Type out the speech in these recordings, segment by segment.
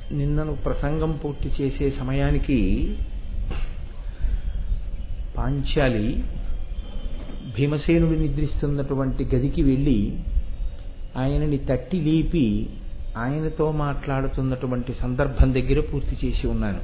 నిన్నను ప్రసంగం పూర్తి చేసే సమయానికి పాంచాలి భీమసేనుడు నిద్రిస్తున్నటువంటి గదికి వెళ్ళి ఆయనని తట్టి లేపి ఆయనతో మాట్లాడుతున్నటువంటి సందర్భం దగ్గర పూర్తి చేసి ఉన్నాను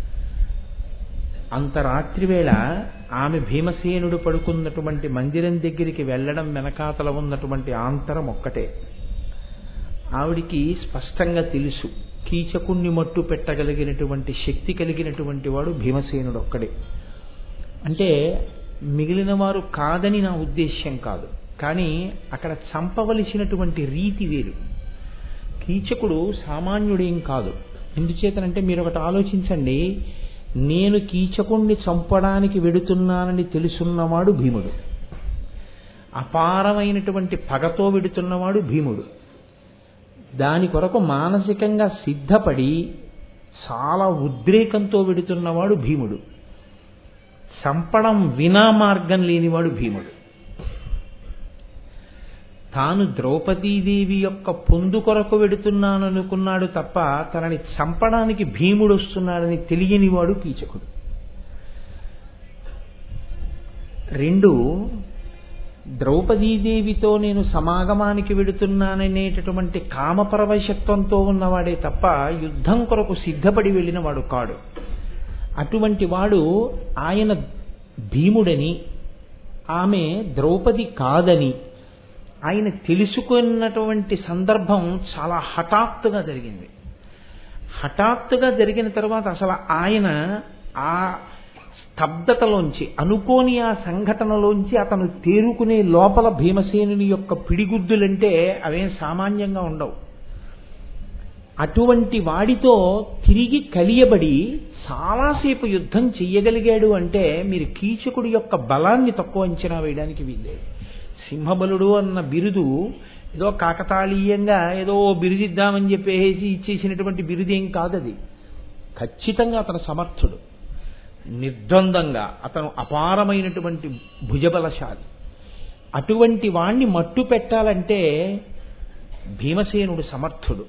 అంత రాత్రివేళ ఆమె భీమసేనుడు పడుకున్నటువంటి మందిరం దగ్గరికి వెళ్ళడం వెనకాతల ఉన్నటువంటి ఆంతరం ఒక్కటే ఆవిడికి స్పష్టంగా తెలుసు కీచకుణ్ణి మట్టు పెట్టగలిగినటువంటి శక్తి కలిగినటువంటి వాడు భీమసేనుడు ఒక్కడే అంటే మిగిలిన వారు కాదని నా ఉద్దేశ్యం కాదు కానీ అక్కడ చంపవలసినటువంటి రీతి వేరు కీచకుడు సామాన్యుడేం కాదు ఎందుచేతనంటే మీరు ఒకటి ఆలోచించండి నేను కీచకుణ్ణి చంపడానికి వెడుతున్నానని తెలుసున్నవాడు భీముడు అపారమైనటువంటి పగతో వెడుతున్నవాడు భీముడు దాని కొరకు మానసికంగా సిద్ధపడి చాలా ఉద్రేకంతో వెడుతున్నవాడు భీముడు చంపడం వినా మార్గం లేనివాడు భీముడు తాను ద్రౌపదీదేవి యొక్క పొందు కొరకు వెడుతున్నాననుకున్నాడు తప్ప తనని చంపడానికి భీముడు వస్తున్నాడని తెలియనివాడు కీచకుడు రెండు ద్రౌపదీదేవితో నేను సమాగమానికి వెడుతున్నాననేటటువంటి కామపరవశత్వంతో ఉన్నవాడే తప్ప యుద్ధం కొరకు సిద్ధపడి వెళ్ళినవాడు కాడు అటువంటి వాడు ఆయన భీముడని ఆమె ద్రౌపది కాదని ఆయన తెలుసుకున్నటువంటి సందర్భం చాలా హఠాత్తుగా జరిగింది హఠాత్తుగా జరిగిన తర్వాత అసలు ఆయన ఆ స్తబ్దతలోంచి అనుకోని ఆ సంఘటనలోంచి అతను తేరుకునే లోపల భీమసేనుని యొక్క పిడిగుద్దులంటే అవేం సామాన్యంగా ఉండవు అటువంటి వాడితో తిరిగి కలియబడి చాలాసేపు యుద్ధం చెయ్యగలిగాడు అంటే మీరు కీచకుడి యొక్క బలాన్ని తక్కువ అంచనా వేయడానికి వీల్లేదు సింహబలుడు అన్న బిరుదు ఏదో కాకతాళీయంగా ఏదో బిరుదిద్దామని చెప్పేసి ఇచ్చేసినటువంటి బిరుదేం కాదది ఖచ్చితంగా అతను సమర్థుడు నిర్ద్వందంగా అతను అపారమైనటువంటి భుజబలశాలి అటువంటి వాణ్ణి మట్టు పెట్టాలంటే భీమసేనుడు సమర్థుడు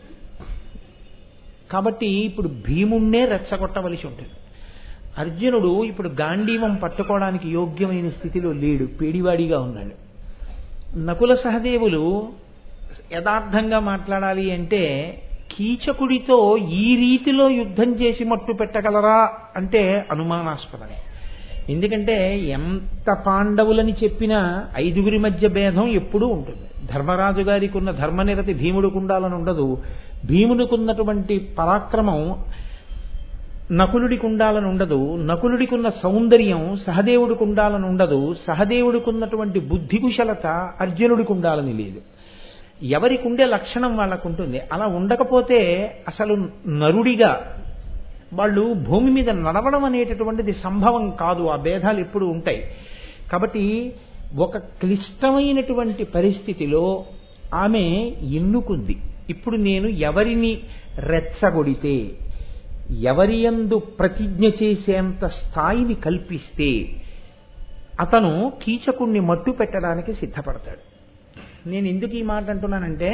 కాబట్టి ఇప్పుడు భీముణ్ణే రెచ్చగొట్టవలసి ఉంటుంది అర్జునుడు ఇప్పుడు గాంధీవం పట్టుకోవడానికి యోగ్యమైన స్థితిలో లేడు పేడివాడిగా ఉన్నాడు నకుల సహదేవులు యథార్థంగా మాట్లాడాలి అంటే కీచకుడితో ఈ రీతిలో యుద్ధం చేసి మట్టు పెట్టగలరా అంటే అనుమానాస్పదమే ఎందుకంటే ఎంత పాండవులని చెప్పినా ఐదుగురి మధ్య భేదం ఎప్పుడూ ఉంటుంది ధర్మరాజు గారికి ఉన్న ధర్మనిరతి భీముడికి ఉండాలని ఉండదు భీముడికి ఉన్నటువంటి పరాక్రమం నకులుడికి ఉండాలని ఉండదు నకులుడికి ఉన్న సౌందర్యం సహదేవుడికి ఉండాలని ఉండదు సహదేవుడికి ఉన్నటువంటి బుద్ధి కుశలత అర్జునుడికి ఉండాలని లేదు ఎవరికి ఉండే లక్షణం వాళ్ళకు ఉంటుంది అలా ఉండకపోతే అసలు నరుడిగా వాళ్ళు భూమి మీద నడవడం అనేటటువంటిది సంభవం కాదు ఆ భేదాలు ఎప్పుడు ఉంటాయి కాబట్టి ఒక క్లిష్టమైనటువంటి పరిస్థితిలో ఆమె ఎన్నుకుంది ఇప్పుడు నేను ఎవరిని రెచ్చగొడితే ఎవరి యందు ప్రతిజ్ఞ చేసేంత స్థాయిని కల్పిస్తే అతను కీచకుణ్ణి మట్టు పెట్టడానికి సిద్ధపడతాడు నేను ఎందుకు ఈ మాట అంటున్నానంటే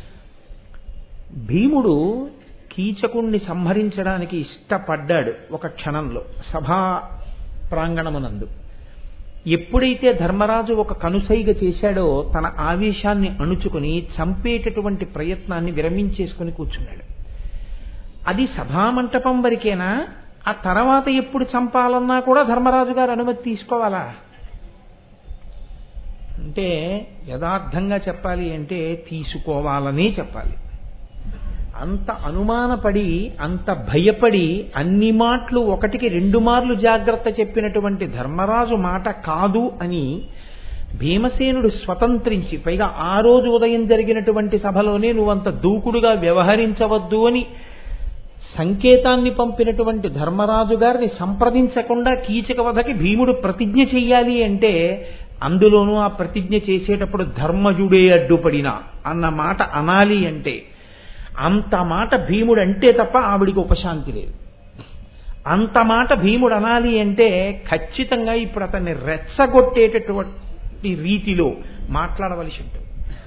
భీముడు కీచకుణ్ణి సంహరించడానికి ఇష్టపడ్డాడు ఒక క్షణంలో సభా ప్రాంగణమునందు ఎప్పుడైతే ధర్మరాజు ఒక కనుసైగ చేశాడో తన ఆవేశాన్ని అణుచుకుని చంపేటటువంటి ప్రయత్నాన్ని విరమించేసుకుని కూర్చున్నాడు అది సభామంటపం వరకేనా ఆ తర్వాత ఎప్పుడు చంపాలన్నా కూడా ధర్మరాజు గారు అనుమతి తీసుకోవాలా అంటే యథార్థంగా చెప్పాలి అంటే తీసుకోవాలనే చెప్పాలి అంత అనుమానపడి అంత భయపడి అన్ని మాటలు ఒకటికి రెండు మార్లు జాగ్రత్త చెప్పినటువంటి ధర్మరాజు మాట కాదు అని భీమసేనుడు స్వతంత్రించి పైగా ఆ రోజు ఉదయం జరిగినటువంటి సభలోనే నువ్వంత దూకుడుగా వ్యవహరించవద్దు అని సంకేతాన్ని పంపినటువంటి ధర్మరాజు గారిని సంప్రదించకుండా కీచక వధకి భీముడు ప్రతిజ్ఞ చెయ్యాలి అంటే అందులోనూ ఆ ప్రతిజ్ఞ చేసేటప్పుడు ధర్మజుడే అడ్డుపడినా అన్న మాట అనాలి అంటే అంత మాట భీముడు అంటే తప్ప ఆవిడికి ఉపశాంతి లేదు అంత మాట భీముడు అనాలి అంటే ఖచ్చితంగా ఇప్పుడు అతన్ని రెచ్చగొట్టేటటువంటి రీతిలో మాట్లాడవలసి ఉంటుంది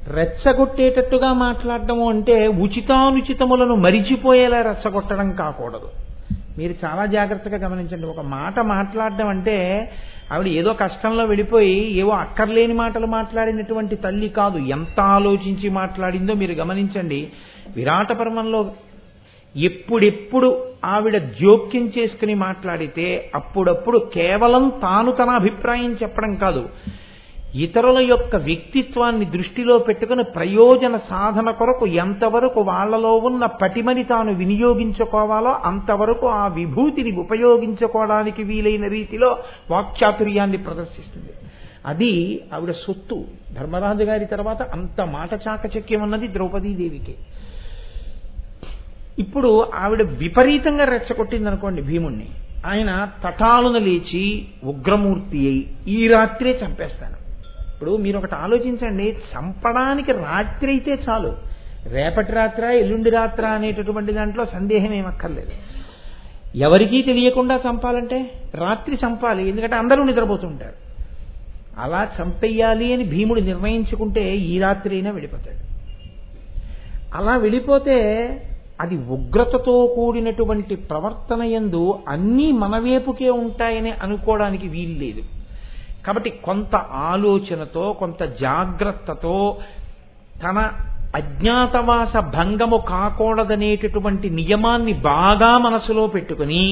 రెచ్చగొట్టేటట్టుగా మాట్లాడటము అంటే ఉచితానుచితములను మరిచిపోయేలా రెచ్చగొట్టడం కాకూడదు మీరు చాలా జాగ్రత్తగా గమనించండి ఒక మాట మాట్లాడడం అంటే ఆవిడ ఏదో కష్టంలో వెళ్ళిపోయి ఏవో అక్కర్లేని మాటలు మాట్లాడినటువంటి తల్లి కాదు ఎంత ఆలోచించి మాట్లాడిందో మీరు గమనించండి విరాట పర్వంలో ఎప్పుడెప్పుడు ఆవిడ జోక్యం చేసుకుని మాట్లాడితే అప్పుడప్పుడు కేవలం తాను తన అభిప్రాయం చెప్పడం కాదు ఇతరుల యొక్క వ్యక్తిత్వాన్ని దృష్టిలో పెట్టుకుని ప్రయోజన సాధన కొరకు ఎంతవరకు వాళ్లలో ఉన్న పటిమని తాను వినియోగించుకోవాలో అంతవరకు ఆ విభూతిని ఉపయోగించుకోవడానికి వీలైన రీతిలో వాక్చాతుర్యాన్ని ప్రదర్శిస్తుంది అది ఆవిడ సొత్తు ధర్మరాజు గారి తర్వాత అంత మాట చాకచక్యం ఉన్నది ద్రౌపదీదేవికి ఇప్పుడు ఆవిడ విపరీతంగా రెచ్చగొట్టింది అనుకోండి భీముణ్ణి ఆయన తటాలున లేచి ఉగ్రమూర్తి అయి ఈ రాత్రే చంపేస్తాను ఇప్పుడు మీరు ఒకటి ఆలోచించండి చంపడానికి రాత్రి అయితే చాలు రేపటి రాత్ర ఎల్లుండి రాత్ర అనేటటువంటి దాంట్లో సందేహం ఏమక్కర్లేదు ఎవరికీ తెలియకుండా చంపాలంటే రాత్రి చంపాలి ఎందుకంటే అందరూ నిద్రపోతుంటారు అలా చంపేయాలి అని భీముడు నిర్ణయించుకుంటే ఈ రాత్రి అయినా వెళ్ళిపోతాడు అలా వెళ్ళిపోతే అది ఉగ్రతతో కూడినటువంటి ప్రవర్తన ఎందు అన్నీ మనవేపుకే ఉంటాయని అనుకోవడానికి వీలు లేదు కాబట్టి కొంత ఆలోచనతో కొంత జాగ్రత్తతో తన అజ్ఞాతవాస భంగము కాకూడదనేటటువంటి నియమాన్ని బాగా మనసులో పెట్టుకుని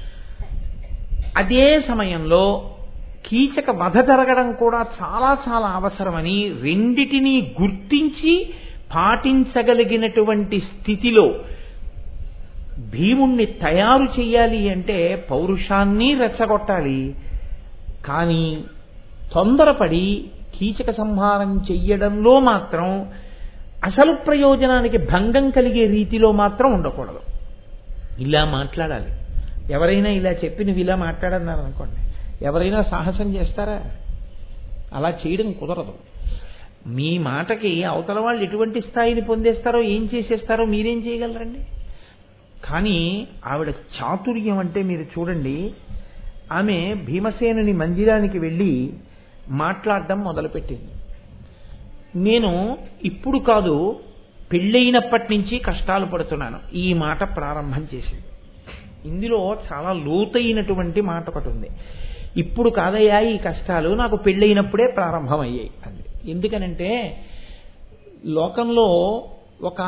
అదే సమయంలో కీచక వధ జరగడం కూడా చాలా చాలా అవసరమని రెండిటినీ గుర్తించి పాటించగలిగినటువంటి స్థితిలో భీముణ్ణి తయారు చెయ్యాలి అంటే పౌరుషాన్ని రెచ్చగొట్టాలి కానీ తొందరపడి కీచక సంహారం చెయ్యడంలో మాత్రం అసలు ప్రయోజనానికి భంగం కలిగే రీతిలో మాత్రం ఉండకూడదు ఇలా మాట్లాడాలి ఎవరైనా ఇలా చెప్పి నువ్వు ఇలా మాట్లాడన్నారు అనుకోండి ఎవరైనా సాహసం చేస్తారా అలా చేయడం కుదరదు మీ మాటకి అవతల వాళ్ళు ఎటువంటి స్థాయిని పొందేస్తారో ఏం చేసేస్తారో మీరేం చేయగలరండి కానీ ఆవిడ చాతుర్యం అంటే మీరు చూడండి ఆమె భీమసేనుని మందిరానికి వెళ్ళి మాట్లాడడం మొదలుపెట్టింది నేను ఇప్పుడు కాదు పెళ్ళైనప్పటి నుంచి కష్టాలు పడుతున్నాను ఈ మాట ప్రారంభం చేసింది ఇందులో చాలా లోతైనటువంటి మాట ఒకటి ఉంది ఇప్పుడు కాదయ్యా ఈ కష్టాలు నాకు పెళ్ళైనప్పుడే ప్రారంభమయ్యాయి అది ఎందుకనంటే లోకంలో ఒక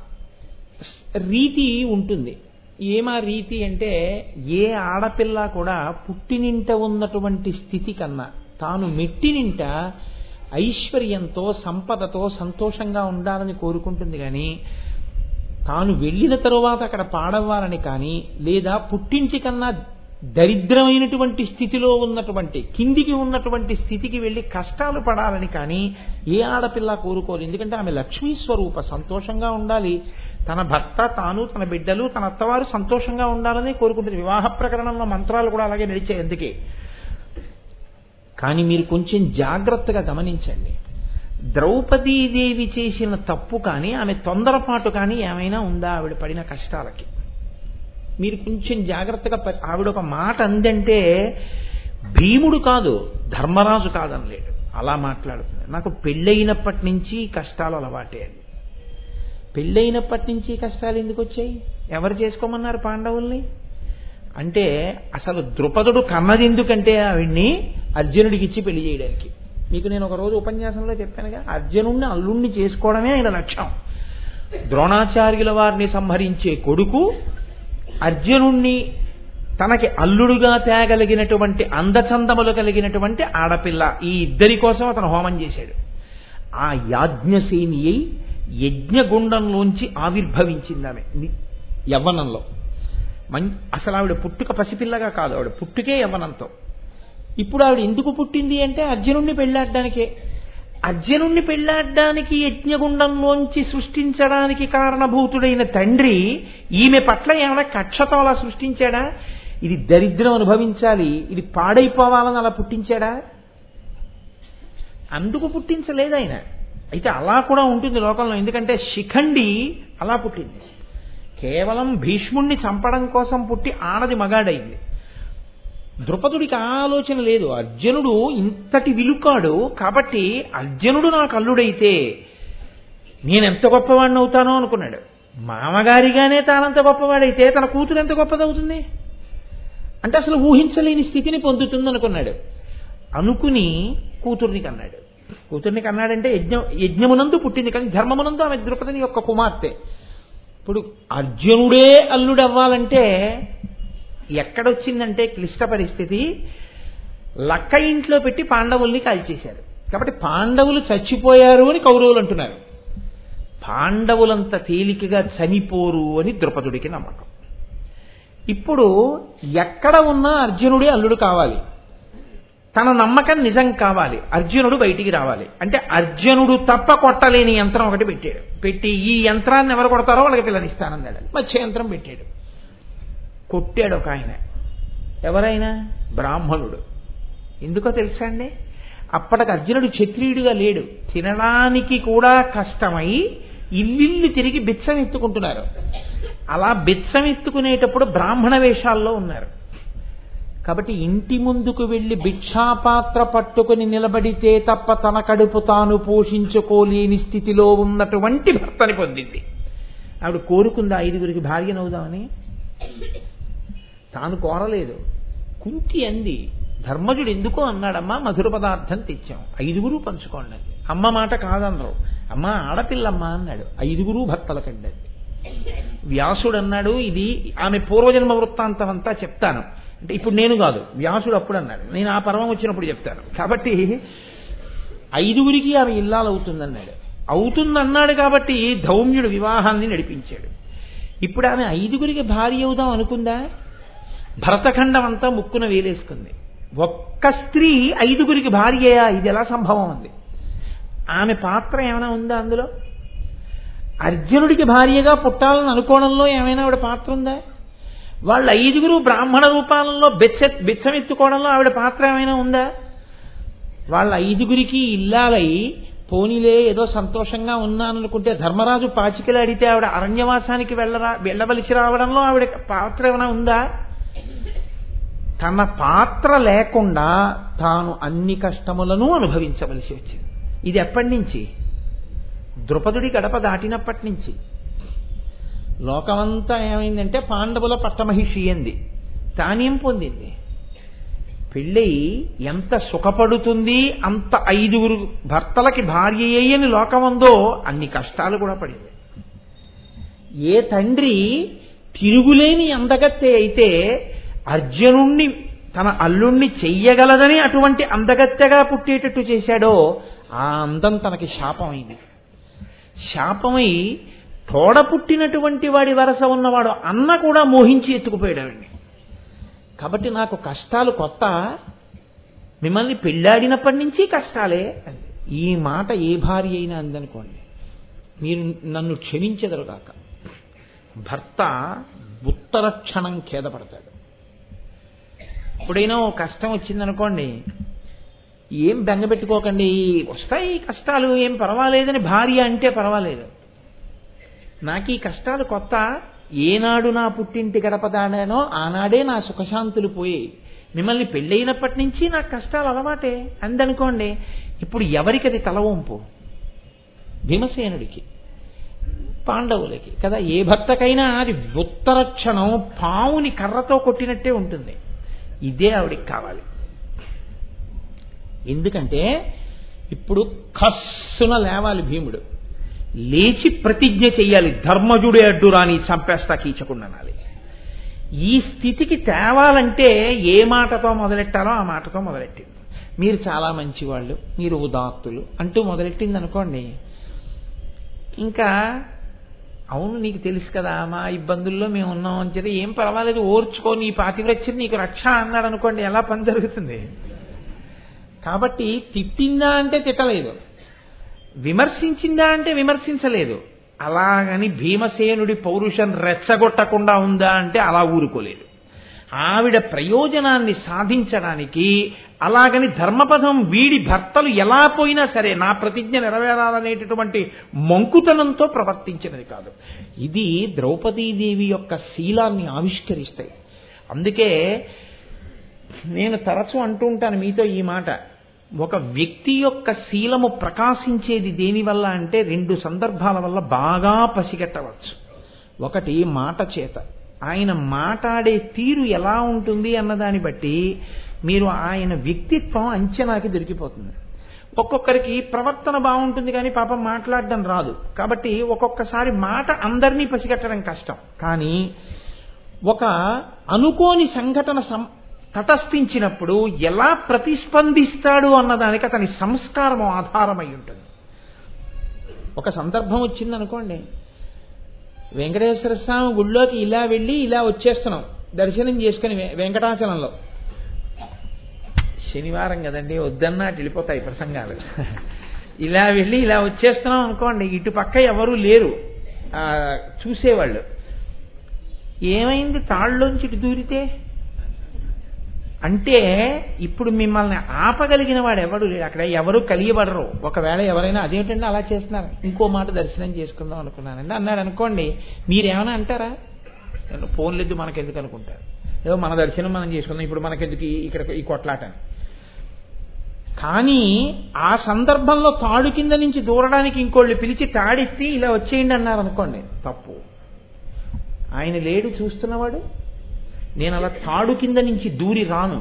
రీతి ఉంటుంది ఏమా రీతి అంటే ఏ ఆడపిల్ల కూడా పుట్టినింట ఉన్నటువంటి స్థితి కన్నా తాను మెట్టినింట ఐశ్వర్యంతో సంపదతో సంతోషంగా ఉండాలని కోరుకుంటుంది కానీ తాను వెళ్ళిన తరువాత అక్కడ పాడవ్వాలని కానీ లేదా పుట్టించి కన్నా దరిద్రమైనటువంటి స్థితిలో ఉన్నటువంటి కిందికి ఉన్నటువంటి స్థితికి వెళ్ళి కష్టాలు పడాలని కానీ ఏ ఆడపిల్ల కోరుకోరు ఎందుకంటే ఆమె లక్ష్మీ స్వరూప సంతోషంగా ఉండాలి తన భర్త తాను తన బిడ్డలు తన అత్తవారు సంతోషంగా ఉండాలని కోరుకుంటుంది వివాహ ప్రకరణంలో మంత్రాలు కూడా అలాగే నడిచాయి అందుకే కానీ మీరు కొంచెం జాగ్రత్తగా గమనించండి ద్రౌపదీదేవి చేసిన తప్పు కానీ ఆమె తొందరపాటు కానీ ఏమైనా ఉందా ఆవిడ పడిన కష్టాలకి మీరు కొంచెం జాగ్రత్తగా ఆవిడ ఒక మాట అందంటే భీముడు కాదు ధర్మరాజు కాదనలేడు అలా మాట్లాడుతుంది నాకు పెళ్ళైనప్పటి నుంచి కష్టాలు అలవాటే అది పెళ్ళైనప్పటి నుంచి కష్టాలు ఎందుకు వచ్చాయి ఎవరు చేసుకోమన్నారు పాండవుల్ని అంటే అసలు ద్రుపదుడు కన్నది ఎందుకంటే ఆవిడ్ని అర్జునుడికి ఇచ్చి పెళ్లి చేయడానికి మీకు నేను ఒక రోజు ఉపన్యాసంలో చెప్పానుగా అర్జునుడిని అల్లుణ్ణి చేసుకోవడమే ఆయన లక్ష్యం ద్రోణాచార్యుల వారిని సంహరించే కొడుకు అర్జునుణ్ణి తనకి అల్లుడుగా తేగలిగినటువంటి అందచందములు కలిగినటువంటి ఆడపిల్ల ఈ ఇద్దరి కోసం అతను హోమం చేశాడు ఆ యాజ్ఞసేని అయి యజ్ఞగుండంలోంచి ఆవిర్భవించింది ఆమె యవ్వనంలో మం అసలు ఆవిడ పుట్టుక పసిపిల్లగా కాదు ఆవిడ పుట్టుకే యవ్వనంతో ఇప్పుడు ఆవిడ ఎందుకు పుట్టింది అంటే అర్జునుణ్ణి పెళ్ళాడడానికే అర్జునుణ్ణి పెళ్ళాడడానికి యజ్ఞగుండంలోంచి సృష్టించడానికి కారణభూతుడైన తండ్రి ఈమె పట్ల ఏమైనా కక్షతో అలా సృష్టించాడా ఇది దరిద్రం అనుభవించాలి ఇది పాడైపోవాలని అలా పుట్టించాడా అందుకు పుట్టించలేదు ఆయన అయితే అలా కూడా ఉంటుంది లోకంలో ఎందుకంటే శిఖండి అలా పుట్టింది కేవలం భీష్ముణ్ణి చంపడం కోసం పుట్టి ఆడది మగాడైంది ద్రుపదుడికి ఆలోచన లేదు అర్జునుడు ఇంతటి విలుకాడు కాబట్టి అర్జునుడు నాకు అల్లుడైతే నేను ఎంత గొప్పవాడిని అవుతానో అనుకున్నాడు మామగారిగానే తానంత గొప్పవాడైతే తన కూతురు ఎంత గొప్పదవుతుంది అంటే అసలు ఊహించలేని స్థితిని పొందుతుంది అనుకున్నాడు అనుకుని కూతుర్ని కన్నాడు కూతుర్ని కన్నాడంటే యజ్ఞ యజ్ఞమునందు పుట్టింది కానీ ధర్మమునందు ఆమె ద్రుపదిని యొక్క కుమార్తె ఇప్పుడు అర్జునుడే అల్లుడు అవ్వాలంటే ఎక్కడొచ్చిందంటే క్లిష్ట పరిస్థితి లక్క ఇంట్లో పెట్టి పాండవుల్ని కాల్చేశారు కాబట్టి పాండవులు చచ్చిపోయారు అని కౌరవులు అంటున్నారు పాండవులంత తేలికగా చనిపోరు అని ద్రుపదుడికి నమ్మకం ఇప్పుడు ఎక్కడ ఉన్నా అర్జునుడే అల్లుడు కావాలి తన నమ్మకం నిజం కావాలి అర్జునుడు బయటికి రావాలి అంటే అర్జునుడు తప్ప కొట్టలేని యంత్రం ఒకటి పెట్టాడు పెట్టి ఈ యంత్రాన్ని ఎవరు కొడతారో వాళ్ళకి పిల్లనిస్తానన్నాడు మత్స్య యంత్రం పెట్టాడు కొట్టాడు ఒక ఆయన ఎవరైనా బ్రాహ్మణుడు ఎందుకో తెలుసా అండి అప్పటికి అర్జునుడు క్షత్రియుడిగా లేడు తినడానికి కూడా కష్టమై ఇల్లిల్లు తిరిగి బిచ్చం ఎత్తుకుంటున్నారు అలా బిచ్చం ఎత్తుకునేటప్పుడు బ్రాహ్మణ వేషాల్లో ఉన్నారు కాబట్టి ఇంటి ముందుకు వెళ్లి భిక్షాపాత్ర పట్టుకుని నిలబడితే తప్ప తన కడుపు తాను పోషించుకోలేని స్థితిలో ఉన్నటువంటి భర్తని పొందింది ఆవిడ కోరుకుందా ఐదుగురికి భార్యనవుదామని తాను కోరలేదు కుంతి అంది ధర్మజుడు ఎందుకో అన్నాడమ్మా మధుర పదార్థం తెచ్చాం ఐదుగురు పంచుకోండి అంది. అమ్మ మాట కాదన్నారు అమ్మ ఆడపిల్లమ్మ అన్నాడు ఐదుగురు భర్తల కండి వ్యాసుడు అన్నాడు ఇది ఆమె పూర్వజన్మ వృత్తాంతం అంతా చెప్తాను అంటే ఇప్పుడు నేను కాదు వ్యాసుడు అప్పుడు అన్నాడు నేను ఆ పర్వం వచ్చినప్పుడు చెప్తాను కాబట్టి ఐదుగురికి ఆమె ఇల్లాలు అవుతుందన్నాడు అవుతుందన్నాడు కాబట్టి ధౌమ్యుడు వివాహాన్ని నడిపించాడు ఇప్పుడు ఆమె ఐదుగురికి భార్య అవుదాం అనుకుందా భరతఖండం అంతా ముక్కున వేలేసుకుంది ఒక్క స్త్రీ ఐదుగురికి భార్యయా ఇది ఎలా సంభవం ఉంది ఆమె పాత్ర ఏమైనా ఉందా అందులో అర్జునుడికి భార్యగా పుట్టాలని అనుకోవడంలో ఏమైనా ఆవిడ పాత్ర ఉందా వాళ్ళ ఐదుగురు బ్రాహ్మణ రూపాలలో బెచ్చ బెచ్చమెత్తుకోవడంలో ఆవిడ పాత్ర ఏమైనా ఉందా వాళ్ళ ఐదుగురికి ఇల్లాలై పోనీలే ఏదో సంతోషంగా ఉన్నాననుకుంటే ధర్మరాజు పాచికలాడితే ఆవిడ అరణ్యవాసానికి వెళ్ళరా వెళ్ళవలసి రావడంలో ఆవిడ పాత్ర ఏమైనా ఉందా తన పాత్ర లేకుండా తాను అన్ని కష్టములను అనుభవించవలసి వచ్చింది ఇది ఎప్పటి నుంచి ద్రుపదుడి గడప దాటినప్పటి నుంచి లోకమంతా ఏమైందంటే పాండవుల పట్టమహిషి అంది తానేం పొందింది పెళ్ళై ఎంత సుఖపడుతుంది అంత ఐదుగురు భర్తలకి భార్య అని లోకమందో అన్ని కష్టాలు కూడా పడింది ఏ తండ్రి తిరుగులేని అందగత్తె అయితే అర్జునుణ్ణి తన అల్లుణ్ణి చెయ్యగలదని అటువంటి అందగత్తెగా పుట్టేటట్టు చేశాడో ఆ అందం తనకి శాపమైంది శాపమై తోడ పుట్టినటువంటి వాడి వరస ఉన్నవాడు అన్న కూడా మోహించి ఎత్తుకుపోయాడండి కాబట్టి నాకు కష్టాలు కొత్త మిమ్మల్ని పెళ్ళాడినప్పటి నుంచి కష్టాలే అంది. ఈ మాట ఏ భార్య అయినా అందనుకోండి మీరు నన్ను క్షమించెదరుగాక భర్త ఉత్తర క్షణం ఖేదపడతాడు ఎప్పుడైనా ఓ కష్టం వచ్చిందనుకోండి ఏం బెంగపెట్టుకోకండి వస్తాయి ఈ కష్టాలు ఏం పర్వాలేదని భార్య అంటే పర్వాలేదు నాకు ఈ కష్టాలు కొత్త ఏనాడు నా పుట్టింటి గడప దాడానో ఆనాడే నా సుఖశాంతులు పోయాయి మిమ్మల్ని పెళ్ళైనప్పటి నుంచి నాకు కష్టాలు అలవాటే అందనుకోండి ఇప్పుడు ఎవరికి అది తలవంపు భీమసేనుడికి పాండవులకి కదా ఏ భర్తకైనా అది ఉత్తర క్షణం పావుని కర్రతో కొట్టినట్టే ఉంటుంది ఇదే ఆవిడికి కావాలి ఎందుకంటే ఇప్పుడు ఖస్సున లేవాలి భీముడు లేచి ప్రతిజ్ఞ చెయ్యాలి ధర్మజుడే అడ్డురాని చంపేస్తా కీచకుండానాలి ఈ స్థితికి తేవాలంటే ఏ మాటతో మొదలెట్టాలో ఆ మాటతో మొదలెట్టింది మీరు చాలా మంచివాళ్ళు మీరు ఉదాత్తులు అంటూ మొదలెట్టింది అనుకోండి ఇంకా అవును నీకు తెలుసు కదా మా ఇబ్బందుల్లో మేము ఉన్నాం అని చెప్పి ఏం పర్వాలేదు ఓర్చుకో నీ పాతివ్రత్యం నీకు రక్ష అన్నాడు అనుకోండి ఎలా పని జరుగుతుంది కాబట్టి తిట్టిందా అంటే తిట్టలేదు విమర్శించిందా అంటే విమర్శించలేదు అలాగని భీమసేనుడి పౌరుషం రెచ్చగొట్టకుండా ఉందా అంటే అలా ఊరుకోలేదు ఆవిడ ప్రయోజనాన్ని సాధించడానికి అలాగని ధర్మపదం వీడి భర్తలు ఎలా పోయినా సరే నా ప్రతిజ్ఞ నెరవేరాలనేటటువంటి మంకుతనంతో ప్రవర్తించినది కాదు ఇది ద్రౌపదీదేవి యొక్క శీలాన్ని ఆవిష్కరిస్తాయి అందుకే నేను తరచూ అంటూ ఉంటాను మీతో ఈ మాట ఒక వ్యక్తి యొక్క శీలము ప్రకాశించేది దేనివల్ల అంటే రెండు సందర్భాల వల్ల బాగా పసిగట్టవచ్చు ఒకటి మాట చేత ఆయన మాట్లాడే తీరు ఎలా ఉంటుంది అన్నదాన్ని బట్టి మీరు ఆయన వ్యక్తిత్వం అంచనాకి దొరికిపోతుంది ఒక్కొక్కరికి ప్రవర్తన బాగుంటుంది కానీ పాపం మాట్లాడడం రాదు కాబట్టి ఒక్కొక్కసారి మాట అందరినీ పసిగట్టడం కష్టం కానీ ఒక అనుకోని సంఘటన సం తటస్థించినప్పుడు ఎలా ప్రతిస్పందిస్తాడు అన్నదానికి అతని సంస్కారం ఆధారమై ఉంటుంది ఒక సందర్భం వచ్చిందనుకోండి వెంకటేశ్వర స్వామి గుళ్ళోకి ఇలా వెళ్ళి ఇలా వచ్చేస్తున్నాం దర్శనం చేసుకుని వె- వెంకటాచలంలో శనివారం కదండి వద్దన్నా అటు వెళ్ళిపోతాయి ప్రసంగాలు ఇలా వెళ్ళి ఇలా వచ్చేస్తున్నాం అనుకోండి ఇటు పక్క ఎవరూ లేరు ఆ, చూసేవాళ్ళు ఏమైంది తాళ్ళలోంచి ఇటు దూరితే అంటే ఇప్పుడు మిమ్మల్ని ఆపగలిగిన వాడు ఎవడు లేడు అక్కడ ఎవరు కలియబడరు ఒకవేళ ఎవరైనా అదేంటంటే అలా చేస్తున్నారు ఇంకో మాట దర్శనం చేసుకుందాం అనుకున్నానండి అన్నాడు అనుకోండి మీరేమైనా అంటారా ఫోన్ లేదు మనకెందుకు అనుకుంటారు ఏదో మన దర్శనం మనం చేసుకుందాం ఇప్పుడు మనకెందుకు ఈ- ఇక్కడ ఈ కొట్లాట అని. కానీ ఆ సందర్భంలో తాడు కింద నుంచి దూరడానికి ఇంకోళ్ళు పిలిచి తాడెత్తి ఇలా వచ్చేయండి అన్నారు అనుకోండి తప్పు ఆయన లేడు చూస్తున్నవాడు నేను అలా తాడు కింద నుంచి దూరి రాను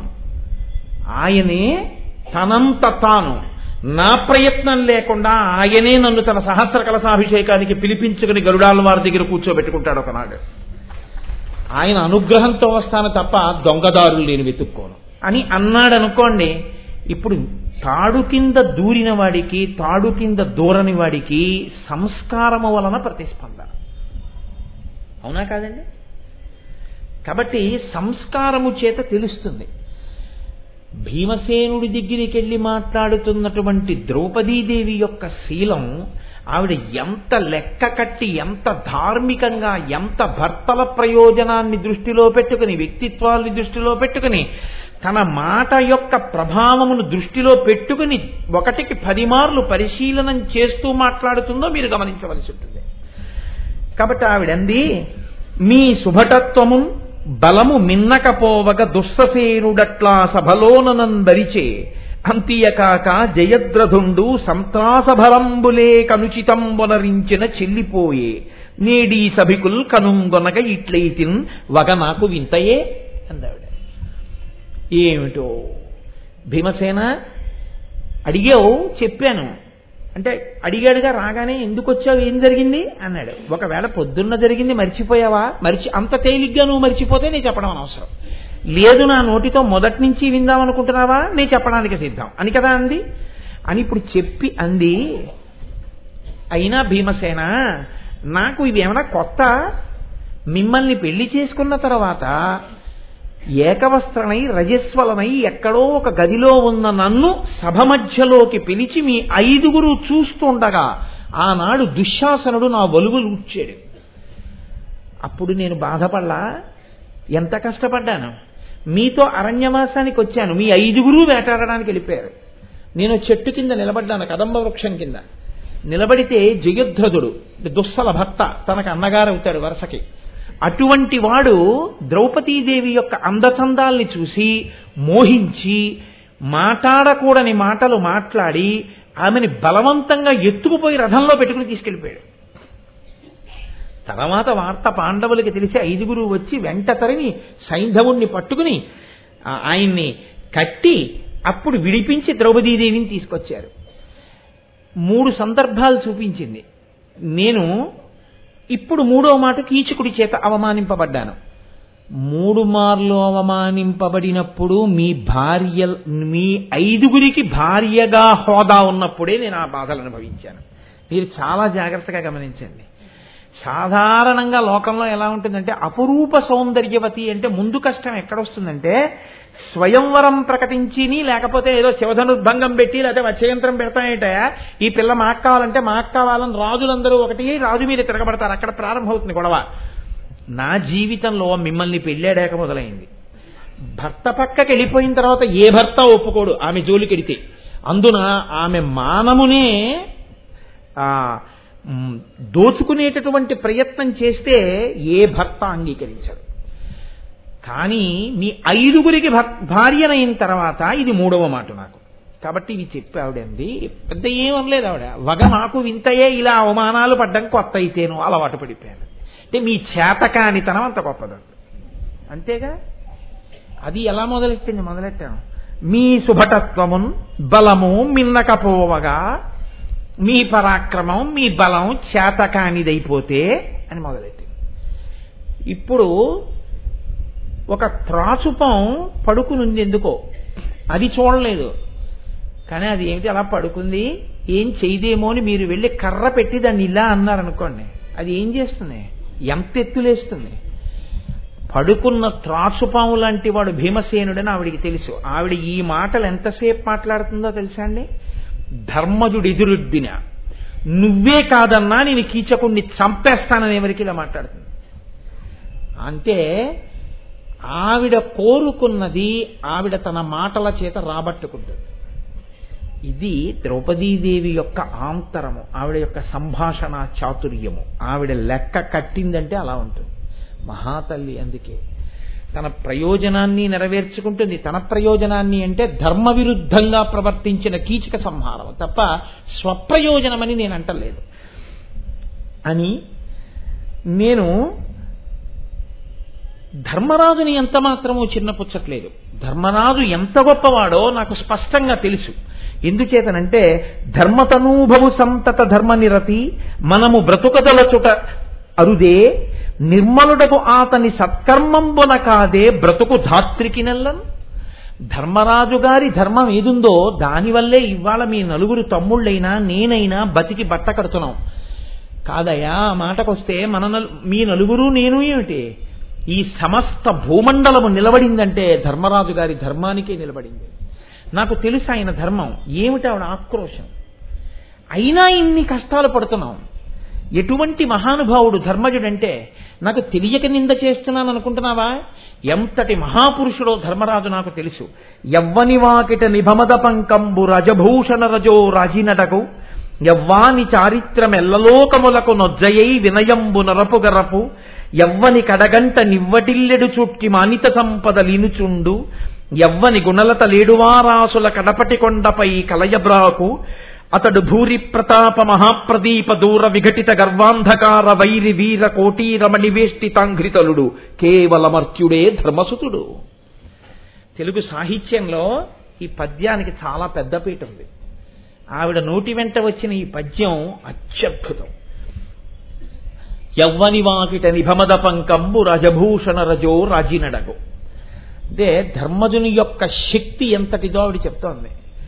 ఆయనే తనంత తాను నా ప్రయత్నం లేకుండా ఆయనే నన్ను తన సహస్ర కలసాభిషేకానికి పిలిపించుకుని గరుడాల వారి దగ్గర కూర్చోబెట్టుకుంటాడు ఒకనాడు ఆయన అనుగ్రహంతో వస్తాను తప్ప దొంగదారులు నేను వెతుక్కోను అని అన్నాడు అనుకోండి ఇప్పుడు తాడు కింద దూరిన వాడికి తాడు కింద దూరని వాడికి సంస్కారము వలన ప్రతిస్పందన అవునా కాదండి కాబట్టి సంస్కారము చేత తెలుస్తుంది భీమసేనుడి దగ్గరికి వెళ్ళి మాట్లాడుతున్నటువంటి ద్రౌపదీదేవి యొక్క శీలం ఆవిడ ఎంత లెక్క కట్టి ఎంత ధార్మికంగా ఎంత భర్తల ప్రయోజనాన్ని దృష్టిలో పెట్టుకుని వ్యక్తిత్వాన్ని దృష్టిలో పెట్టుకుని తన మాట యొక్క ప్రభావమును దృష్టిలో పెట్టుకుని ఒకటికి పది మార్లు పరిశీలనం చేస్తూ మాట్లాడుతుందో మీరు గమనించవలసి ఉంటుంది కాబట్టి ఆవిడంది మీ శుభటత్వము బలము మిన్నకపోవగ దుస్ససేనుడట్లా సభలోననందరిచే అంతియకాక జయద్రథుండు సంత్రాసభలంబులే కనుచితంబొనరించిన చెల్లిపోయే నేడీ సభికుల్ కనుంగొనగ ఇట్లయితిన్ వగ నాకు వింతయే అందావిడ ఏమిటో భీమసేన అడిగావు చెప్పాను అంటే అడిగాడుగా రాగానే ఎందుకు వచ్చావు ఏం జరిగింది అన్నాడు ఒకవేళ పొద్దున్న జరిగింది మర్చిపోయావా మర్చి అంత తేలిగ్గా నువ్వు మర్చిపోతే నేను చెప్పడం అనవసరం లేదు నా నోటితో మొదటి నుంచి విందామనుకుంటున్నావా నేను చెప్పడానికి సిద్ధం అని కదా అంది అని ఇప్పుడు చెప్పి అంది అయినా భీమసేన నాకు ఇవి ఏమైనా కొత్త మిమ్మల్ని పెళ్లి చేసుకున్న తర్వాత ఏకవస్త్రనై రజస్వలనై ఎక్కడో ఒక గదిలో ఉన్న నన్ను సభ మధ్యలోకి పిలిచి మీ ఐదుగురు చూస్తుండగా ఆనాడు దుశ్శాసనుడు నా వలుగులు ఉచ్చాడు అప్పుడు నేను బాధపడలా ఎంత కష్టపడ్డాను మీతో అరణ్యవాసానికి వచ్చాను మీ ఐదుగురు వేటాడడానికి వెళ్ళిపోయారు నేను చెట్టు కింద నిలబడ్డాను కదంబ వృక్షం కింద నిలబడితే జయద్రథుడు దుస్సల భర్త తనకు అన్నగారు అవుతాడు వరుసకి అటువంటి వాడు ద్రౌపదీదేవి యొక్క అందచందాల్ని చూసి మోహించి మాట్లాడకూడని మాటలు మాట్లాడి ఆమెని బలవంతంగా ఎత్తుకుపోయి రథంలో పెట్టుకుని తీసుకెళ్ళిపోయాడు తర్వాత వార్త పాండవులకి తెలిసి ఐదుగురు వచ్చి వెంట తరిమి సైంధవుణ్ణి పట్టుకుని ఆ- ఆయన్ని కట్టి అప్పుడు విడిపించి ద్రౌపదీదేవిని తీసుకొచ్చారు మూడు సందర్భాలు చూపించింది నేను ఇప్పుడు మూడో మాట కీచకుడి చేత అవమానింపబడ్డాను మూడు మార్లు అవమానింపబడినప్పుడు మీ భార్య మీ ఐదుగురికి భార్యగా హోదా ఉన్నప్పుడే నేను ఆ బాధలు అనుభవించాను మీరు చాలా జాగ్రత్తగా గమనించండి సాధారణంగా లోకంలో ఎలా ఉంటుందంటే అపురూప సౌందర్యవతి అంటే ముందు కష్టం ఎక్కడొస్తుందంటే స్వయంవరం ప్రకటించిని లేకపోతే ఏదో శివధనుర్భంగం పెట్టి లేకపోతే వచ్చయంత్రం పెడతాయంటే ఈ పిల్ల మాకు కావాలంటే మాకు కావాలని రాజులందరూ ఒకటి రాజు మీద తిరగబడతారు అక్కడ ప్రారంభమవుతుంది గొడవ నా జీవితంలో మిమ్మల్ని పెళ్ళాడాక మొదలైంది భర్త పక్కకి వెళ్ళిపోయిన తర్వాత ఏ భర్త ఒప్పుకోడు ఆమె జోలికెడితే అందున ఆమె మానమునే ఆ, మ్, దోచుకునేటటువంటి ప్రయత్నం చేస్తే ఏ భర్త అంగీకరించడు కానీ మీ ఐదుగురికి భర్- భార్యనైన తర్వాత ఇది మూడవ మాట నాకు కాబట్టి ఇది చెప్పి ఆవిడంది పెద్ద ఏమనలేదు ఆవిడ వగ నాకు వింతయే ఇలా అవమానాలు పడ్డం కొత్త అయితేను అలవాటు పడిపోయాను అంటే మీ చేతకానితనం అంత గొప్పదండి అంతేగా అది ఎలా మొదలెట్టింది మొదలెట్టాను మీ శుభటత్వమున్ బలము మిన్నకపోవగా మీ పరాక్రమం మీ బలం చేతకానిదైపోతే అని మొదలెట్టింది ఇప్పుడు ఒక త్రాచుపం పడుకునుంది ఎందుకో అది చూడలేదు కానీ అది ఏమిటి అలా పడుకుంది ఏం చేయదేమో అని మీరు వెళ్ళి కర్ర పెట్టి దాన్ని ఇలా అన్నారనుకోండి అది ఏం చేస్తుంది ఎంత ఎత్తులేస్తుంది పడుకున్న త్రాచుపాము లాంటి వాడు భీమసేనుడని ఆవిడికి తెలుసు ఆవిడ ఈ మాటలు ఎంతసేపు మాట్లాడుతుందో తెలుసా అండి ధర్మజుడు ఎదురుద్దిన నువ్వే కాదన్నా నేను కీచకుణ్ణి చంపేస్తానని ఎవరికి ఇలా మాట్లాడుతుంది అంటే ఆవిడ కోరుకున్నది ఆవిడ తన మాటల చేత రాబట్టుకుంటుంది ఇది ద్రౌపదీదేవి యొక్క ఆంతరము ఆవిడ యొక్క సంభాషణ చాతుర్యము ఆవిడ లెక్క కట్టిందంటే అలా ఉంటుంది మహాతల్లి అందుకే తన ప్రయోజనాన్ని నెరవేర్చుకుంటుంది తన ప్రయోజనాన్ని అంటే ధర్మ విరుద్ధంగా ప్రవర్తించిన కీచక సంహారం తప్ప స్వప్రయోజనమని నేను అంటలేదు అని నేను ధర్మరాజుని ఎంత మాత్రమూ చిన్నపుచ్చట్లేదు ధర్మరాజు ఎంత గొప్పవాడో నాకు స్పష్టంగా తెలుసు ఎందుచేతనంటే ధర్మతనూభవు సంతత ధర్మ నిరతి మనము బ్రతుకదలచుట అరుదే నిర్మలుడకు ఆతని సత్కర్మంబున కాదే బ్రతుకు ధాత్రికి నెల్లను ధర్మరాజు గారి ధర్మం ఏదుందో దానివల్లే ఇవాళ మీ నలుగురు తమ్ముళ్ళైనా నేనైనా బతికి బట్ట కడుతున్నాం కాదయ్యా ఆ మాటకొస్తే మన నలు మీ నలుగురు నేను ఏమిటి ఈ సమస్త భూమండలము నిలబడిందంటే ధర్మరాజు గారి ధర్మానికే నిలబడింది నాకు తెలుసు ఆయన ధర్మం ఏమిటి ఆవిడ ఆక్రోశం అయినా ఇన్ని కష్టాలు పడుతున్నాం ఎటువంటి మహానుభావుడు ధర్మజుడంటే నాకు తెలియక నింద చేస్తున్నాను అనుకుంటున్నావా ఎంతటి మహాపురుషుడో ధర్మరాజు నాకు తెలుసు ఎవ్వని వాకిట నిభమద పంకంబు రజభూషణ రజో రాజినటకు ఎవ్వాని చారిత్రమెల్లలోకములకు నొజ్జయై వినయంబు నరపుగరపు ఎవ్వని కడగంట నివ్వటిల్లెడు చుట్కి మానిత సంపద లీనుచుండు ఎవ్వని గుణలత లేడువారాసుల కడపటి కొండపై కలయబ్రాకు అతడు భూరి ప్రతాప మహాప్రదీప దూర విఘటిత గర్వాంధకార వైరి వీర కోటీరమణి వేష్టితాంఘ్రితలుడు కేవలమర్త్యుడే ధర్మసుతుడు తెలుగు సాహిత్యంలో ఈ పద్యానికి చాలా పెద్ద పీట ఉంది ఆవిడ నోటి వెంట వచ్చిన ఈ పద్యం అత్యద్భుతం యవ్వని వాకిట నిభమద పంకంబు రజభూషణ రజో రాజినడగు అంటే ధర్మజుని యొక్క శక్తి ఎంతటిదో ఆవిడ చెప్తోంది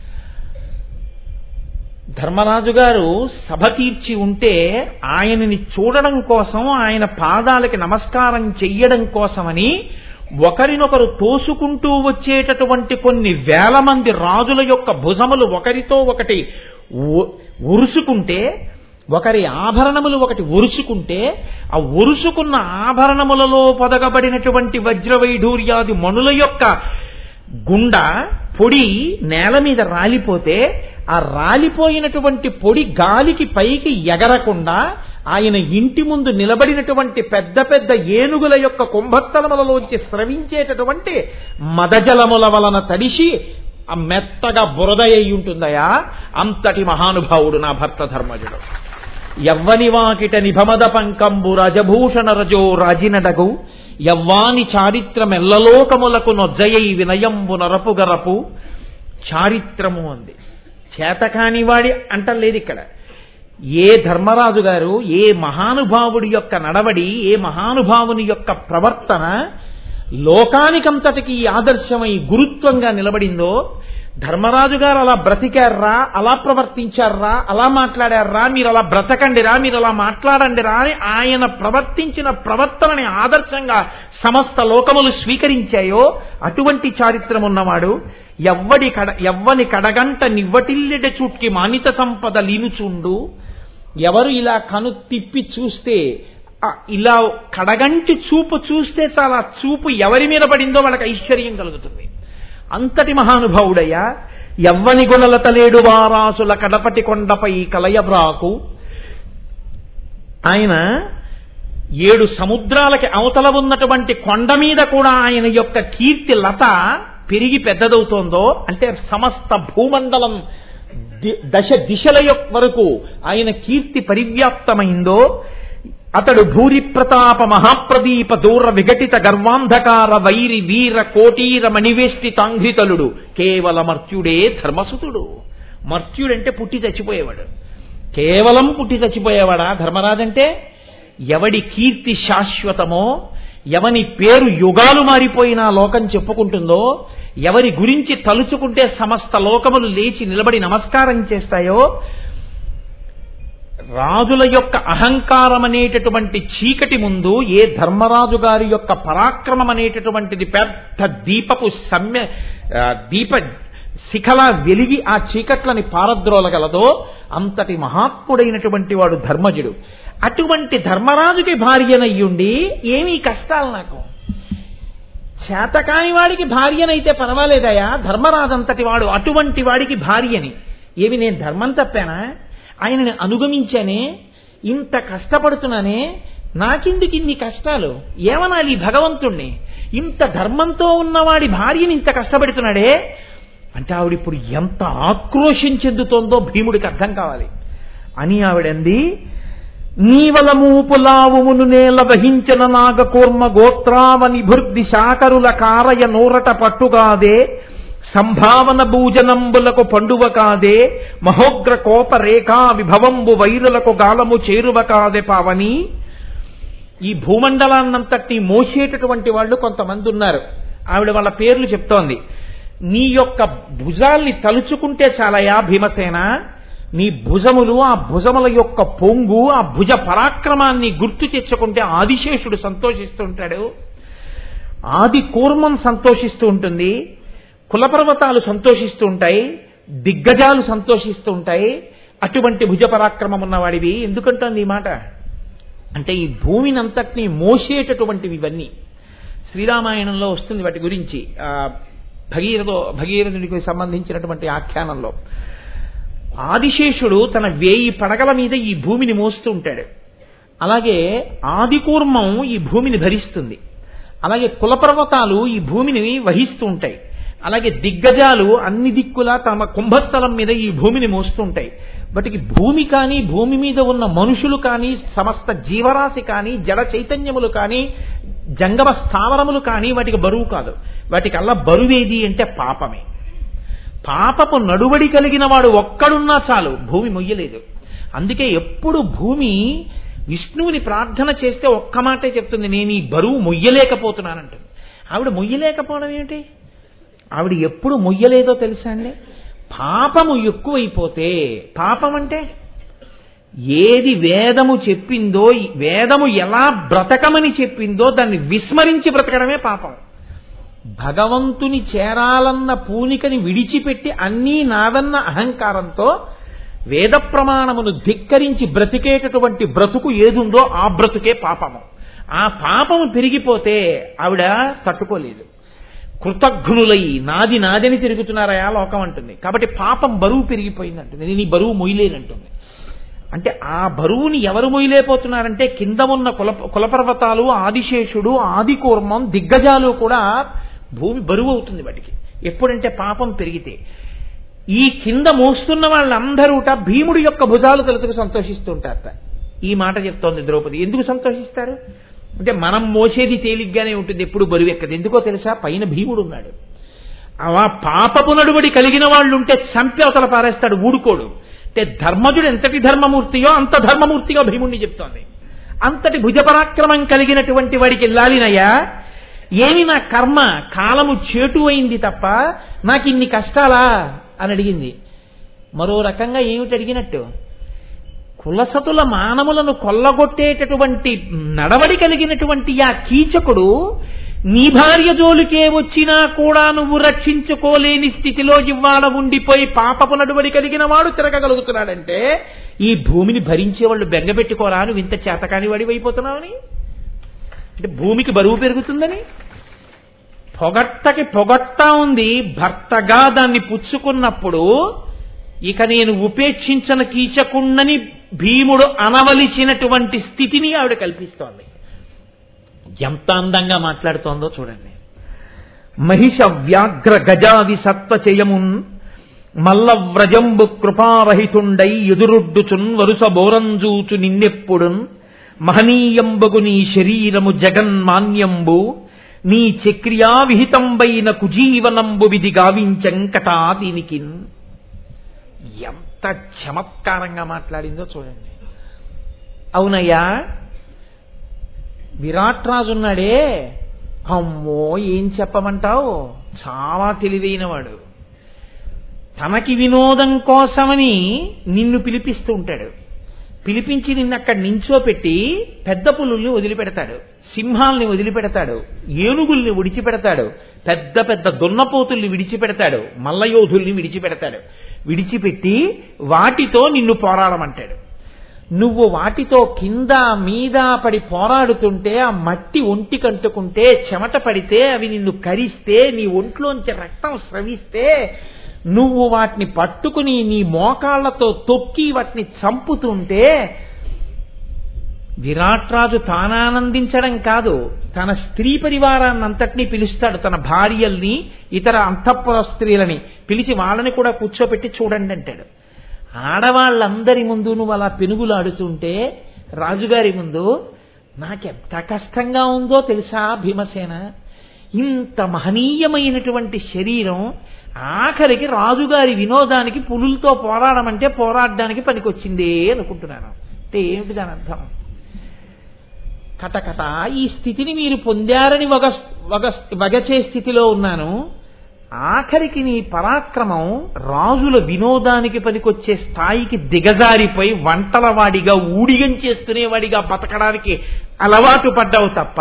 ధర్మరాజు గారు సభ తీర్చి ఉంటే ఆయనని చూడడం కోసం ఆయన పాదాలకి నమస్కారం చెయ్యడం కోసమని ఒకరినొకరు తోసుకుంటూ వచ్చేటటువంటి కొన్ని వేల మంది రాజుల యొక్క భుజములు ఒకరితో ఒకటి ఉరుసుకుంటే ఒకరి ఆభరణములు ఒకటి ఒరుసుకుంటే ఆ ఒరుసుకున్న ఆభరణములలో పొదగబడినటువంటి వజ్రవైఢూర్యాది మణుల యొక్క గుండ పొడి నేల మీద రాలిపోతే ఆ రాలిపోయినటువంటి పొడి గాలికి పైకి ఎగరకుండా ఆయన ఇంటి ముందు నిలబడినటువంటి పెద్ద పెద్ద ఏనుగుల యొక్క కుంభస్థలములలోంచి స్రవించేటటువంటి మదజలముల వలన తడిసి ఆ మెత్తగా బురద అయి ఉంటుందయా అంతటి మహానుభావుడు నా భర్త ధర్మజుడు ఎవ్వని వాకిట నిభమద పంకంబు రజభూషణ రజో రాజినడగు యవ్వాని చారిత్రమెల్లలోకములకు నొజ్జయై వినయంబు నరపుగరపు చారిత్రము అంది చేతకానివాడి అంటలేదు ఇక్కడ ఏ ధర్మరాజు గారు ఏ మహానుభావుడి యొక్క నడవడి ఏ మహానుభావుని యొక్క ప్రవర్తన లోకానికంతటికి ఆదర్శమై గురుత్వంగా నిలబడిందో ధర్మరాజు గారు అలా బ్రతికారా అలా ప్రవర్తించారా అలా మాట్లాడారా మీరు అలా బ్రతకండిరా మీరు అలా మాట్లాడండిరా అని ఆయన ప్రవర్తించిన ప్రవర్తనని ఆదర్శంగా సమస్త లోకములు స్వీకరించాయో అటువంటి చారిత్రం ఉన్నవాడు ఎవ్వడి కడ ఎవ్వని కడగంట నివ్వటిల్లెడ చుట్కి మానిత సంపద లీనుచుండు ఎవరు ఇలా కను తిప్పి చూస్తే ఇలా కడగంటి చూపు చూస్తే చాలా చూపు ఎవరి మీద పడిందో వాళ్ళకి ఐశ్వర్యం కలుగుతుంది అంతటి మహానుభావుడయ్యా ఎవ్వని గుణలత లేడు వారాసుల కడపటి కొండపై కలయబ్రాకు ఆయన ఏడు సముద్రాలకి అవతల ఉన్నటువంటి కొండ మీద కూడా ఆయన యొక్క కీర్తి లత పెరిగి పెద్దదవుతోందో అంటే సమస్త భూమండలం ది- దశ దిశల యొక్క వరకు ఆయన కీర్తి పరివ్యాప్తమైందో అతడు భూరి ప్రతాప మహాప్రదీప దూర విఘటిత గర్వాంధకార వైరి వీర కోటీర మణివేష్టితాంఘ్రితలుడు కేవల మర్త్యుడే ధర్మసుతుడు మర్త్యుడంటే పుట్టి చచ్చిపోయేవాడు కేవలం పుట్టి చచ్చిపోయేవాడా ధర్మరాజంటే ఎవడి కీర్తి శాశ్వతమో ఎవని పేరు యుగాలు మారిపోయినా లోకం చెప్పుకుంటుందో ఎవరి గురించి తలుచుకుంటే సమస్త లోకములు లేచి నిలబడి నమస్కారం చేస్తాయో రాజుల యొక్క అహంకారం అనేటటువంటి చీకటి ముందు ఏ ధర్మరాజు గారి యొక్క పరాక్రమం అనేటటువంటిది పెద్ద దీపపు సమ్య ఆ, దీప శిఖలా వెలిగి ఆ చీకట్లని పారద్రోలగలదో అంతటి మహాత్ముడైనటువంటి వాడు ధర్మజుడు అటువంటి ధర్మరాజుకి భార్యనయ్యుండి ఏమీ కష్టాలు నాకు చేతకాని వాడికి భార్యనైతే పర్వాలేదయా ధర్మరాజంతటి వాడు అటువంటి వాడికి భార్యని ఏమి నేను ధర్మం తప్పానా ఆయనని అనుగమించానే ఇంత కష్టపడుతున్నానే నాకెందుకు ఇన్ని కష్టాలు ఏమనాలి ఈ భగవంతుణ్ణి ఇంత ధర్మంతో ఉన్నవాడి భార్యని ఇంత కష్టపెడుతున్నాడే అంటే ఆవిడ ఇప్పుడు ఎంత ఆక్రోశం చెందుతోందో భీముడికి అర్థం కావాలి అని ఆవిడంది నీవల మూపులావుమును నేల వహించిన నాగకూర్మ గోత్రావని భృద్ది శాకరుల కారయ నూరట పట్టుగాదే సంభావన భూజనంబులకు పండువ కాదే మహోగ్ర కోప రేఖా విభవంబు వైరులకు గాలము చేరువ కాదే పావని ఈ భూమండలాన్నంతటి మోసేటటువంటి వాళ్ళు కొంతమంది ఉన్నారు ఆవిడ వాళ్ళ పేర్లు చెప్తోంది నీ యొక్క భుజాల్ని తలుచుకుంటే చాలయా భీమసేన నీ భుజములు ఆ భుజముల యొక్క పొంగు ఆ భుజ పరాక్రమాన్ని గుర్తు తెచ్చుకుంటే ఆదిశేషుడు సంతోషిస్తూ ఉంటాడు ఆది కూర్మం సంతోషిస్తూ ఉంటుంది కులపర్వతాలు సంతోషిస్తూ ఉంటాయి దిగ్గజాలు సంతోషిస్తూ ఉంటాయి అటువంటి భుజ పరాక్రమం ఉన్నవాడివి ఎందుకంటోంది ఈ మాట అంటే ఈ భూమిని అంతటినీ మోసేటటువంటివి ఇవన్నీ శ్రీరామాయణంలో వస్తుంది వాటి గురించి ఆ, భగీరథో భగీరథుడికి సంబంధించినటువంటి ఆఖ్యానంలో ఆదిశేషుడు తన వేయి పడగల మీద ఈ భూమిని మోస్తూ ఉంటాడు అలాగే ఆదికూర్మం ఈ భూమిని భరిస్తుంది అలాగే కులపర్వతాలు ఈ భూమిని వహిస్తూ ఉంటాయి అలాగే దిగ్గజాలు అన్ని దిక్కులా తమ కుంభస్థలం మీద ఈ భూమిని మోస్తూ ఉంటాయి వాటికి భూమి కానీ భూమి మీద ఉన్న మనుషులు కానీ సమస్త జీవరాశి కానీ జడ చైతన్యములు కానీ జంగమ స్థావరములు కానీ వాటికి బరువు కాదు వాటికల్లా బరువేది అంటే పాపమే పాపపు నడువడి కలిగిన వాడు ఒక్కడున్నా చాలు భూమి మొయ్యలేదు అందుకే ఎప్పుడు భూమి విష్ణువుని ప్రార్థన చేస్తే ఒక్క మాటే చెప్తుంది నేను ఈ బరువు మొయ్యలేకపోతున్నానంటుంది ఆవిడ మొయ్యలేకపోవడం ఏమిటి ఆవిడ ఎప్పుడు మొయ్యలేదో తెలుసా అండి పాపము ఎక్కువైపోతే పాపం అంటే ఏది వేదము చెప్పిందో ఈ వేదము ఎలా బ్రతకమని చెప్పిందో దాన్ని విస్మరించి బ్రతకడమే పాపం భగవంతుని చేరాలన్న పూనికని విడిచిపెట్టి అన్నీ నాదన్న అహంకారంతో వేద ప్రమాణమును ధిక్కరించి బ్రతికేటటువంటి బ్రతుకు ఏదుందో ఆ బ్రతుకే పాపము ఆ పాపము పెరిగిపోతే ఆవిడ తట్టుకోలేదు కృతఘ్నులై నాది నాదని తిరుగుతున్నారయా లోకం అంటుంది కాబట్టి పాపం బరువు పెరిగిపోయిందంటుంది నేను ఈ బరువు మొయ్యలేనంటుంది అంటే ఆ బరువుని ఎవరు మొయ్యలేకపోతున్నారంటే కింద ఉన్న కుల కులపర్వతాలు ఆదిశేషుడు ఆదికూర్మం దిగ్గజాలు కూడా భూమి బరువు అవుతుంది వాటికి ఎప్పుడంటే పాపం పెరిగితే ఈ కింద మోస్తున్న వాళ్ళందరూట భీముడి యొక్క భుజాలు తలుచుకు సంతోషిస్తుంటారట ఈ మాట చెప్తోంది ద్రౌపది ఎందుకు సంతోషిస్తారు అంటే మనం మోసేది తేలిగ్గానే ఉంటుంది ఎప్పుడు బరువు ఎక్కదు ఎందుకో తెలుసా పైన భీముడు ఉన్నాడు ఆ పాపపు నడుబడి కలిగిన వాళ్ళు ఉంటే చంపి అవతల పారేస్తాడు ఊడుకోడు అంటే ధర్మజుడు ఎంతటి ధర్మమూర్తియో అంత ధర్మమూర్తిగా భీముడిని చెప్తోంది అంతటి భుజపరాక్రమం కలిగినటువంటి వాడికి వెళ్ళాలినయ్యా ఏమి నా కర్మ కాలము చేటు అయింది తప్ప నాకు ఇన్ని కష్టాలా అని అడిగింది మరో రకంగా ఏమిటి అడిగినట్టు కులసతుల మానవులను కొల్లగొట్టేటటువంటి నడవడి కలిగినటువంటి ఆ కీచకుడు నీ భార్య జోలికే వచ్చినా కూడా నువ్వు రక్షించుకోలేని స్థితిలో ఇవ్వాల ఉండిపోయి పాపపు నడువడి కలిగిన వాడు తిరగగలుగుతున్నాడంటే ఈ భూమిని భరించేవాళ్ళు బెంగపెట్టుకోరా నువ్వు ఇంత చేతకాని వాడి అయిపోతున్నావని అంటే భూమికి బరువు పెరుగుతుందని పొగట్టకి పొగట్టా ఉంది భర్తగా దాన్ని పుచ్చుకున్నప్పుడు ఇక నేను ఉపేక్షించన కీచకుండని భీముడు అనవలసినటువంటి స్థితిని ఆవిడ కల్పిస్తోంది ఎంత అందంగా మాట్లాడుతోందో చూడండి మహిష వ్యాఘ్ర గజాది సత్వచయమున్ మల్లవ్రజంబు కృపారహితుండై ఎదురొడ్డుచున్ వరుస బోరంజూచు నిన్నెప్పుడున్ మహనీయంబగు నీ శరీరము జగన్మాన్యంబు నీ చక్రియా విహితంబైన కుజీవనంబు విధి గావించంకటా దీనికి ఎంత చమత్కారంగా మాట్లాడిందో చూడండి అవునయ్యా విరాట్ రాజు ఉన్నాడే అమ్మో ఏం చెప్పమంటావు చాలా తెలివైనవాడు తనకి వినోదం కోసమని నిన్ను పిలిపిస్తూ ఉంటాడు పిలిపించి నిన్ను అక్కడ నించోపెట్టి పెద్ద పులుల్ని వదిలిపెడతాడు సింహాల్ని వదిలిపెడతాడు ఏనుగుల్ని విడిచిపెడతాడు పెద్ద పెద్ద దున్నపోతుల్ని విడిచిపెడతాడు మల్లయోధుల్ని విడిచిపెడతాడు విడిచిపెట్టి వాటితో నిన్ను పోరాడమంటాడు నువ్వు వాటితో కింద మీద పడి పోరాడుతుంటే ఆ మట్టి ఒంటి కంటుకుంటే చెమట పడితే అవి నిన్ను కరిస్తే నీ ఒంట్లోంచి రక్తం స్రవిస్తే నువ్వు వాటిని పట్టుకుని నీ మోకాళ్లతో తొక్కి వాటిని చంపుతుంటే విరాట్ రాజు తానానందించడం కాదు తన స్త్రీ పరివారాన్నంతటినీ పిలుస్తాడు తన భార్యల్ని ఇతర అంతఃపుర స్త్రీలని పిలిచి వాళ్ళని కూడా కూర్చోపెట్టి చూడండి అంటాడు ఆడవాళ్ళందరి ముందు నువ్వు అలా పెనుగులాడుతుంటే రాజుగారి ముందు నాకెంత కష్టంగా ఉందో తెలుసా భీమసేన ఇంత మహనీయమైనటువంటి శరీరం ఆఖరికి రాజుగారి వినోదానికి పులులతో పోరాడమంటే పోరాడడానికి పనికొచ్చిందే అనుకుంటున్నాను అంటే ఏమిటి దాని అర్థం కటకట ఈ స్థితిని మీరు పొందారని వగ వగ వగచే స్థితిలో ఉన్నాను ఆఖరికి నీ పరాక్రమం రాజుల వినోదానికి పనికొచ్చే స్థాయికి దిగజారిపోయి వంటల వాడిగా ఊడిగం చేసుకునేవాడిగా బతకడానికి అలవాటు పడ్డావు తప్ప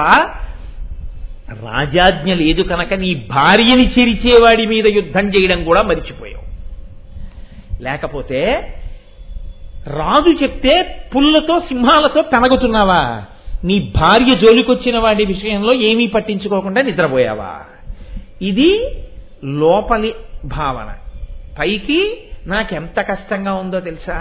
రాజాజ్ఞ లేదు కనుక నీ భార్యని చెరిచేవాడి మీద యుద్ధం చేయడం కూడా మరిచిపోయావు లేకపోతే రాజు చెప్తే పుల్లతో సింహాలతో పెనగుతున్నావా నీ భార్య జోలికొచ్చిన వాడి విషయంలో ఏమీ పట్టించుకోకుండా నిద్రపోయావా ఇది లోపలి భావన పైకి నాకెంత కష్టంగా ఉందో తెలుసా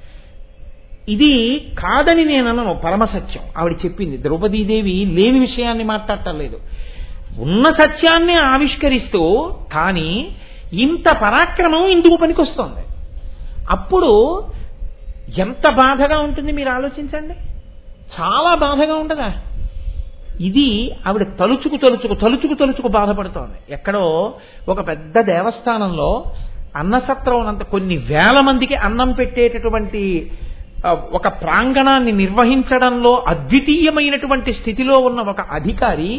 ఇది కాదని నేనను పరమసత్యం ఆవిడ చెప్పింది ద్రౌపదీదేవి లేని విషయాన్ని మాట్లాడటం లేదు ఉన్న సత్యాన్ని ఆవిష్కరిస్తూ కానీ ఇంత పరాక్రమం ఇందుకు పనికొస్తోంది అప్పుడు ఎంత బాధగా ఉంటుంది మీరు ఆలోచించండి చాలా బాధగా ఉండదా ఇది ఆవిడ తలుచుకు తలుచుకు తలుచుకు తలుచుకు బాధపడుతోంది ఎక్కడో ఒక పెద్ద దేవస్థానంలో అన్నసత్రం అంత కొన్ని వేల మందికి అన్నం పెట్టేటటువంటి ఆ, ఒక ప్రాంగణాన్ని నిర్వహించడంలో అద్వితీయమైనటువంటి స్థితిలో ఉన్న ఒక అధికారి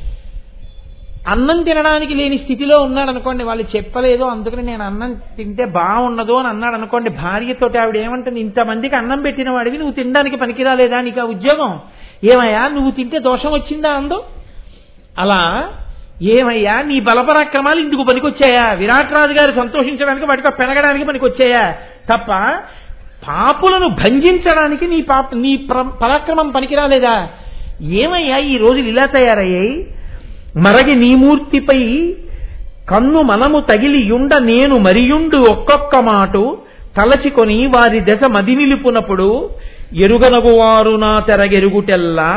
అన్నం తినడానికి లేని స్థితిలో ఉన్నాడు అనుకోండి వాళ్ళు చెప్పలేదు అందుకని నేను అన్నం తింటే బాగుండదు అని అన్నాడు అనుకోండి భార్యతోటి ఆవిడ ఏమంటుంది ఇంతమందికి అన్నం పెట్టిన వాడివి నువ్వు తినడానికి పనికిరాలేదా నీకు ఆ ఉద్యోగం ఏమయ్యా నువ్వు తింటే దోషం వచ్చిందా అందో అలా ఏమయ్యా నీ బలపరాక్రమాలు ఇందుకు పనికొచ్చాయా విరాట్ రాజు గారు సంతోషించడానికి వాటికి పెనగడానికి పనికొచ్చాయా తప్ప పాపులను భంజించడానికి నీ పాప నీ ప్ర- పరాక్రమం పనికిరాలేదా ఏమయ్యా ఈ రోజులు ఇలా తయారయ్యాయి మరగి నీ మూర్తిపై కన్ను మనము తగిలి యుండ నేను మరియుండు ఒక్కొక్క మాటు తలచికొని వారి దశ మది నిలుపునప్పుడు ఎరుగనగు వారు నా తెరగెరుగుటెల్లా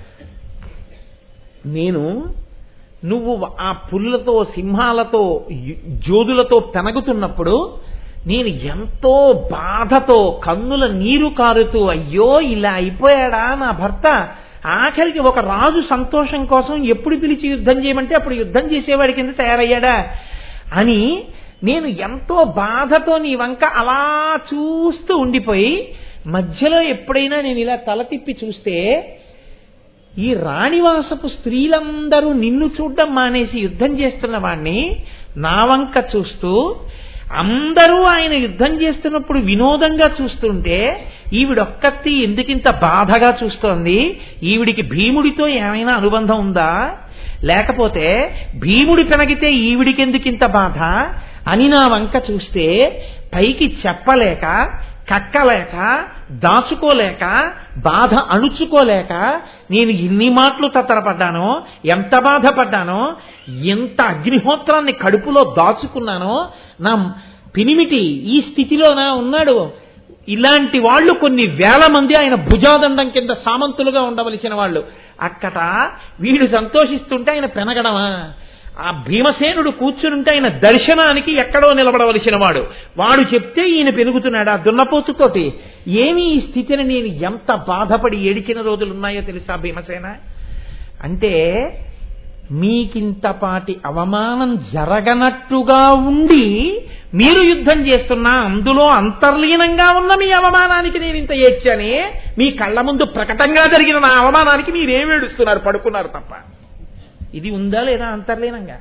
నేను నువ్వు ఆ పుల్లతో సింహాలతో యు- జోదులతో పెనగుతున్నప్పుడు నేను ఎంతో బాధతో కన్నుల నీరు కారుతూ అయ్యో ఇలా అయిపోయాడా నా భర్త ఆఖరికి ఒక రాజు సంతోషం కోసం ఎప్పుడు పిలిచి యుద్ధం చేయమంటే అప్పుడు యుద్ధం చేసేవాడి కింద తయారయ్యాడా అని నేను ఎంతో బాధతో నీ వంక అలా చూస్తూ ఉండిపోయి మధ్యలో ఎప్పుడైనా నేను ఇలా తల తిప్పి చూస్తే ఈ రాణివాసపు స్త్రీలందరూ నిన్ను చూడడం మానేసి యుద్ధం చేస్తున్న వాణ్ణి నా వంక చూస్తూ అందరూ ఆయన యుద్ధం చేస్తున్నప్పుడు వినోదంగా చూస్తుంటే ఈవిడొక్కత్తి ఎందుకింత బాధగా చూస్తోంది ఈవిడికి భీముడితో ఏమైనా అనుబంధం ఉందా లేకపోతే భీముడి పెనగితే ఈవిడికెందుకింత బాధ అని నా వంక చూస్తే పైకి చెప్పలేక కక్కలేక దాచుకోలేక బాధ అణుచుకోలేక నేను ఇన్ని మాటలు తత్తరపడ్డానో ఎంత బాధపడ్డానో ఎంత అగ్నిహోత్రాన్ని కడుపులో దాచుకున్నానో నా పినిమిటి ఈ స్థితిలో నా ఉన్నాడు ఇలాంటి వాళ్ళు కొన్ని వేల మంది ఆయన భుజాదండం కింద సామంతులుగా ఉండవలసిన వాళ్ళు అక్కట వీడు సంతోషిస్తుంటే ఆయన పెనగడమా ఆ భీమసేనుడు కూర్చునుంటే ఆయన దర్శనానికి ఎక్కడో నిలబడవలసిన వాడు వాడు చెప్తే ఈయన పెరుగుతున్నాడు ఆ దున్నపోతుతోటి ఏమి ఈ స్థితిని నేను ఎంత బాధపడి ఏడిచిన రోజులున్నాయో తెలుసా భీమసేన అంటే మీకింతపాటి అవమానం జరగనట్టుగా ఉండి మీరు యుద్ధం చేస్తున్నా అందులో అంతర్లీనంగా ఉన్న మీ అవమానానికి నేను ఇంత ఏడ్చానే మీ కళ్ళ ముందు ప్రకటంగా జరిగిన నా అవమానానికి మీరేం ఏడుస్తున్నారు పడుకున్నారు తప్ప ఇది ఉందా లేదా అంతర్లీనంగా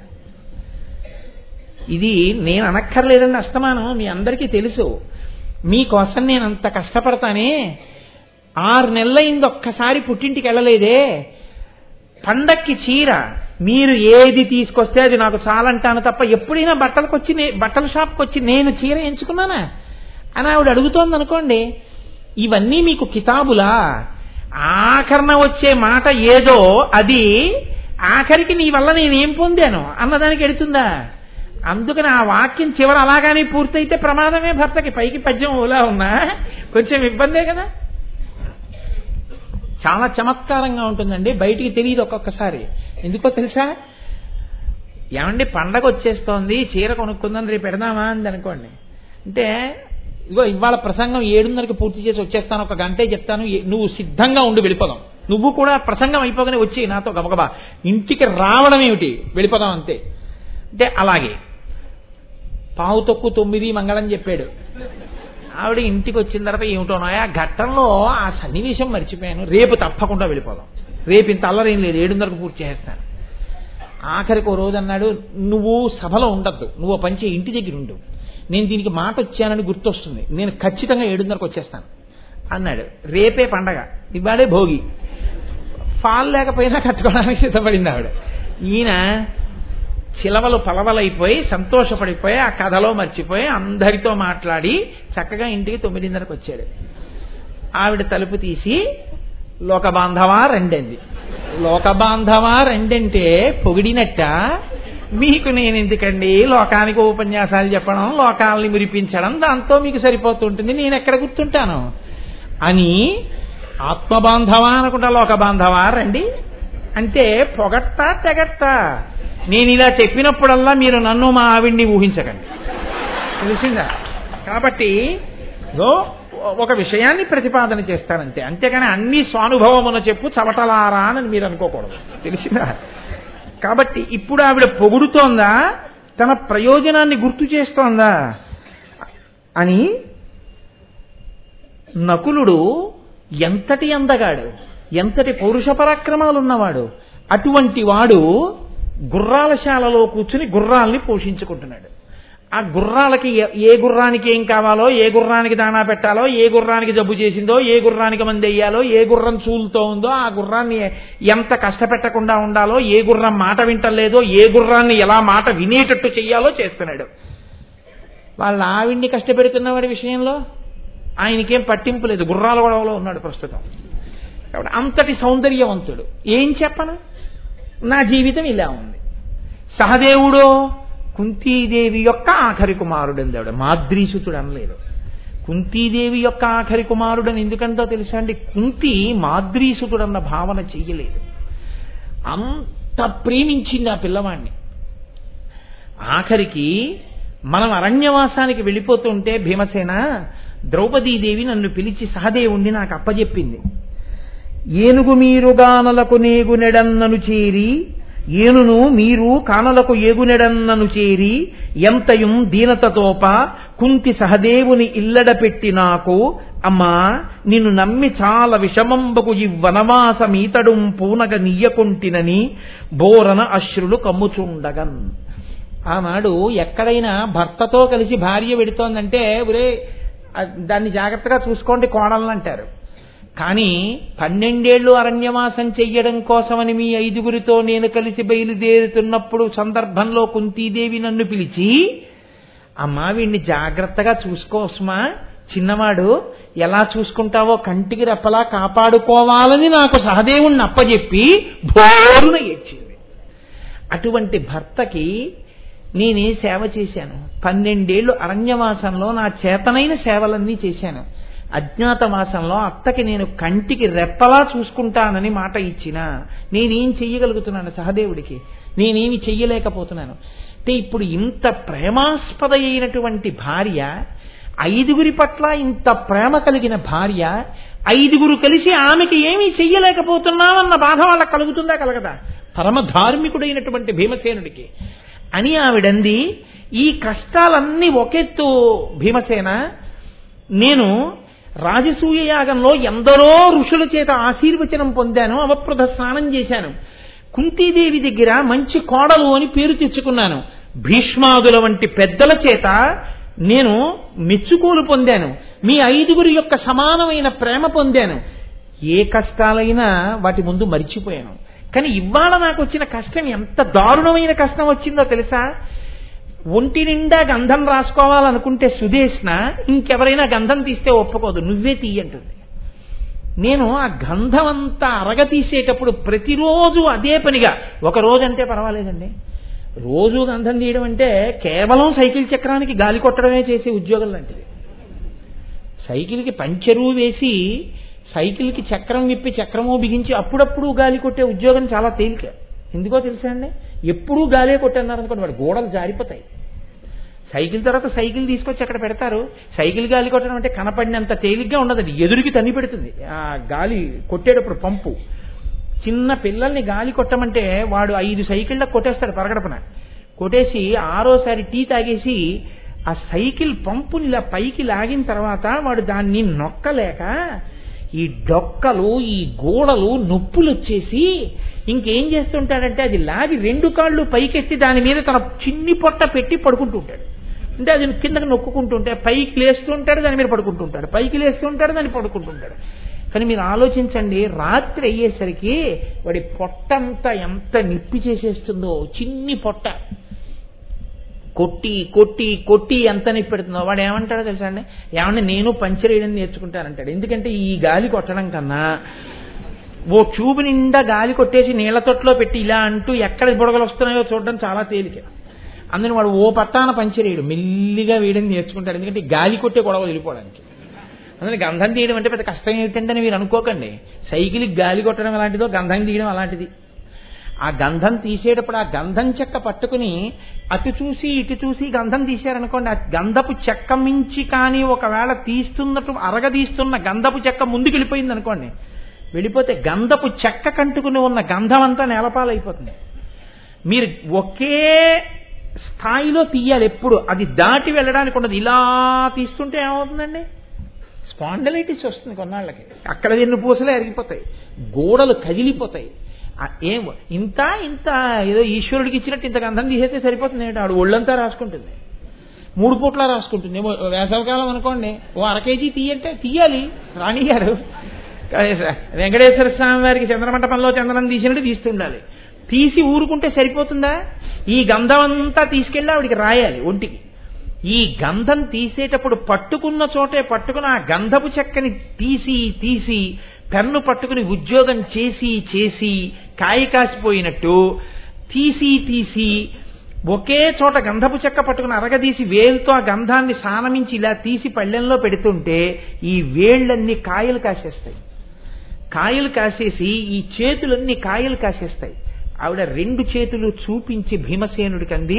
ఇది నేను అనక్కర్లేదండి అస్తమానం మీ అందరికీ తెలుసు మీకోసం నేను అంత కష్టపడతానే ఆరు నెలలైంది ఒక్కసారి పుట్టింటికి వెళ్ళలేదే పండక్కి చీర మీరు ఏది తీసుకొస్తే అది నాకు చాలంటాను తప్ప ఎప్పుడైనా బట్టలకు వచ్చి నే- బట్టల షాప్కి వచ్చి నేను చీర ఎంచుకున్నానా అని ఆవిడ అడుగుతోంది అనుకోండి ఇవన్నీ మీకు కితాబులా ఆఖరణ వచ్చే మాట ఏదో అది ఆఖరికి నీ వల్ల నేనేం పొందాను అన్నదానికి ఎడుతుందా అందుకని ఆ వాక్యం చివర అలాగానే పూర్తయితే ప్రమాదమే భర్తకి పైకి పద్యం ఓలా ఉన్నా కొంచెం ఇబ్బందే కదా చాలా చమత్కారంగా ఉంటుందండి బయటికి తెలియదు ఒక్కొక్కసారి ఎందుకో తెలుసా ఏమండి పండగ వచ్చేస్తోంది చీర కొనుక్కుందని రేపు పెడదామా అంది అనుకోండి అంటే ఇగో ఇవాళ ప్రసంగం ఏడున్నరకి పూర్తి చేసి వచ్చేస్తాను ఒక గంటే చెప్తాను ఏ- నువ్వు సిద్ధంగా ఉండి వెళ్ళిపోదాం నువ్వు కూడా ప్రసంగం అయిపోగానే వచ్చి నాతో గబగబా ఇంటికి రావడం ఏమిటి వెళ్ళిపోదాం అంతే అంటే అలాగే పావు తొక్కు తొమ్మిది మంగళం చెప్పాడు ఆవిడ ఇంటికి వచ్చిన తర్వాత ఏమిటోనో ఆ ఘట్టంలో ఆ సన్నివేశం మర్చిపోయాను రేపు తప్పకుండా వెళ్ళిపోదాం రేపు ఇంత అల్లరేం లేదు ఏడున్నరకు పూర్తి చేస్తాను ఆఖరికి ఓ రోజు అన్నాడు నువ్వు సభలో ఉండద్దు నువ్వు ఓ పంచే ఇంటి దగ్గర ఉండు నేను దీనికి మాట వచ్చానని గుర్తొస్తుంది నేను ఖచ్చితంగా ఏడున్నరకు వచ్చేస్తాను అన్నాడు రేపే పండగ ఇవాడే భోగి ఫాల్ లేకపోయినా కట్టుకోవడానికి సిద్ధపడింది ఆవిడ ఈయన చిలవలు పలవలైపోయి సంతోషపడిపోయి ఆ కథలో మర్చిపోయి అందరితో మాట్లాడి చక్కగా ఇంటికి తొమ్మిదిన్నరకు వచ్చాడు ఆవిడ తలుపు తీసి లోక బాంధవా రెండంది లోక బాంధవా రెండంటే పొగిడినట్ట మీకు నేను ఎందుకండి లోకానికి ఉపన్యాసాలు చెప్పడం లోకాలని మురిపించడం దాంతో మీకు సరిపోతుంటుంది నేను ఎక్కడ గుర్తుంటాను అని ఆత్మబాంధవా అనుకుంటా లోక బాంధవా రండి అంటే పొగట్టా తెగట్టా నేను ఇలా చెప్పినప్పుడల్లా మీరు నన్ను మా ఆవిడ్ని ఊహించకండి తెలిసిందా కాబట్టి ఇదో ఒక విషయాన్ని ప్రతిపాదన చేస్తానంతే అంతేగాని అన్ని స్వానుభవమున చెప్పు చవటలారా అని మీరు అనుకోకూడదు తెలిసిందా కాబట్టి ఇప్పుడు ఆవిడ పొగుడుతోందా తన ప్రయోజనాన్ని గుర్తు చేస్తోందా అని నకులుడు ఎంతటి అందగాడు ఎంతటి పౌరుష పరాక్రమాలున్నవాడు అటువంటి వాడు గుర్రాలశాలలో కూర్చుని గుర్రాల్ని పోషించుకుంటున్నాడు ఆ గుర్రాలకి ఏ- ఏ గుర్రానికి ఏం కావాలో ఏ గుర్రానికి దాణా పెట్టాలో ఏ గుర్రానికి జబ్బు చేసిందో ఏ గుర్రానికి మంది వెయ్యాలో ఏ గుర్రం చూలుతో ఉందో ఆ గుర్రాన్ని ఎంత కష్టపెట్టకుండా ఉండాలో ఏ గుర్రం మాట వింటలేదో ఏ గుర్రాన్ని ఎలా మాట వినేటట్టు చెయ్యాలో చేస్తున్నాడు వాళ్ళ ఆవిడ్ని కష్టపెడుతున్నవాడి విషయంలో ఆయనకేం పట్టింపు లేదు గుర్రాల గొడవలో ఉన్నాడు ప్రస్తుతం కాబట్టి అంతటి సౌందర్యవంతుడు ఏం చెప్పను నా జీవితం ఇలా ఉంది సహదేవుడో కుంతీదేవి యొక్క ఆఖరి కుమారుడు అందాడు మాద్రీసుతుడు అనలేదు కుంతీదేవి యొక్క ఆఖరి కుమారుడని ఎందుకంటో తెలుసా అండి కుంతి మాద్రీసుతుడన్న భావన చెయ్యలేదు అంత ప్రేమించింది ఆ పిల్లవాణ్ణి ఆఖరికి మనం అరణ్యవాసానికి వెళ్ళిపోతుంటే భీమసేన ద్రౌపదీదేవి నన్ను పిలిచి సహదేవుణ్ణి నాకు అప్పజెప్పింది ఏనుగు మీరు గానలకు నేగునెడన్నను చేరి ఏనును మీరు కానలకు ఏగునెడన్నను చేరి ఎంతయుం దీనతతోప కుంతి సహదేవుని ఇల్లడ పెట్టి నాకు అమ్మా నిన్ను నమ్మి చాలా విషమంబకు ఈ వనవాసమీతడుం పూనగ నీయకుంటినని బోరన అశ్రులు కమ్ముచుండగన్ ఆనాడు ఎక్కడైనా భర్తతో కలిసి భార్య పెడుతోందంటే ఒరే ఆ, దాన్ని జాగ్రత్తగా చూసుకోండి కోడలను అంటారు కానీ పన్నెండేళ్లు అరణ్యవాసం చెయ్యడం కోసమని మీ ఐదుగురితో నేను కలిసి బయలుదేరుతున్నప్పుడు సందర్భంలో కుంతీదేవి నన్ను పిలిచి అమ్మా వీడిని జాగ్రత్తగా చూసుకోస్మా చిన్నవాడు ఎలా చూసుకుంటావో కంటికి రెప్పలా కాపాడుకోవాలని నాకు సహదేవుణ్ణి అప్పజెప్పి భోరున ఏడ్చింది అటువంటి భర్తకి నేనే సేవ చేశాను పన్నెండేళ్లు అరణ్యవాసంలో నా చేతనైన సేవలన్నీ చేశాను అజ్ఞాతవాసంలో అత్తకి నేను కంటికి రెప్పలా చూసుకుంటానని మాట ఇచ్చిన నేనేం చెయ్యగలుగుతున్నాను సహదేవుడికి నేనేమి చెయ్యలేకపోతున్నాను అంటే ఇప్పుడు ఇంత ప్రేమాస్పద అయినటువంటి భార్య ఐదుగురి పట్ల ఇంత ప్రేమ కలిగిన భార్య ఐదుగురు కలిసి ఆమెకి ఏమీ చెయ్యలేకపోతున్నామన్న బాధ వాళ్ళకి కలుగుతుందా కలగదా పరమ ధార్మికుడైనటువంటి భీమసేనుడికి అని ఆవిడంది ఈ కష్టాలన్నీ ఒకెత్తు భీమసేన నేను రాజసూయ యాగంలో ఎందరో ఋషుల చేత ఆశీర్వచనం పొందాను అవప్రద స్నానం చేశాను కుంతీదేవి దగ్గర మంచి కోడలు అని పేరు తెచ్చుకున్నాను భీష్మాదుల వంటి పెద్దల చేత నేను మెచ్చుకోలు పొందాను మీ ఐదుగురి యొక్క సమానమైన ప్రేమ పొందాను ఏ కష్టాలైనా వాటి ముందు మరిచిపోయాను కానీ ఇవాళ నాకు వచ్చిన కష్టం ఎంత దారుణమైన కష్టం వచ్చిందో తెలుసా ఒంటి నిండా గంధం రాసుకోవాలనుకుంటే సుదేష్ణ ఇంకెవరైనా గంధం తీస్తే ఒప్పుకోదు నువ్వే తీయంటుంది నేను ఆ గంధం అంతా అరగ తీసేటప్పుడు ప్రతిరోజు అదే పనిగా ఒక రోజు అంటే పర్వాలేదండి రోజు గంధం తీయడం అంటే కేవలం సైకిల్ చక్రానికి గాలి కొట్టడమే చేసే ఉద్యోగం లాంటిది సైకిల్కి పంచరు వేసి సైకిల్కి చక్రం విప్పి చక్రము బిగించి అప్పుడప్పుడు గాలి కొట్టే ఉద్యోగం చాలా తేలిక ఎందుకో తెలుసా అండి ఎప్పుడూ గాలే కొట్టన్నారు అనుకోండి వాడు గోడలు జారిపోతాయి సైకిల్ తర్వాత సైకిల్ తీసుకొచ్చి అక్కడ పెడతారు సైకిల్ గాలి కొట్టడం అంటే కనపడినంత తేలిగ్గా ఉండదండి ఎదురుకి తన్ని పెడుతుంది ఆ గాలి కొట్టేటప్పుడు పంపు చిన్న పిల్లల్ని గాలి కొట్టమంటే వాడు ఐదు సైకిళ్ళకు కొట్టేస్తాడు పరగడపన కొట్టేసి ఆరోసారి టీ తాగేసి ఆ సైకిల్ పంపుని ఇలా పైకి లాగిన తర్వాత వాడు దాన్ని నొక్కలేక ఈ డొక్కలు ఈ గోడలు నొప్పులు వచ్చేసి ఇంకేం చేస్తుంటాడంటే అది లాగి రెండు కాళ్ళు పైకెత్తి దాని మీద తన చిన్ని పొట్ట పెట్టి పడుకుంటూ ఉంటాడు అంటే అది కిందకి నొక్కుంటుంటే పైకి లేస్తూ ఉంటాడు దాని మీద పడుకుంటూ ఉంటాడు పైకి లేస్తూ ఉంటాడు దాన్ని పడుకుంటుంటాడు కానీ మీరు ఆలోచించండి రాత్రి అయ్యేసరికి వాడి పొట్టంతా ఎంత నిప్పి చేసేస్తుందో చిన్ని పొట్ట కొట్టి కొట్టి కొట్టి ఎంత నొప్పి పెడుతుందో వాడు ఏమంటాడో తెలుసా అండి ఏమన్నా నేను పంచర్ వేయడం నేర్చుకుంటానంటాడు ఎందుకంటే ఈ గాలి కొట్టడం కన్నా ఓ ట్యూబ్ నిండా గాలి కొట్టేసి నీళ్ల తొట్లో పెట్టి ఇలా అంటూ ఎక్కడ బుడగలు వస్తున్నాయో చూడడం చాలా తేలిక అందుకని వాడు ఓ పట్టాన పంచర్ వేయడు మెల్లిగా వేయడం నేర్చుకుంటాడు ఎందుకంటే ఈ గాలి కొట్టే గొడవ వెళ్ళిపోవడానికి అందుకని గంధం తీయడం అంటే పెద్ద కష్టం ఏమిటంటే మీరు అనుకోకండి సైకిల్కి గాలి కొట్టడం అలాంటిదో గంధం తీయడం అలాంటిది ఆ గంధం తీసేటప్పుడు ఆ గంధం చెక్క పట్టుకుని అటు చూసి ఇటు చూసి గంధం తీశారనుకోండి ఆ గంధపు చెక్క మించి కానీ ఒకవేళ తీస్తున్నట్టు అరగదీస్తున్న గంధపు చెక్క ముందుకు వెళ్ళిపోయింది అనుకోండి వెళ్ళిపోతే గంధపు చెక్క కంటుకుని ఉన్న గంధం అంతా నేలపాలైపోతుంది మీరు ఒకే స్థాయిలో తీయాలి ఎప్పుడు అది దాటి వెళ్ళడానికి ఉండదు ఇలా తీస్తుంటే ఏమవుతుందండి స్పాండలైటిస్ వస్తుంది కొన్నాళ్ళకి అక్కడ ఎన్ని పూసలే అరిగిపోతాయి గోడలు కదిలిపోతాయి ఆ ఏం ఇంత ఇంత ఏదో ఈశ్వరుడికి ఇచ్చినట్టు ఇంత గంధం తీసేస్తే సరిపోతుంది ఏంటి ఆడు ఒళ్ళంతా రాసుకుంటుంది మూడు పూట్ల రాసుకుంటుంది ఏమో వేసవకాలం అనుకోండి ఓ అర కేజీ తీయంటే తీయాలి రాణి గారు వెంకటేశ్వర స్వామి వారికి చంద్రమంటపంలో చంద్రం తీసినట్టు తీస్తుండాలి తీసి ఊరుకుంటే సరిపోతుందా ఈ గంధం అంతా తీసుకెళ్ళి ఆవిడికి రాయాలి ఒంటికి ఈ గంధం తీసేటప్పుడు పట్టుకున్న చోటే పట్టుకుని ఆ గంధపు చెక్కని తీసి తీసి పెన్ను పట్టుకుని ఉద్యోగం చేసి చేసి కాయ కాసిపోయినట్టు తీసి తీసి ఒకే చోట గంధపు చెక్క పట్టుకుని అరగదీసి వేలుతో ఆ గంధాన్ని సానమించి ఇలా తీసి పళ్ళెంలో పెడుతుంటే ఈ వేళ్ళన్నీ కాయలు కాసేస్తాయి కాయలు కాసేసి ఈ చేతులన్నీ కాయలు కాసేస్తాయి ఆవిడ రెండు చేతులు చూపించి భీమసేనుడికి అంది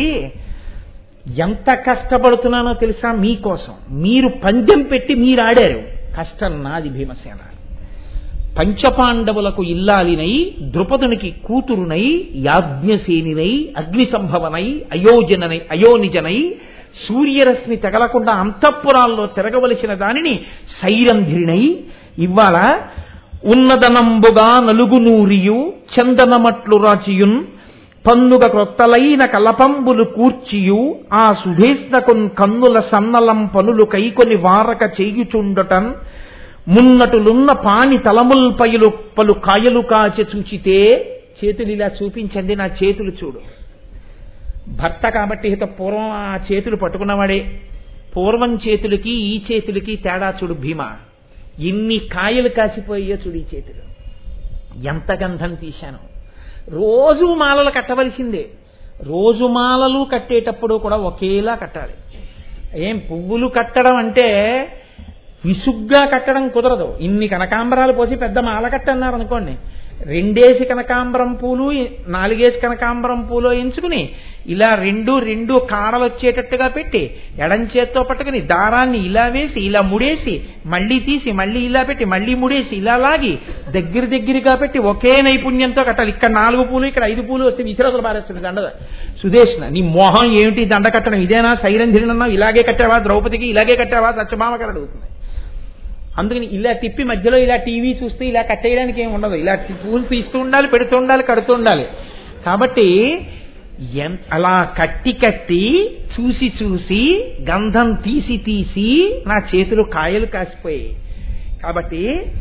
ఎంత కష్టపడుతున్నానో తెలుసా మీకోసం మీరు పందెం పెట్టి మీరు ఆడారు కష్టం నాది భీమసేన పంచపాండవులకు ఇల్లాలినై ద్రుపదునికి కూతురునై యాజ్ఞసేనినై అగ్ని సంభవనై అయోజననై అయోనిజనై సూర్యరశ్మి తగలకుండా అంతఃపురాల్లో తిరగవలసిన దానిని సైరంధ్రినై ఇవాళ ఉన్నదనంబుగా నలుగు నూరియు చందనమట్లు రాచియున్ పన్నుగ క్రొత్తలైన కలపంబులు కూర్చియు ఆ సుధేష్ణకున్ కన్నుల సన్నలం పనులు కైకొని వారక చేయుచుండటన్ మున్నటులున్న పాని తలముల్పయులు పలు కాయలు కాచె చూచితే చేతులు ఇలా చూపించండి నా చేతులు చూడు భర్త కాబట్టి హిత పూర్వం ఆ చేతులు పట్టుకున్నవాడే పూర్వం చేతులకి ఈ చేతులకి తేడా చూడు భీమ ఎన్ని కాయలు కాసిపోయాయో చూడు ఈ చేతులు ఎంత గంధం తీశాను రోజు మాలలు కట్టవలసిందే రోజు మాలలు కట్టేటప్పుడు కూడా ఒకేలా కట్టాలి ఏం పువ్వులు కట్టడం అంటే విసుగ్గా కట్టడం కుదరదు ఇన్ని కనకాంబరాలు పోసి పెద్ద మాల కట్టన్నారు అనుకోండి రెండేసి కనకాంబరం పూలు నాలుగేసి కనకాంబరం పూలు ఎంచుకుని ఇలా రెండు రెండు కాడలు వచ్చేటట్టుగా పెట్టి ఎడం చేత్తో పట్టుకుని దారాన్ని ఇలా వేసి ఇలా ముడేసి మళ్ళీ తీసి మళ్ళీ ఇలా పెట్టి మళ్ళీ ముడేసి ఇలా లాగి దగ్గర దగ్గరగా పెట్టి ఒకే నైపుణ్యంతో కట్టాలి ఇక్కడ నాలుగు పూలు ఇక్కడ ఐదు పూలు వస్తే విసిరతలు పారేస్తుంది దండ సుదేష్ణ నీ మోహం ఏమిటి దండ కట్టడం ఇదేనా సైరంధిరనన్నావు ఇలాగే కట్టావా ద్రౌపదికి ఇలాగే కట్టావా సత్యభామకర అడుగుతుంది అందుకని ఇలా తిప్పి మధ్యలో ఇలా టీవీ చూస్తే ఇలా కట్టేయడానికి ఏమి ఉండదు ఇలా పూలు తీస్తూ ఉండాలి పెడుతూ ఉండాలి కడుతూ ఉండాలి కాబట్టి ఎన్- అలా కట్టి కట్టి చూసి చూసి గంధం తీసి తీసి నా చేతులు కాయలు కాసిపోయాయి కాబట్టి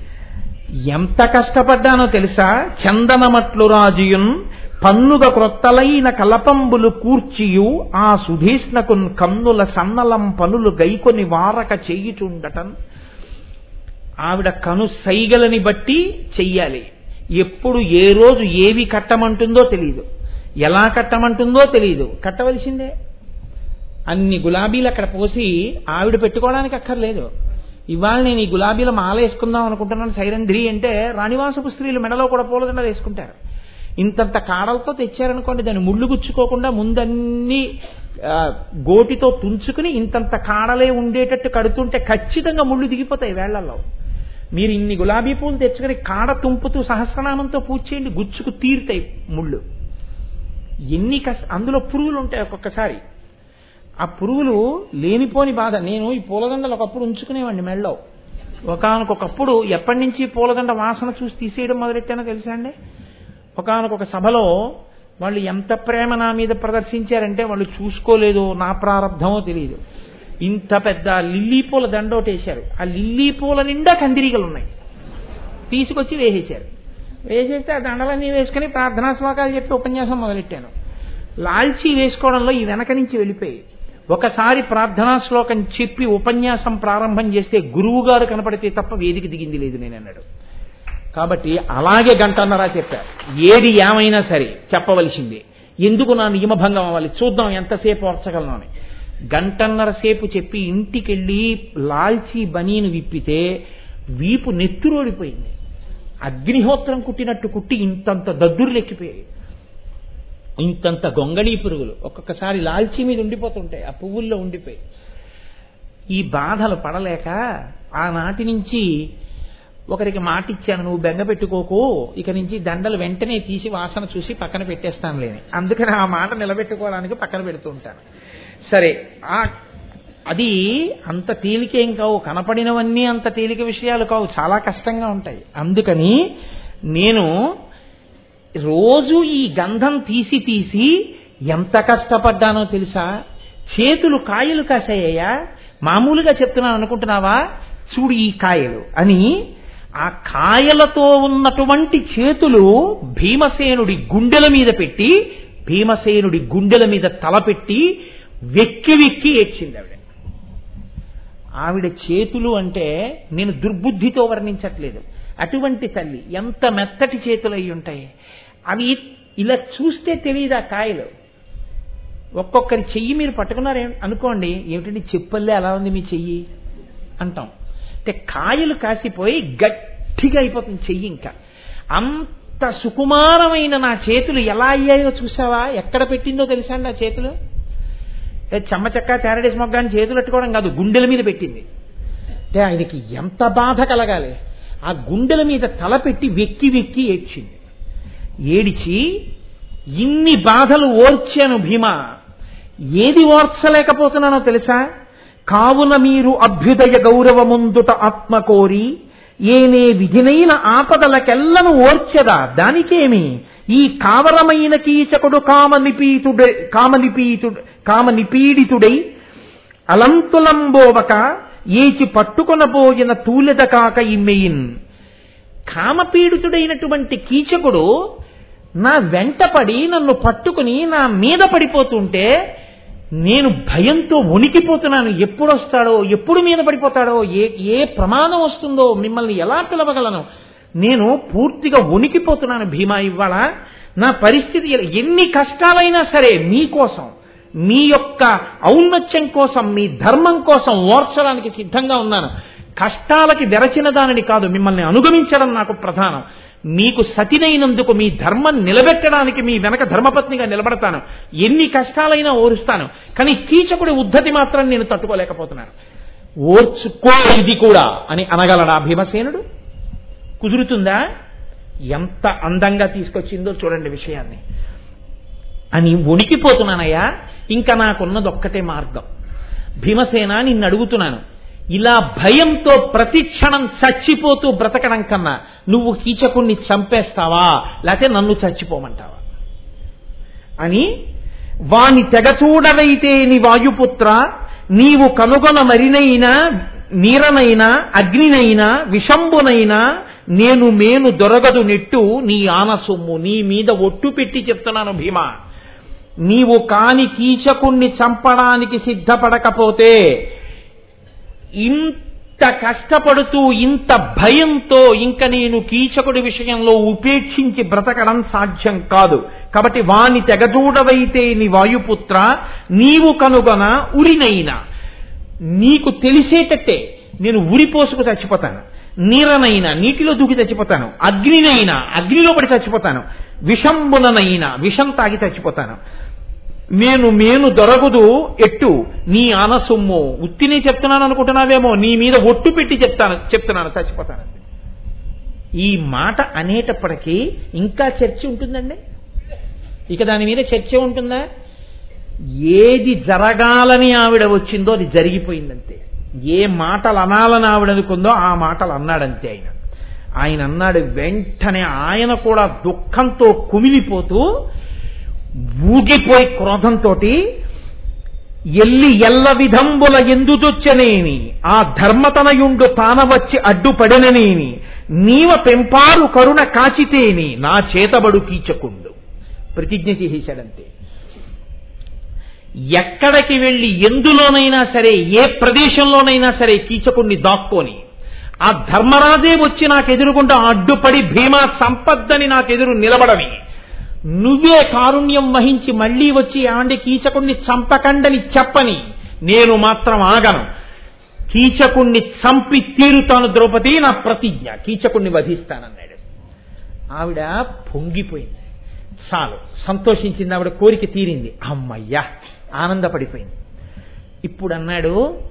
ఎంత కష్టపడ్డానో తెలుసా చందనమట్లు రాజుయున్ పన్నుగ క్రొత్తలైన కలపంబులు కూర్చియు ఆ సుధీష్ణకున్ కన్నుల సన్నలం పనులు గైకొని వారక చెయ్యుచుండటం ఆవిడ కను సైగలని బట్టి చెయ్యాలి ఎప్పుడు ఏ రోజు ఏవి కట్టమంటుందో తెలియదు ఎలా కట్టమంటుందో తెలియదు కట్టవలసిందే అన్ని గులాబీలు అక్కడ పోసి ఆవిడ పెట్టుకోవడానికి అక్కర్లేదు ఇవాళ నేను ఈ గులాబీల మాల వేసుకుందాం అనుకుంటున్నాను సైరంధ్రి అంటే రాణివాసపు స్త్రీలు మెడలో కూడా పూలదండలు వేసుకుంటారు ఇంతంత కాడలతో తెచ్చారనుకోండి దాన్ని ముళ్ళు గుచ్చుకోకుండా ముందన్ని ఆ, గోటితో తుంచుకుని ఇంతంత కాడలే ఉండేటట్టు కడుతుంటే ఖచ్చితంగా ముళ్ళు దిగిపోతాయి వేళ్లలో మీరు ఇన్ని గులాబీ పూలు తెచ్చుకొని కాడ తుంపుతూ సహస్రనామంతో పూజ చేయండి గుచ్చుకు తీరుతాయి ముళ్ళు ఎన్ని కష్ట అందులో పురుగులు ఉంటాయి ఒక్కొక్కసారి ఆ పురుగులు లేనిపోని బాధ నేను ఈ పూలదండలు ఒకప్పుడు ఉంచుకునేవాడిని మెళ్ళో ఒకనకొకప్పుడు ఎప్పటి నుంచి పూలదండ వాసన చూసి తీసేయడం మొదలెట్టానో తెలుసా అండి ఒకనకొక సభలో వాళ్ళు ఎంత ప్రేమ నా మీద ప్రదర్శించారంటే వాళ్ళు చూసుకోలేదో నా ప్రారంధమో తెలియదు ఇంత పెద్ద లిల్లీ పూల దండ ఒకటి వేశారు ఆ లిల్లీ పూల నిండా కందిరీగలు ఉన్నాయి తీసుకొచ్చి వేసేశారు వేసేస్తే ఆ దండలన్నీ వేసుకుని ప్రార్థనా శ్లోకాలు చెప్పి ఉపన్యాసం మొదలెట్టాను లాల్చీ వేసుకోవడంలో ఈ వెనక నుంచి వెళ్ళిపోయి ఒకసారి ప్రార్థనా శ్లోకం చెప్పి ఉపన్యాసం ప్రారంభం చేస్తే గురువు గారు కనపడితే తప్ప వేదిక దిగింది లేదు నేను అన్నాడు కాబట్టి అలాగే గంటన్నరా చెప్పారు ఏది ఏమైనా సరే చెప్పవలసిందే ఎందుకు నా నియమభంగం అవ్వాలి చూద్దాం ఎంతసేపు ఓర్చగలను అని గంటన్నర సేపు చెప్పి ఇంటికెళ్ళి లాల్చి బనీను విప్పితే వీపు నెత్తురోడిపోయింది అగ్నిహోత్రం కుట్టినట్టు కుట్టి ఇంతంత దద్దుర్లు ఎక్కిపోయాయి ఇంతంత గొంగళీ పురుగులు ఒక్కొక్కసారి లాల్చీ మీద ఉండిపోతుంటాయి ఆ పువ్వుల్లో ఉండిపోయి ఈ బాధలు పడలేక ఆనాటి నుంచి ఒకరికి మాట ఇచ్చాను నువ్వు బెంగ పెట్టుకోకు ఇక నుంచి దండలు వెంటనే తీసి వాసన చూసి పక్కన పెట్టేస్తాను లేని అందుకని ఆ మాట నిలబెట్టుకోవడానికి పక్కన పెడుతూ ఉంటాను సరే ఆ అది అంత తేలికేం కావు కనపడినవన్నీ అంత తేలిక విషయాలు కావు చాలా కష్టంగా ఉంటాయి అందుకని నేను రోజు ఈ గంధం తీసి తీసి ఎంత కష్టపడ్డానో తెలుసా చేతులు కాయలు కాసాయ్యా మామూలుగా చెప్తున్నాను అనుకుంటున్నావా చూడు ఈ కాయలు అని ఆ కాయలతో ఉన్నటువంటి చేతులు భీమసేనుడి గుండెల మీద పెట్టి భీమసేనుడి గుండెల మీద తలపెట్టి వెక్కి వెక్కి ఏడ్చింది ఆవిడ ఆవిడ చేతులు అంటే నేను దుర్బుద్ధితో వర్ణించట్లేదు అటువంటి తల్లి ఎంత మెత్తటి చేతులు అయి ఉంటాయి అవి ఇలా చూస్తే తెలియదు ఆ కాయలు ఒక్కొక్కరి చెయ్యి మీరు పట్టుకున్నారే అనుకోండి ఏమిటండి చెప్పల్లే అలా ఉంది మీ చెయ్యి అంటాం అంటే కాయలు కాసిపోయి గట్టిగా అయిపోతుంది చెయ్యి ఇంకా అంత సుకుమారమైన నా చేతులు ఎలా అయ్యాయో చూసావా ఎక్కడ పెట్టిందో తెలుసా అండి ఆ చేతులు ఏ చెమ్మ చెక్క చారడేసి మొగ్గ అని చేతులు పెట్టుకోవడం కాదు గుండెల మీద పెట్టింది అంటే ఆయనకి ఎంత బాధ కలగాలి ఆ గుండెల మీద తల పెట్టి వెక్కి వెక్కి ఏడ్చింది ఏడిచి ఇన్ని బాధలు ఓర్చాను భీమా ఏది ఓర్చలేకపోతున్నానో తెలుసా కావున మీరు అభ్యుదయ గౌరవముందుట ఆత్మ కోరి ఏనే విధినైన ఆపదలకెల్లను ఓర్చెదా దానికేమి ఈ కావరమైన కీచకుడు కామనిపీతుడే కామనిపీతుడు కామనిపీడితుడై అలంతులంబోవక ఏచి పట్టుకొనబోయిన తూలెద కాక ఇమ్మెయిన్ కామపీడితుడైనటువంటి కీచకుడు నా వెంటపడి నన్ను పట్టుకుని నా మీద పడిపోతుంటే నేను భయంతో వణికిపోతున్నాను ఎప్పుడు వస్తాడో ఎప్పుడు మీద పడిపోతాడో ఏ ఏ ప్రమాదం వస్తుందో మిమ్మల్ని ఎలా పిలవగలను నేను పూర్తిగా వణికిపోతున్నాను భీమా ఇవాళ నా పరిస్థితి ఎలా- ఎన్ని కష్టాలైనా సరే మీకోసం మీ యొక్క ఔన్నత్యం కోసం మీ ధర్మం కోసం ఓర్చడానికి సిద్ధంగా ఉన్నాను కష్టాలకి వెరచిన దానిని కాదు మిమ్మల్ని అనుగమించడం నాకు ప్రధానం మీకు సతినైనందుకు మీ ధర్మం నిలబెట్టడానికి మీ వెనక ధర్మపత్నిగా నిలబడతాను ఎన్ని కష్టాలైనా ఓరుస్తాను కానీ కీచకుడి ఉద్ధతి మాత్రం నేను తట్టుకోలేకపోతున్నాను ఓర్చుకో ఇది కూడా అని అనగలడా భీమసేనుడు కుదురుతుందా ఎంత అందంగా తీసుకొచ్చిందో చూడండి విషయాన్ని అని వణికిపోతున్నానయ్యా ఇంకా నాకున్నది ఒక్కటే మార్గం భీమసేన నిన్ను అడుగుతున్నాను ఇలా భయంతో ప్రతి క్షణం చచ్చిపోతూ బ్రతకడం కన్నా నువ్వు కీచకుణ్ణి చంపేస్తావా లేకపోతే నన్ను చచ్చిపోమంటావా అని వాని తెగ చూడవైతే ని వాయుపుత్ర నీవు కనుగొన మరినైనా నీరనైనా అగ్నినైనా విషంబునైనా నేను మేను దొరగదు నెట్టు నీ ఆనసొమ్ము నీ మీద ఒట్టు పెట్టి చెప్తున్నాను భీమా నీవు కాని కీచకుణ్ణి చంపడానికి సిద్ధపడకపోతే ఇంత కష్టపడుతూ ఇంత భయంతో ఇంక నేను కీచకుడి విషయంలో ఉపేక్షించి బ్రతకడం సాధ్యం కాదు కాబట్టి వాని తెగజూడవైతే నీ వాయుపుత్ర నీవు కనుగొన ఉరినైనా నీకు తెలిసేటట్టే నేను ఉరిపోసుకు చచ్చిపోతాను నీరనైనా నీటిలో దూకి చచ్చిపోతాను అగ్నినైనా అగ్నిలో పడి చచ్చిపోతాను విషంబుననైనా విషం తాగి చచ్చిపోతాను నేను మేను దొరకదు ఎట్టు నీ ఆనసొమ్ము ఉత్తినే చెప్తున్నాను అనుకుంటున్నావేమో నీ మీద ఒట్టు పెట్టి చెప్తాను చెప్తున్నాను చచ్చిపోతాను ఈ మాట అనేటప్పటికీ ఇంకా చర్చ ఉంటుందండి ఇక దాని మీద చర్చ ఉంటుందా ఏది జరగాలని ఆవిడ వచ్చిందో అది జరిగిపోయిందంతే ఏ మాటలు అనాలని ఆవిడ అనుకుందో ఆ మాటలు అన్నాడంతే ఆయన ఆయన అన్నాడు వెంటనే ఆయన కూడా దుఃఖంతో కుమిలిపోతూ ఊగిపోయి క్రోధంతో ఎల్లి ఎల్ల విధంబుల ఎందుదొచ్చనేని ఆ ధర్మతనయుండు తాన వచ్చి అడ్డుపడననేని నీవ పెంపారు కరుణ కాచితేని నా చేతబడు కీచకుండు ప్రతిజ్ఞ చేసేశాడంతే ఎక్కడికి వెళ్ళి ఎందులోనైనా సరే ఏ ప్రదేశంలోనైనా సరే కీచకుణ్ణి దాక్కొని ఆ ధర్మరాజే వచ్చి నాకు ఎదురుగుండా అడ్డుపడి భీమా సంపద్దని నాకెదురు నిలబడవి నువ్వే కారుణ్యం వహించి మళ్లీ వచ్చి ఆండి కీచకుణ్ణి చంపకండని చెప్పని నేను మాత్రం ఆగను కీచకుణ్ణి చంపి తీరుతాను ద్రౌపది నా ప్రతిజ్ఞ కీచకుణ్ణి వధిస్తానన్నాడు ఆవిడ పొంగిపోయింది చాలు సంతోషించింది ఆవిడ కోరిక తీరింది అమ్మయ్యా ఆనందపడిపోయింది ఇప్పుడు అన్నాడు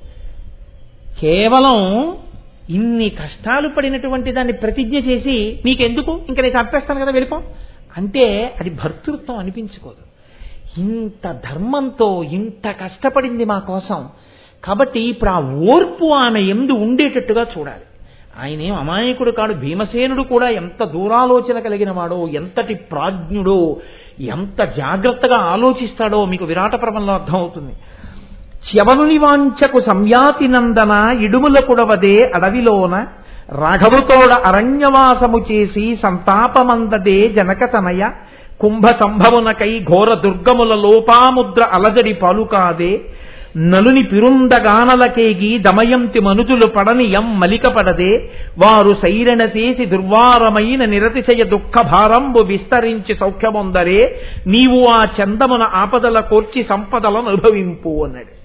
కేవలం ఇన్ని కష్టాలు పడినటువంటి దాన్ని ప్రతిజ్ఞ చేసి నీకెందుకు ఇంకా నేను చంపేస్తాను కదా వెళ్ళిపో అంటే అది భర్తృత్వం అనిపించుకోదు ఇంత ధర్మంతో ఇంత కష్టపడింది మా కోసం కాబట్టి ఇప్పుడు ఆ ఓర్పు ఆమె ఎందు ఉండేటట్టుగా చూడాలి ఆయన ఏం అమాయకుడు కాడు భీమసేనుడు కూడా ఎంత దూరాలోచన కలిగిన వాడో ఎంతటి ప్రాజ్ఞుడో ఎంత జాగ్రత్తగా ఆలోచిస్తాడో మీకు విరాట పర్వంలో అర్థమవుతుంది చ్యవనుని వాంచకు సంయాతి నందన ఇడుముల కుడవదే అడవిలోన రాఘవుతోడ అరణ్యవాసము చేసి సంతాపమందదే జనకతనయ కుంభ సంభవునకై ఘోర దుర్గముల లోపాముద్ర అలజడి పాలుకాదే నలుని పిరుందగానలకేగి దమయంతి మనుజులు పడని యం మలికపడదే వారు సైరణ చేసి దుర్వారమైన నిరతిశయ దుఃఖ భారంబు విస్తరించి సౌఖ్యమొందరే నీవు ఆ చందమున ఆపదల కోర్చి సంపదలను అనుభవింపు అన్నాడు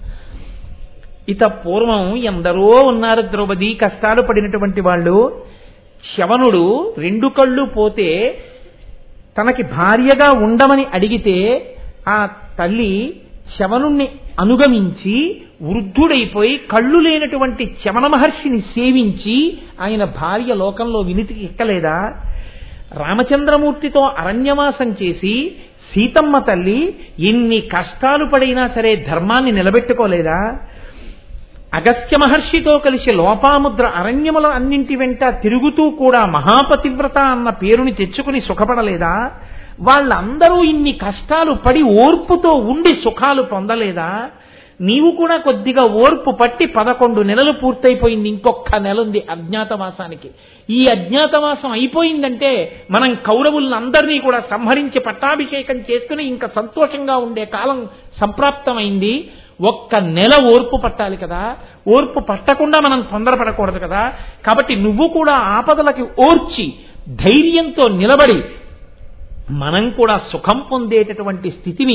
ఇత పూర్వం ఎందరో ఉన్నారు ద్రౌపది కష్టాలు పడినటువంటి వాళ్ళు శవనుడు రెండు కళ్ళు పోతే తనకి భార్యగా ఉండమని అడిగితే ఆ తల్లి శవనుణ్ణి అనుగమించి వృద్ధుడైపోయి కళ్ళు లేనటువంటి చమన మహర్షిని సేవించి ఆయన భార్య లోకంలో వినితికి ఎక్కలేదా రామచంద్రమూర్తితో అరణ్యవాసం చేసి సీతమ్మ తల్లి ఎన్ని కష్టాలు పడినా సరే ధర్మాన్ని నిలబెట్టుకోలేదా అగస్త్య మహర్షితో కలిసి లోపాముద్ర అరణ్యముల అన్నింటి వెంట తిరుగుతూ కూడా మహాపతివ్రత అన్న పేరుని తెచ్చుకుని సుఖపడలేదా వాళ్ళందరూ ఇన్ని కష్టాలు పడి ఓర్పుతో ఉండి సుఖాలు పొందలేదా నీవు కూడా కొద్దిగా ఓర్పు పట్టి పదకొండు నెలలు పూర్తయిపోయింది ఇంకొక నెల ఉంది అజ్ఞాతవాసానికి ఈ అజ్ఞాతవాసం అయిపోయిందంటే మనం కౌరవులను అందరినీ కూడా సంహరించి పట్టాభిషేకం చేసుకుని ఇంకా సంతోషంగా ఉండే కాలం సంప్రాప్తమైంది ఒక్క నెల ఓర్పు పట్టాలి కదా ఓర్పు పట్టకుండా మనం తొందరపడకూడదు కదా కాబట్టి నువ్వు కూడా ఆపదలకి ఓర్చి ధైర్యంతో నిలబడి మనం కూడా సుఖం పొందేటటువంటి స్థితిని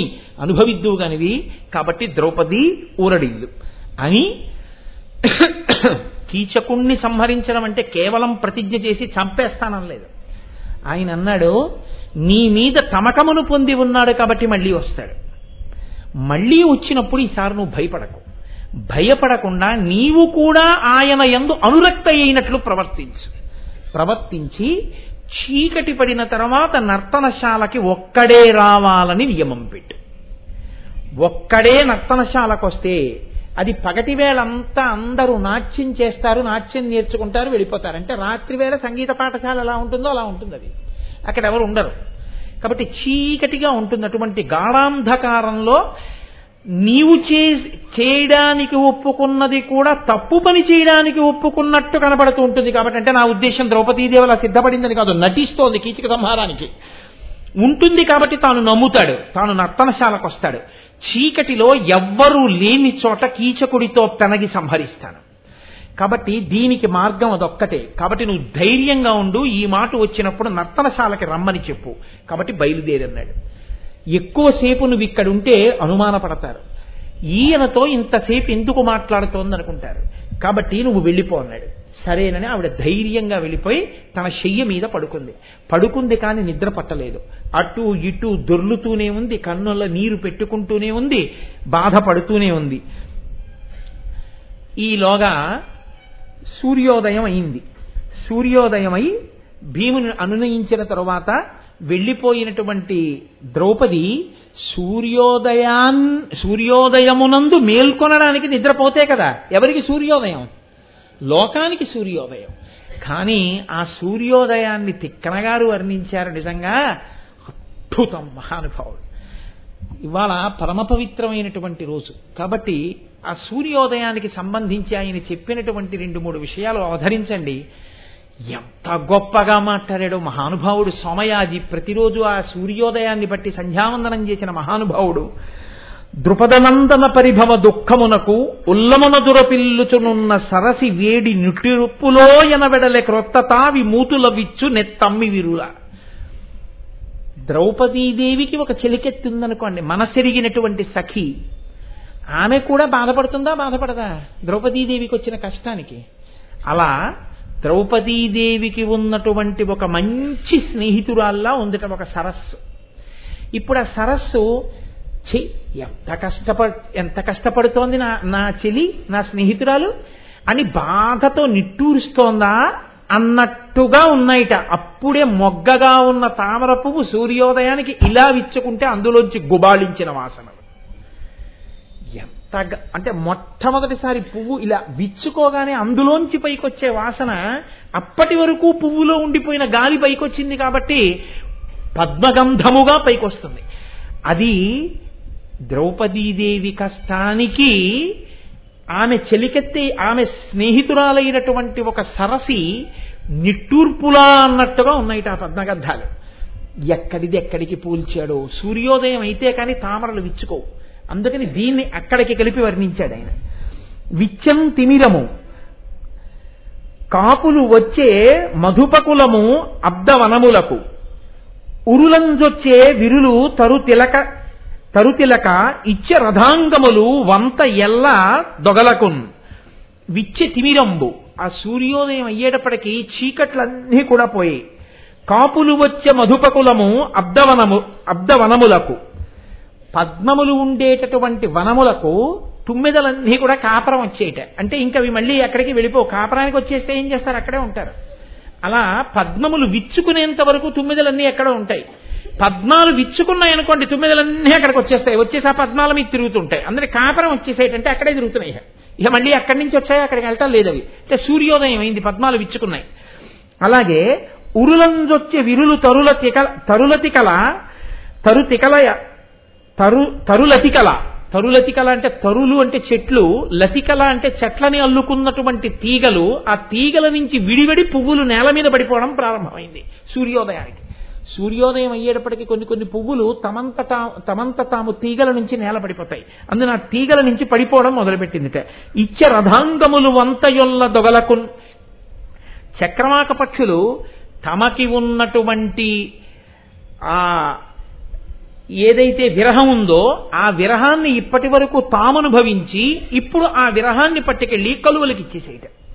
అనుభవిద్దువుగానివి కాబట్టి ద్రౌపది ఊరడిల్లు అని కీచకుణ్ణి సంహరించడం అంటే కేవలం ప్రతిజ్ఞ చేసి చంపేస్తానం లేదు ఆయన అన్నాడు నీ మీద తమకమును పొంది ఉన్నాడు కాబట్టి మళ్ళీ వస్తాడు మళ్ళీ వచ్చినప్పుడు ఈసారి నువ్వు భయపడకు భయపడకుండా నీవు కూడా ఆయన ఎందు అనురక్త అయినట్లు ప్రవర్తించు ప్రవర్తించి చీకటి పడిన తర్వాత నర్తనశాలకి ఒక్కడే రావాలని నియమం పెట్టు ఒక్కడే నర్తనశాలకు వస్తే అది పగటి వేళంతా అందరూ నాట్యం చేస్తారు నాట్యం నేర్చుకుంటారు వెళ్ళిపోతారు అంటే రాత్రి వేళ సంగీత పాఠశాల ఎలా ఉంటుందో అలా ఉంటుంది అది అక్కడ ఎవరు ఉండరు కాబట్టి చీకటిగా ఉంటుంది అటువంటి గాఢాంధకారంలో నీవు చే చేయడానికి ఒప్పుకున్నది కూడా తప్పు పని చేయడానికి ఒప్పుకున్నట్టు కనబడుతూ ఉంటుంది కాబట్టి అంటే నా ఉద్దేశం ద్రౌపదీదేవి అలా సిద్ధపడిందని కాదు నటిస్తోంది కీచక సంహారానికి ఉంటుంది కాబట్టి తాను నమ్ముతాడు తాను నర్తనశాలకు వస్తాడు చీకటిలో ఎవ్వరూ లేని చోట కీచకుడితో పెనగి సంహరిస్తాను కాబట్టి దీనికి మార్గం అదొక్కటే కాబట్టి నువ్వు ధైర్యంగా ఉండు ఈ మాట వచ్చినప్పుడు నర్తనశాలకి రమ్మని చెప్పు కాబట్టి బయలుదేరన్నాడు ఎక్కువసేపు నువ్వు ఇక్కడ ఉంటే అనుమానపడతారు ఈయనతో ఇంతసేపు ఎందుకు మాట్లాడుతోంది అనుకుంటారు కాబట్టి నువ్వు వెళ్ళిపో అన్నాడు సరేనని ఆవిడ ధైర్యంగా వెళ్ళిపోయి తన శయ్య మీద పడుకుంది పడుకుంది కానీ నిద్ర పట్టలేదు అటు ఇటు దొర్లుతూనే ఉంది కన్నుల నీరు పెట్టుకుంటూనే ఉంది బాధపడుతూనే ఉంది ఈలోగా సూర్యోదయం అయింది సూర్యోదయం అయి భీముని అనునయించిన తరువాత వెళ్ళిపోయినటువంటి ద్రౌపది సూర్యోదయాన్ సూర్యోదయమునందు మేల్కొనడానికి నిద్రపోతే కదా ఎవరికి సూర్యోదయం లోకానికి సూర్యోదయం కానీ ఆ సూర్యోదయాన్ని తిక్కనగారు వర్ణించారు నిజంగా అద్భుతం మహానుభావుడు ఇవాళ పరమ పవిత్రమైనటువంటి రోజు కాబట్టి ఆ సూర్యోదయానికి సంబంధించి ఆయన చెప్పినటువంటి రెండు మూడు విషయాలు అవధరించండి ఎంత గొప్పగా మాట్లాడాడు మహానుభావుడు సోమయాజి ప్రతిరోజు ఆ సూర్యోదయాన్ని బట్టి సంధ్యావందనం చేసిన మహానుభావుడు ద్రుపదనందన పరిభవ దుఃఖమునకు ఉల్లమున దురపిల్లుచునున్న సరసి వేడి నుటిరుప్పులో ఎనబెడలే క్రొత్త తావి మూతుల విచ్చు నెత్తమ్మి విరుల ద్రౌపదీదేవికి ఒక చెలికెత్తుందనుకోండి మనసెరిగినటువంటి సఖి ఆమె కూడా బాధపడుతుందా బాధపడదా ద్రౌపదీదేవికి వచ్చిన కష్టానికి అలా ద్రౌపదీదేవికి ఉన్నటువంటి ఒక మంచి స్నేహితురాల్లా ఉందిట ఒక సరస్సు ఇప్పుడు ఆ సరస్సు ఛీ ఎంత కష్టప ఎంత కష్టపడుతోంది నా నా చెలి నా స్నేహితురాలు అని బాధతో నిట్టూరుస్తోందా అన్నట్టుగా ఉన్నాయిట అప్పుడే మొగ్గగా ఉన్న తామర పువ్వు సూర్యోదయానికి ఇలా విచ్చుకుంటే అందులోంచి గుబాళించిన వాసనలు ఎంత గ- అంటే మొట్టమొదటిసారి పువ్వు ఇలా విచ్చుకోగానే అందులోంచి పైకొచ్చే వాసన అప్పటి వరకు పువ్వులో ఉండిపోయిన గాలి పైకొచ్చింది కాబట్టి పద్మగంధముగా పైకొస్తుంది అది ద్రౌపదీదేవి కష్టానికి ఆమె చెలికెత్తి ఆమె స్నేహితురాలైనటువంటి ఒక సరసి నిట్టూర్పులా అన్నట్టుగా ఉన్నాయిట ఆ పద్మగంధాలు ఎక్కడిది ఎక్కడికి పూల్చాడో సూర్యోదయం అయితే కానీ తామరలు విచ్చుకోవు అందుకని దీన్ని అక్కడికి కలిపి వర్ణించాడు ఆయన విచ్చం తిమిరము కాపులు వచ్చే మధుపకులము అబ్దవనములకు ఉరులంజొచ్చే విరులు తరుతిలక తరుతిలక ఇచ్చ రథాంగములు వంత ఎల్ల దొగలకున్ విచ్చే తిమిరంబు ఆ సూర్యోదయం అయ్యేటప్పటికీ చీకట్లన్నీ కూడా పోయి కాపులు వచ్చే మధుపకులము అబ్దవనము అబ్దవనములకు పద్మములు ఉండేటటువంటి వనములకు తుమ్మెదలన్నీ కూడా కాపరం వచ్చేయట అంటే ఇంకా అవి మళ్ళీ ఎక్కడికి వెళ్ళిపో కాపరానికి వచ్చేస్తే ఏం చేస్తారు అక్కడే ఉంటారు అలా పద్మములు విచ్చుకునేంత వరకు తుమ్మెదలన్నీ ఎక్కడ ఉంటాయి పద్మాలు విచ్చుకున్నాయి అనుకోండి తుమ్మెదలన్నీ అక్కడికి వచ్చేస్తాయి వచ్చేసి ఆ పద్మాల మీద తిరుగుతుంటాయి అందరి కాపరం వచ్చేసేటంటే అక్కడే తిరుగుతున్నాయి ఇక. ఇక మళ్ళీ అక్కడి నుంచి వచ్చాయి అక్కడికి వెళ్ళటం లేదు అవి అంటే సూర్యోదయం అయింది పద్మాలు విచ్చుకున్నాయి అలాగే ఉరులంజొచ్చే విరులు తరుల తిక తరులతికల తరుతికల తరు తరులతికల తరులతికల అంటే తరులు అంటే చెట్లు లతికల అంటే చెట్లని అల్లుకున్నటువంటి తీగలు ఆ తీగల నుంచి విడివిడి పువ్వులు నేల మీద పడిపోవడం ప్రారంభమైంది సూర్యోదయానికి సూర్యోదయం అయ్యేటప్పటికి కొన్ని కొన్ని పువ్వులు తమంత తా- తమంత తాము తీగల నుంచి నేల పడిపోతాయి అందున ఆ తీగల నుంచి పడిపోవడం మొదలుపెట్టిందిట ఇచ్చ రథాంగములు వంతయొల్ల దొగలకు చక్రవాక పక్షులు తమకి ఉన్నటువంటి ఆ ఏదైతే విరహం ఉందో ఆ విరహాన్ని ఇప్పటి వరకు తామనుభవించి ఇప్పుడు ఆ విరహాన్ని పట్టుకెళ్ళి కలువలకి ఇచ్చేసేయట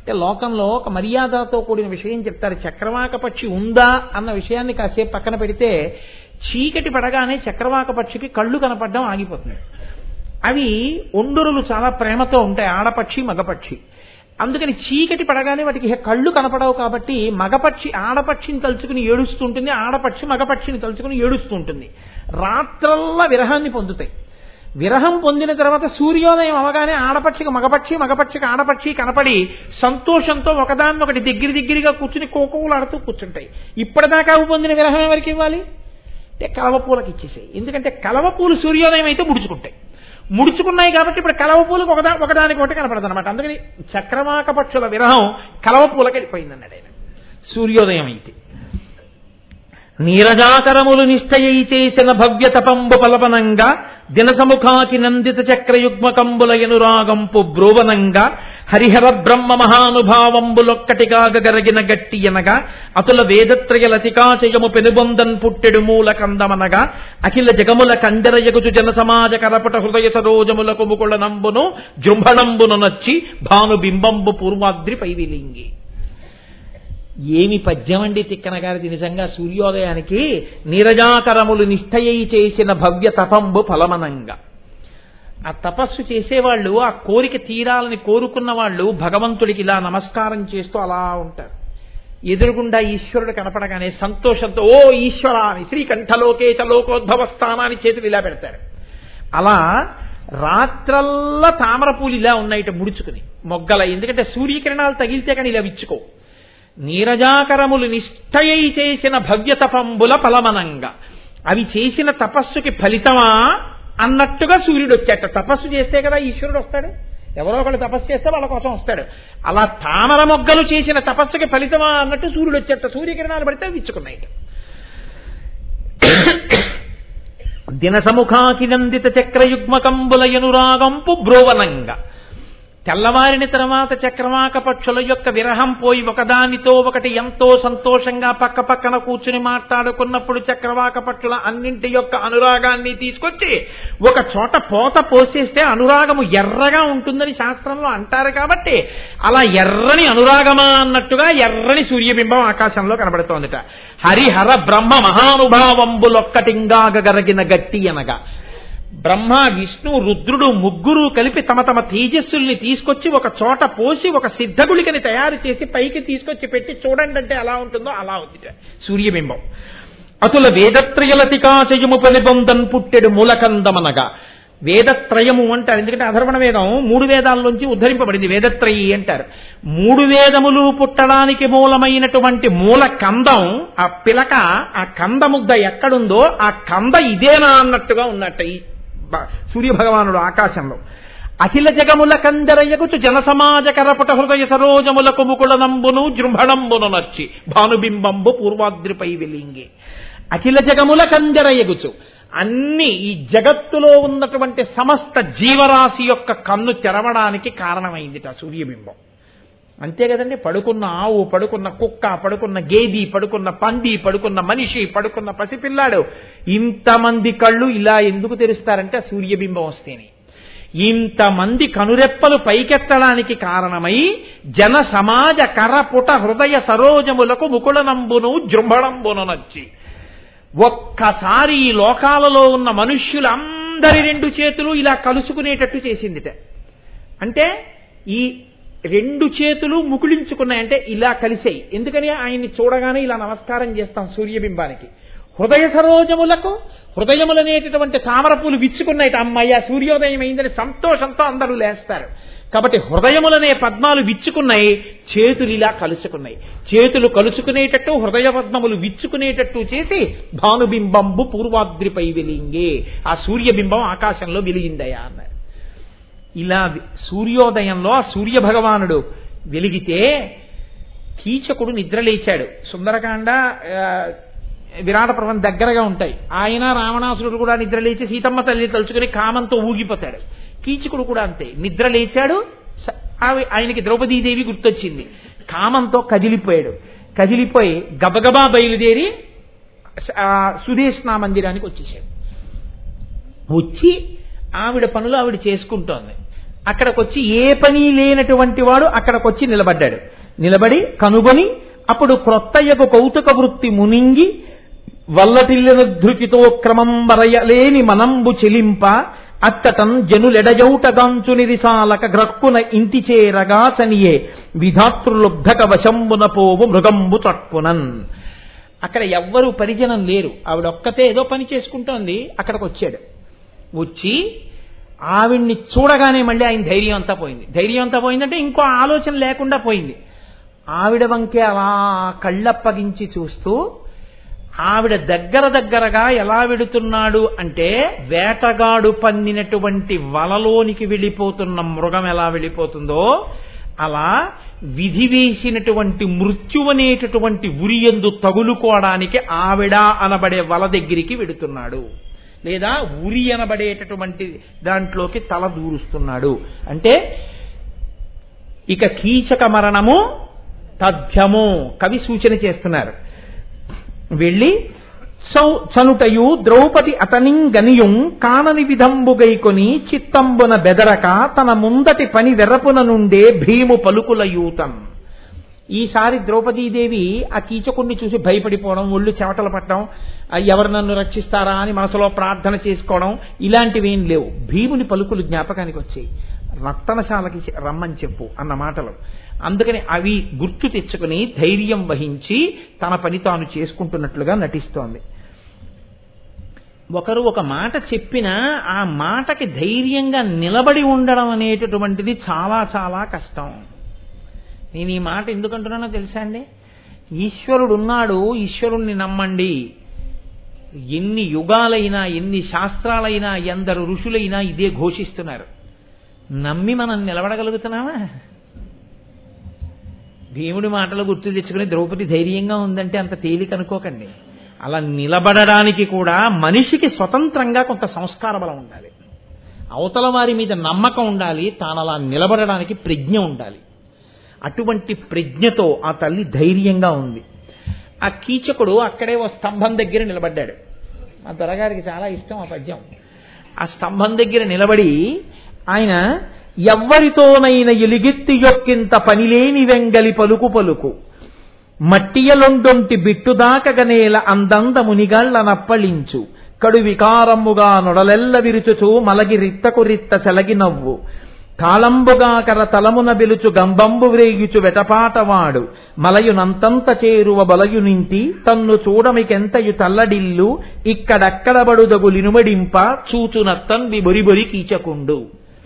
అంటే లోకంలో ఒక మర్యాదతో కూడిన విషయం చెప్తారు చక్రవాక పక్షి ఉందా అన్న విషయాన్ని కాసేపు పక్కన పెడితే చీకటి పడగానే చక్రవాక పక్షికి కళ్ళు కనపడడం ఆగిపోతుంది అవి ఒండురులు చాలా ప్రేమతో ఉంటాయి ఆడపక్షి మగపక్షి అందుకని చీకటి పడగానే వాటికి ఇహ కళ్ళు కనపడవు కాబట్టి మగపక్షి ఆడపక్షిని తలుచుకుని ఏడుస్తుంటుంది ఆడపక్షి మగపక్షిని తలుచుకుని ఏడుస్తుంటుంది రాత్రల్లా విరహాన్ని పొందుతాయి విరహం పొందిన తర్వాత సూర్యోదయం అవగానే ఆడపక్షికి మగపక్షి మగపక్షికి ఆడపక్షి కనపడి సంతోషంతో ఒకదాన్ని ఒకటి దగ్గర దగ్గరగా కూర్చుని కోకోలాడుతూ కూర్చుంటాయి ఇప్పటిదాకా అవి పొందిన విరహం ఎవరికి ఇవ్వాలి అంటే కలవపూలకి ఇచ్చేసాయి ఎందుకంటే కలవపూలు సూర్యోదయం అయితే ముడుచుకుంటాయి ముడుచుకున్నాయి కాబట్టి ఇప్పుడు కలవపూలకు ఒకదా ఒకదానికి ఒకటి కనపడదు అనమాట అందుకని చక్రవాక పక్షుల విరహం కలవపూలకి వెళ్ళిపోయింది అన్నాడు ఆయన సూర్యోదయం అయితే నీరజాకరములు నిష్టయై చేసిన భవ్య తపంబు పలపనంగా దినసముఖాకి నందిత చక్రయుగ్మకంబుల ఎనురాగంపు బ్రోవనంగా హరిహర బ్రహ్మ మహానుభావంబులొక్కటిగా గరగిన గట్టి ఎనగా అతుల వేదత్రయ లతికాచయము పెనుబొందన్ పుట్టెడు మూల కందమనగా అఖిల జగముల కండరయగుచు జన సమాజ కరపట హృదయ సరోజములకు ముకుళ నంబును జృంభణంబును నచ్చి భానుబింబంబు పూర్వాద్రి పైవిలింగి ఏమి పద్యం అండి తిక్కన గారిది నిజంగా సూర్యోదయానికి నీరజాకరములు నిష్టయై చేసిన భవ్య తపంబు ఫలమనంగా ఆ తపస్సు చేసేవాళ్ళు ఆ కోరిక తీరాలని కోరుకున్న వాళ్ళు భగవంతుడికి ఇలా నమస్కారం చేస్తూ అలా ఉంటారు ఎదురుగుండా ఈశ్వరుడు కనపడగానే సంతోషంతో ఓ ఈశ్వర అని శ్రీకంఠలోకేచ లోకోద్భవ స్థానాన్ని చేతులు ఇలా పెడతారు అలా రాత్రల్లా తామర పూలు ఇలా ఉన్నాయిట ముడుచుకుని మొగ్గల ఎందుకంటే సూర్యకిరణాలు తగిలితే కానీ ఇలా విచ్చుకో నీరజాకరములు నిష్టయై చేసిన భవ్య తపంబుల ఫలమనంగా అవి చేసిన తపస్సుకి ఫలితమా అన్నట్టుగా సూర్యుడు వచ్చాట తపస్సు చేస్తే కదా ఈశ్వరుడు వస్తాడు ఎవరో ఒకళ్ళు తపస్సు చేస్తే వాళ్ళ కోసం వస్తాడు అలా తామర మొగ్గలు చేసిన తపస్సుకి ఫలితమా అన్నట్టు సూర్యుడు వచ్చేట సూర్యకిరణాలు పడితే విచ్చుకున్నాయి దినసముఖాకి నందిత చక్రయుగ్మకంబుల ఎనురాగంపు బ్రోవనంగా తెల్లవారిన తర్వాత చక్రవాక పక్షుల యొక్క విరహం పోయి ఒకదానితో ఒకటి ఎంతో సంతోషంగా పక్క పక్కన కూర్చుని మాట్లాడుకున్నప్పుడు చక్రవాక పక్షుల అన్నింటి యొక్క అనురాగాన్ని తీసుకొచ్చి ఒక చోట పోత పోసేస్తే అనురాగము ఎర్రగా ఉంటుందని శాస్త్రంలో అంటారు కాబట్టి అలా ఎర్రని అనురాగమా అన్నట్టుగా ఎర్రని సూర్యబింబం ఆకాశంలో కనబడుతోందిట హరిహర బ్రహ్మ మహానుభావంబులొక్కటింగా గరగిన గట్టి అనగా బ్రహ్మ విష్ణు రుద్రుడు ముగ్గురు కలిపి తమ తమ తేజస్సుల్ని తీసుకొచ్చి ఒక చోట పోసి ఒక సిద్ధగుళికని తయారు చేసి పైకి తీసుకొచ్చి పెట్టి చూడండి అంటే ఎలా ఉంటుందో అలా ఉంది సూర్యబింబం అతుల వేదత్రయలతికాశయము పలిబొందన్ పుట్టెడు మూలకందమనగా వేదత్రయము అంటారు ఎందుకంటే అధర్వణ వేదం మూడు వేదాల్లోంచి ఉద్ధరింపబడింది వేదత్రయి అంటారు మూడు వేదములు పుట్టడానికి మూలమైనటువంటి మూల కందం ఆ పిలక ఆ కంద ముద్ద ఎక్కడుందో ఆ కంద ఇదేనా అన్నట్టుగా ఉన్నట్టు ఈ సూర్యభగవానుడు ఆకాశంలో అఖిల జగముల కందరయ్యగుచు జనసమాజ కరపుట హృదయ సరోజములకు ముకుళనంబును జృంభణంబును నచ్చి భానుబింబంబు పూర్వాద్రిపై వెలింగి అఖిల జగముల కందరయ్యగుచు అన్ని ఈ జగత్తులో ఉన్నటువంటి సమస్త జీవరాశి యొక్క కన్ను తెరవడానికి కారణమైందిట సూర్యబింబం అంతే కదండి పడుకున్న ఆవు పడుకున్న కుక్క పడుకున్న గేది పడుకున్న పంది పడుకున్న మనిషి పడుకున్న పసిపిల్లాడు ఇంతమంది కళ్ళు ఇలా ఎందుకు తెరుస్తారంటే సూర్యబింబం వస్తేనే ఇంతమంది కనురెప్పలు పైకెత్తడానికి కారణమై జన సమాజ కరపుట హృదయ సరోజములకు ముకుళనంబును జృంభణంబును నచ్చి ఒక్కసారి ఈ లోకాలలో ఉన్న మనుష్యులందరి రెండు చేతులు ఇలా కలుసుకునేటట్టు చేసిందిట అంటే ఈ రెండు చేతులు ముకుళించుకున్నాయి అంటే ఇలా కలిసాయి ఎందుకని ఆయన్ని చూడగానే ఇలా నమస్కారం చేస్తాం సూర్యబింబానికి హృదయ సరోజములకు హృదయములనేటటువంటి తామర పూలు విచ్చుకున్నాయి అమ్మయ్య సూర్యోదయం అయిందని సంతోషంతో అందరూ లేస్తారు కాబట్టి హృదయములనే పద్మాలు విచ్చుకున్నాయి చేతులు ఇలా కలుసుకున్నాయి చేతులు కలుసుకునేటట్టు హృదయ పద్మములు విచ్చుకునేటట్టు చేసి భానుబింబంబు పూర్వాద్రిపై వెలింగే ఆ సూర్యబింబం ఆకాశంలో వెలిగిందయా అన్నారు ఇలా సూర్యోదయంలో ఆ సూర్య భగవానుడు వెలిగితే కీచకుడు నిద్రలేచాడు సుందరకాండ విరాట పర్వం దగ్గరగా ఉంటాయి ఆయన రావణాసురుడు కూడా నిద్రలేచి సీతమ్మ తల్లి తలుచుకుని కామంతో ఊగిపోతాడు కీచకుడు కూడా అంతే నిద్ర లేచాడు ఆయనకి ద్రౌపదీదేవి గుర్తొచ్చింది కామంతో కదిలిపోయాడు కదిలిపోయి గబగబా బయలుదేరి సుదేష్నా మందిరానికి వచ్చేసాడు వచ్చి ఆవిడ పనులు ఆవిడ చేసుకుంటోంది అక్కడికొచ్చి ఏ పని లేనటువంటి వాడు అక్కడికొచ్చి నిలబడ్డాడు నిలబడి కనుగొని అప్పుడు క్రొత్తయకు కౌతుక వృత్తి మునింగి వల్లటిల్లిన ధృతితో క్రమం వరయలేని మనంబు చెలింప అచ్చటం జనులెడజౌటగాంచు నిరిసాలక గ్రక్కున ఇంటి చేరగా సనియే విధాతృలుబ్ధక వశంబున పోవు మృగంబు తట్టునన్ అక్కడ ఎవ్వరూ పరిజనం లేరు ఆవిడొక్కతే ఏదో పని చేసుకుంటోంది అక్కడికి వచ్చాడు వచ్చి ఆవిడ్ని చూడగానే మళ్ళీ ఆయన ధైర్యం అంతా పోయింది ధైర్యం అంతా పోయిందంటే ఇంకో ఆలోచన లేకుండా పోయింది ఆవిడ వంకే అలా కళ్ళప్పగించి చూస్తూ ఆవిడ దగ్గర దగ్గరగా ఎలా వెడుతున్నాడు అంటే వేటగాడు పన్నినటువంటి వలలోనికి వెళ్ళిపోతున్న మృగం ఎలా వెళ్ళిపోతుందో అలా విధి వేసినటువంటి మృత్యువనేటటువంటి ఉరియందు తగులుకోవడానికి ఆవిడ అనబడే వల దగ్గరికి వెడుతున్నాడు లేదా ఉరి అనబడేటటువంటి దాంట్లోకి తల దూరుస్తున్నాడు అంటే ఇక కీచక మరణము తథ్యము కవి సూచన చేస్తున్నారు వెళ్ళి చౌ చనుటయు ద్రౌపది అతనింగనియుం కానని విధంబుగైకొని చిత్తంబున బెదరక తన ముందటి పని వెర్రపున నుండే భీము పలుకుల యూతం ఈసారి ద్రౌపదీదేవి ఆ కీచకుణ్ణి చూసి భయపడిపోవడం ఒళ్ళు చెమటలు పట్టడం ఆ ఎవరు నన్ను రక్షిస్తారా అని మనసులో ప్రార్థన చేసుకోవడం ఇలాంటివేం లేవు భీముని పలుకులు జ్ఞాపకానికి వచ్చాయి రక్తనశాలకి రమ్మని చెప్పు అన్న మాటలు అందుకని అవి గుర్తు తెచ్చుకుని ధైర్యం వహించి తన పని తాను చేసుకుంటున్నట్లుగా నటిస్తోంది ఒకరు ఒక మాట చెప్పినా ఆ మాటకి ధైర్యంగా నిలబడి ఉండడం అనేటటువంటిది చాలా చాలా కష్టం నేను ఈ మాట ఎందుకంటున్నానో తెలుసా అండి ఈశ్వరుడు ఉన్నాడు ఈశ్వరుణ్ణి నమ్మండి ఎన్ని యుగాలైనా ఎన్ని శాస్త్రాలైనా ఎందరు ఋషులైనా ఇదే ఘోషిస్తున్నారు నమ్మి మనం నిలబడగలుగుతున్నామా భీముడి మాటలు గుర్తు తెచ్చుకుని ద్రౌపది ధైర్యంగా ఉందంటే అంత తేలిక అనుకోకండి అలా నిలబడడానికి కూడా మనిషికి స్వతంత్రంగా కొంత సంస్కార బలం ఉండాలి అవతల వారి మీద నమ్మకం ఉండాలి తాను అలా నిలబడడానికి ప్రజ్ఞ ఉండాలి అటువంటి ప్రజ్ఞతో ఆ తల్లి ధైర్యంగా ఉంది ఆ కీచకుడు అక్కడే ఓ స్తంభం దగ్గర నిలబడ్డాడు మా దొరగారికి చాలా ఇష్టం ఆ పద్యం ఆ స్తంభం దగ్గర నిలబడి ఆయన ఎవ్వరితోనైన ఎలిగెత్తి యొక్కింత పనిలేని వెంగలి పలుకు పలుకు మట్టియలొండొంటి బిట్టుదాకగనేల అందంద మునిగాళ్ల నప్పళించు కడు వికారముగా నొడలెల్ల విరుచుచు మలగి రిత్తకు రిత్త సెలగి నవ్వు కాళంబుగా కర తలమున బెలుచు గంబంబు వ్రేయుచు వెటపాటవాడు మలయునంతంత చేరువ బలయునింటి తన్ను చూడమికెంతయు తల్లడిల్లు ఇక్కడక్కడ బడుదగు లినుమడింప చూచునత్తన్ బొరి బొరి కీచకుండు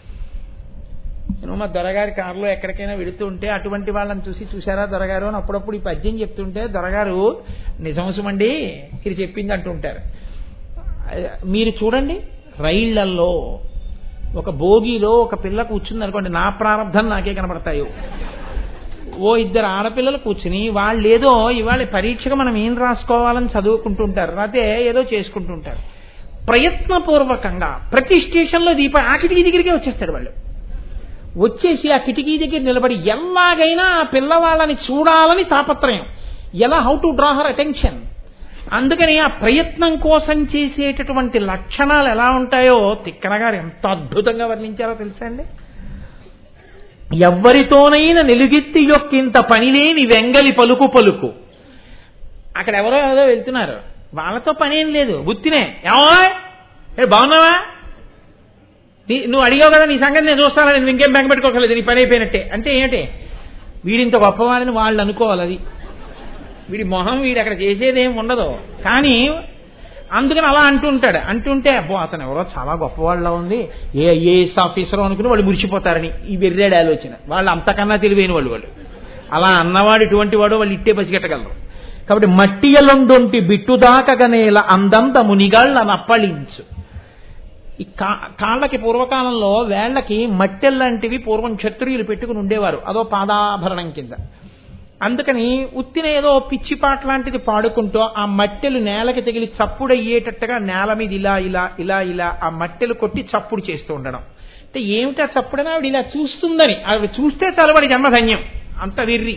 నేను మా దొరగారి కారులో ఎక్కడికైనా వెళుతూ ఉంటే అటువంటి వాళ్ళని చూసి చూసారా దొరగారు అని అప్పుడప్పుడు ఈ పద్యం చెప్తుంటే దొరగారు నిజంసమండి ఇది చెప్పింది అంటుంటారు మీరు చూడండి రైళ్లల్లో ఒక బోగిలో ఒక పిల్ల కూర్చుంది అనుకోండి నా ప్రారంధం నాకే కనబడతాయో ఓ ఇద్దరు ఆడపిల్లలు కూర్చుని వాళ్ళు ఏదో ఇవాళ పరీక్షకు మనం ఏం రాసుకోవాలని చదువుకుంటుంటారు అదే ఏదో చేసుకుంటుంటారు ప్రయత్నపూర్వకంగా ప్రతి స్టేషన్లో దీప ఆ కిటికీ దగ్గరికే వచ్చేస్తాడు వాళ్ళు వచ్చేసి ఆ కిటికీ దగ్గర నిలబడి ఎలాగైనా ఆ పిల్లవాళ్ళని చూడాలని తాపత్రయం ఎలా how to draw her attention అందుకని ఆ ప్రయత్నం కోసం చేసేటటువంటి లక్షణాలు ఎలా ఉంటాయో తిక్కన గారు ఎంత అద్భుతంగా వర్ణించారో తెలుసా అండి ఎవ్వరితోనైనా నిలుగెత్తి యొక్కింత పనిలేని వెంగలి పలుకు పలుకు అక్కడ ఎవరో ఏదో వెళ్తున్నారు వాళ్ళతో పనేం లేదు బుత్తినే ఏమో ఏ బాగున్నావా నువ్వు అడిగావు కదా నీ సంగతి నేను చూస్తాను నేను ఇంకేం బెంగ పెట్టుకోకలేదు నీ పని అయిపోయినట్టే అంటే ఏంటి వీడింత గొప్పవాడని వాళ్ళు అనుకోవాలి అది వీడి మొహం వీడు అక్కడ చేసేదేం ఉండదు కానీ అందుకని అలా అంటుంటాడు అంటుంటే అబ్బో అతను ఎవరో చాలా గొప్పవాళ్ళ ఉంది ఏ ఐఏఎస్ ఆఫీసర్ అనుకుని వాళ్ళు మురిసిపోతారని ఈ వెర్రేడు ఆలోచన వాళ్ళు అంతకన్నా తెలివైన వాళ్ళు వాళ్ళు అలా అన్నవాడు ఇటువంటి వాడు వాళ్ళు ఇట్టే పసిగట్టగలరు కాబట్టి మట్టియలొండొంటి బిట్టుదాకగనేల అందంత మునిగాళ్ళ నప్పళించు ఈ కా కాళ్ళకి పూర్వకాలంలో వేళ్లకి మట్టెల్లాంటివి పూర్వం క్షత్రియులు పెట్టుకుని ఉండేవారు అదో పాదాభరణం కింద అందుకని ఉత్తిన ఏదో పిచ్చిపాట లాంటిది పాడుకుంటూ ఆ మట్టెలు నేలకి తగిలి చప్పుడు అయ్యేటట్టుగా నేల మీద ఇలా ఇలా ఇలా ఇలా ఆ మట్టెలు కొట్టి చప్పుడు చేస్తూ ఉండడం అంటే ఏమిటా చప్పుడని ఆవిడ ఇలా చూస్తుందని ఆవిడ చూస్తే చలబడి జన్మధన్యం అంత విర్రి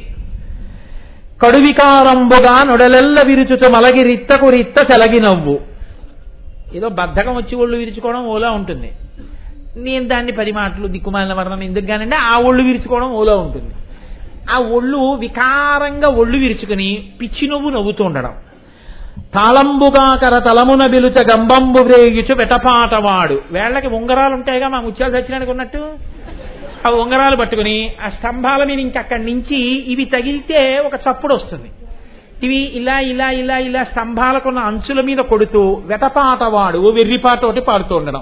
కడువికారంబుగా నొడలెల్ల విరుచుతూ మలగి రిత్తకు రిత్త సెలగి నవ్వు ఏదో బద్ధకం వచ్చి ఒళ్ళు విరుచుకోవడం ఓలా ఉంటుంది నేను దాన్ని పది మాటలు దిక్కుమాలిన వర్ణం ఎందుకు కానండి ఆ ఒళ్ళు విరుచుకోవడం ఓలో ఉంటుంది ఆ ఒళ్ళు వికారంగా ఒళ్ళు విరుచుకుని పిచ్చి నవ్వు నవ్వుతూ ఉండడం తాళంబుగా కర తలమున బిలుచ గంబంబు వ్రేయుచు వెటపాటవాడు వేళ్ళకి ఉంగరాలు ఉంటాయిగా మా ముత్యాలు సచ్చినానికి ఉన్నట్టు ఆ ఉంగరాలు పట్టుకుని ఆ స్తంభాల మీద ఇంకక్కడి నుంచి ఇవి తగిలితే ఒక చప్పుడు వస్తుంది ఇవి ఇలా ఇలా ఇలా ఇలా స్తంభాలకున్న అంచుల మీద కొడుతూ వెటపాటవాడు ఓ వెర్రిపాట ఒకటి పాడుతూ ఉండడం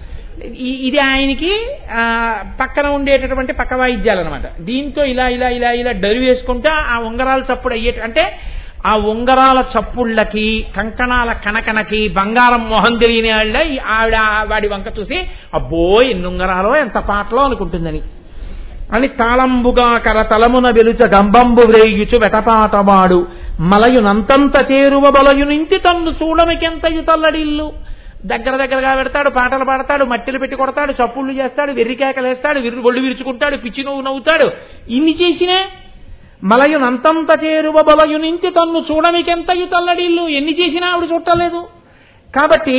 ఈ- ఇది ఆయనకి ఆ, పక్కన ఉండేటటువంటి పక్క వాయిద్యాలు అనమాట దీంతో ఇలా ఇలా ఇలా ఇలా డరు వేసుకుంటా ఆ ఉంగరాల చప్పుడు అయ్యేట అంటే ఆ ఉంగరాల చప్పుళ్ళకి కంకణాల కనకనకి బంగారం మొహం తెలియని వాళ్ళ ఈ ఆవిడ వాడి వంక చూసి అబ్బో ఎన్ని ఉంగరాలో ఎంత పాటలో అనుకుంటుందని అని తాళంబుగా కర తలమున వెలుచ గంబంబు వ్రేయుచు వెటపాటవాడు మలయునంతంత చేరువ బలయునింటి తన్ను చూడమికెంతయు తల్లడిల్లు దగ్గర దగ్గరగా పెడతాడు పాటలు పాడతాడు మట్టిలు పెట్టి కొడతాడు చప్పుళ్ళు చేస్తాడు వెర్రికేకలేస్తాడు విర్రు ఒళ్ళు విరుచుకుంటాడు పిచ్చి నువ్వు నవ్వుతాడు ఇన్ని చేసినే మలయునంతంత చేరువ బలయునింటి తన్ను చూడమికెంతయు తల్లడిల్లు ఎన్ని చేసినా ఆవిడ చుట్టలేదు కాబట్టి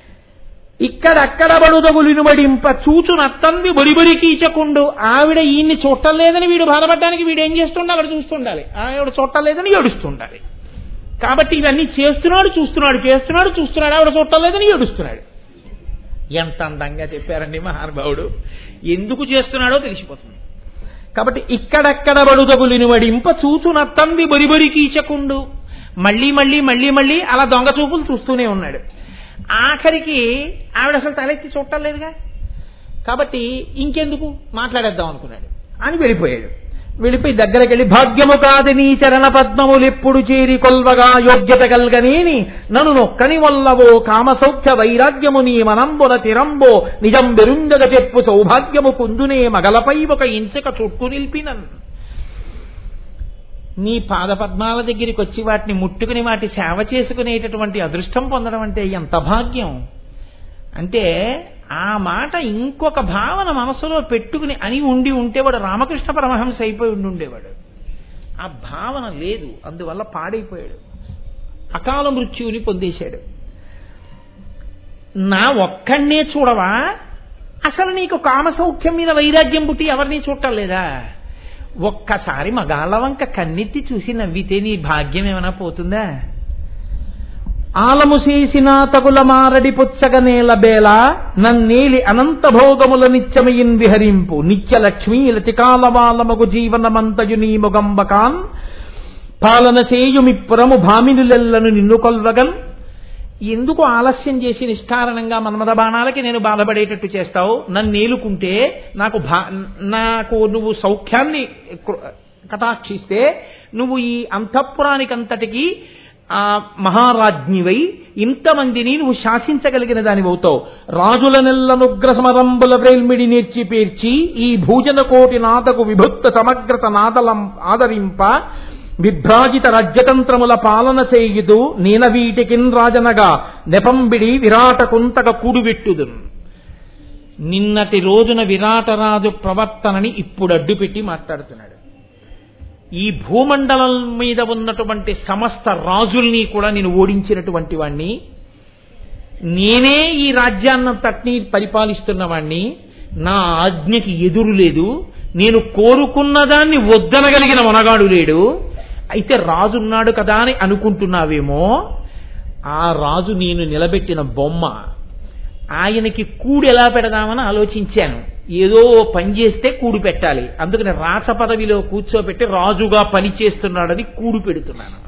ఇక్కడక్కడ బడుదగులిను బడింప చూచునత్తంది బొరిబొరి కీచకుండు ఆవిడ ఈయన్ని చూడలేదని వీడు బాధపడడానికి వీడు ఏం చేస్తుండాలి అక్కడ చూస్తుండాలి ఆవిడ చూడలేదని ఏడుస్తుండాలి కాబట్టి ఇవన్నీ చేస్తున్నాడు చూస్తున్నాడు చేస్తున్నాడు చూస్తున్నాడు ఆవిడ చూడలేదని ఏడుస్తున్నాడు ఎంత అందంగా చెప్పారండి మహానుభావుడు ఎందుకు చేస్తున్నాడో తెలిసిపోతుంది కాబట్టి ఇక్కడక్కడ బడుదగులిని వడింప చూచునత్తంది బొరిబొరి కీచకుండు మళ్ళీ మళ్ళీ మళ్ళీ మళ్ళీ అలా దొంగ చూపులు చూస్తూనే ఉన్నాడు ఆఖరికి ఆవిడ అసలు తలెత్తి చూడలేదుగా కాబట్టి ఇంకెందుకు మాట్లాడేద్దాం అనుకున్నాడు అని వెళ్ళిపోయాడు వెళ్ళిపోయి దగ్గరికి వెళ్ళి భాగ్యము కాదు నీ చరణ పద్మములెప్పుడు చేరి కొల్వగా యోగ్యత కల్గనేని నన్ను నొక్కని వల్లవో కామసౌఖ్య వైరాగ్యము నీ మనంబున తిరంబో నిజం బెరుంగగ చెప్పు సౌభాగ్యము కుందునే మగలపై ఒక ఇంచక చుట్టు నిలిపినన్ నీ పాదపద్మాల దగ్గరికి వచ్చి వాటిని ముట్టుకుని వాటి సేవ చేసుకునేటటువంటి అదృష్టం పొందడం అంటే ఎంత భాగ్యం అంటే ఆ మాట ఇంకొక భావన మనసులో పెట్టుకుని అని ఉండి ఉంటే వాడు రామకృష్ణ పరమహంస అయిపోయి ఉండి ఉండేవాడు ఆ భావన లేదు అందువల్ల పాడైపోయాడు అకాల మృత్యువుని పొందేశాడు నా ఒక్కడినే చూడవా అసలు నీకు కామసౌఖ్యం మీద వైరాగ్యం పుట్టి ఎవరిని చూడలేదా ఒక్కసారి మగాళ్ళ వంక కన్నెత్తి చూసి నవ్వితే నీ భాగ్యం ఏమైనా పోతుందా ఆలము చేసిన తగుల మారడి పుచ్చగ నేల బేల నన్నేలి అనంత భోగముల నిత్యమయిన్ విహరింపు నిత్య లక్ష్మీ లతికాలవాలమగు జీవనమంతయు నీ ముగంబకాన్ పాలన చేయుమిప్పురము భామినులెల్లను నిన్ను కొల్వగన్ ఎందుకు ఆలస్యం చేసి నిష్కారణంగా మన్మద బాణాలకి నేను బాధపడేటట్టు చేస్తావు నన్ను నేలుకుంటే నాకు భా నాకు నువ్వు సౌఖ్యాన్ని కృ- కటాక్షిస్తే నువ్వు ఈ అంతఃపురానికంతటికి ఆ మహారాజ్ఞివై ఇంతమందిని నువ్వు శాసించగలిగిన దానివవుతావు రాజుల నెల్లనుగ్ర సమరంబుల వ్రేల్మిడి నేర్చి పేర్చి ఈ భూజన కోటి నాదకు విభక్త సమగ్రత నాదలం ఆదరింప విభ్రాజిత రాజ్యతంత్రముల పాలన చేయుదు నేన వీటికిన్ రాజనగా నెపంబిడి విరాట కుంతక కూడుబెట్టుదున్ నిన్నటి రోజున విరాటరాజు ప్రవర్తనని ఇప్పుడు అడ్డుపెట్టి మాట్లాడుతున్నాడు ఈ భూమండలం మీద ఉన్నటువంటి సమస్త రాజుల్ని కూడా నేను ఓడించినటువంటి వాణ్ణి నేనే ఈ రాజ్యాన్నంతటినీ పరిపాలిస్తున్న వాణ్ణి నా ఆజ్ఞకి ఎదురు లేదు నేను కోరుకున్న దాన్ని వద్దనగలిగిన మొనగాడు లేడు అయితే రాజున్నాడు కదా అని అనుకుంటున్నావేమో ఆ రాజు నేను నిలబెట్టిన బొమ్మ ఆయనకి కూడు ఎలా పెడదామని ఆలోచించాను ఏదో ఓ పని చేస్తే కూడు పెట్టాలి అందుకని రాచ పదవిలో కూర్చోబెట్టి రాజుగా పని చేస్తున్నాడని కూడు పెడుతున్నాను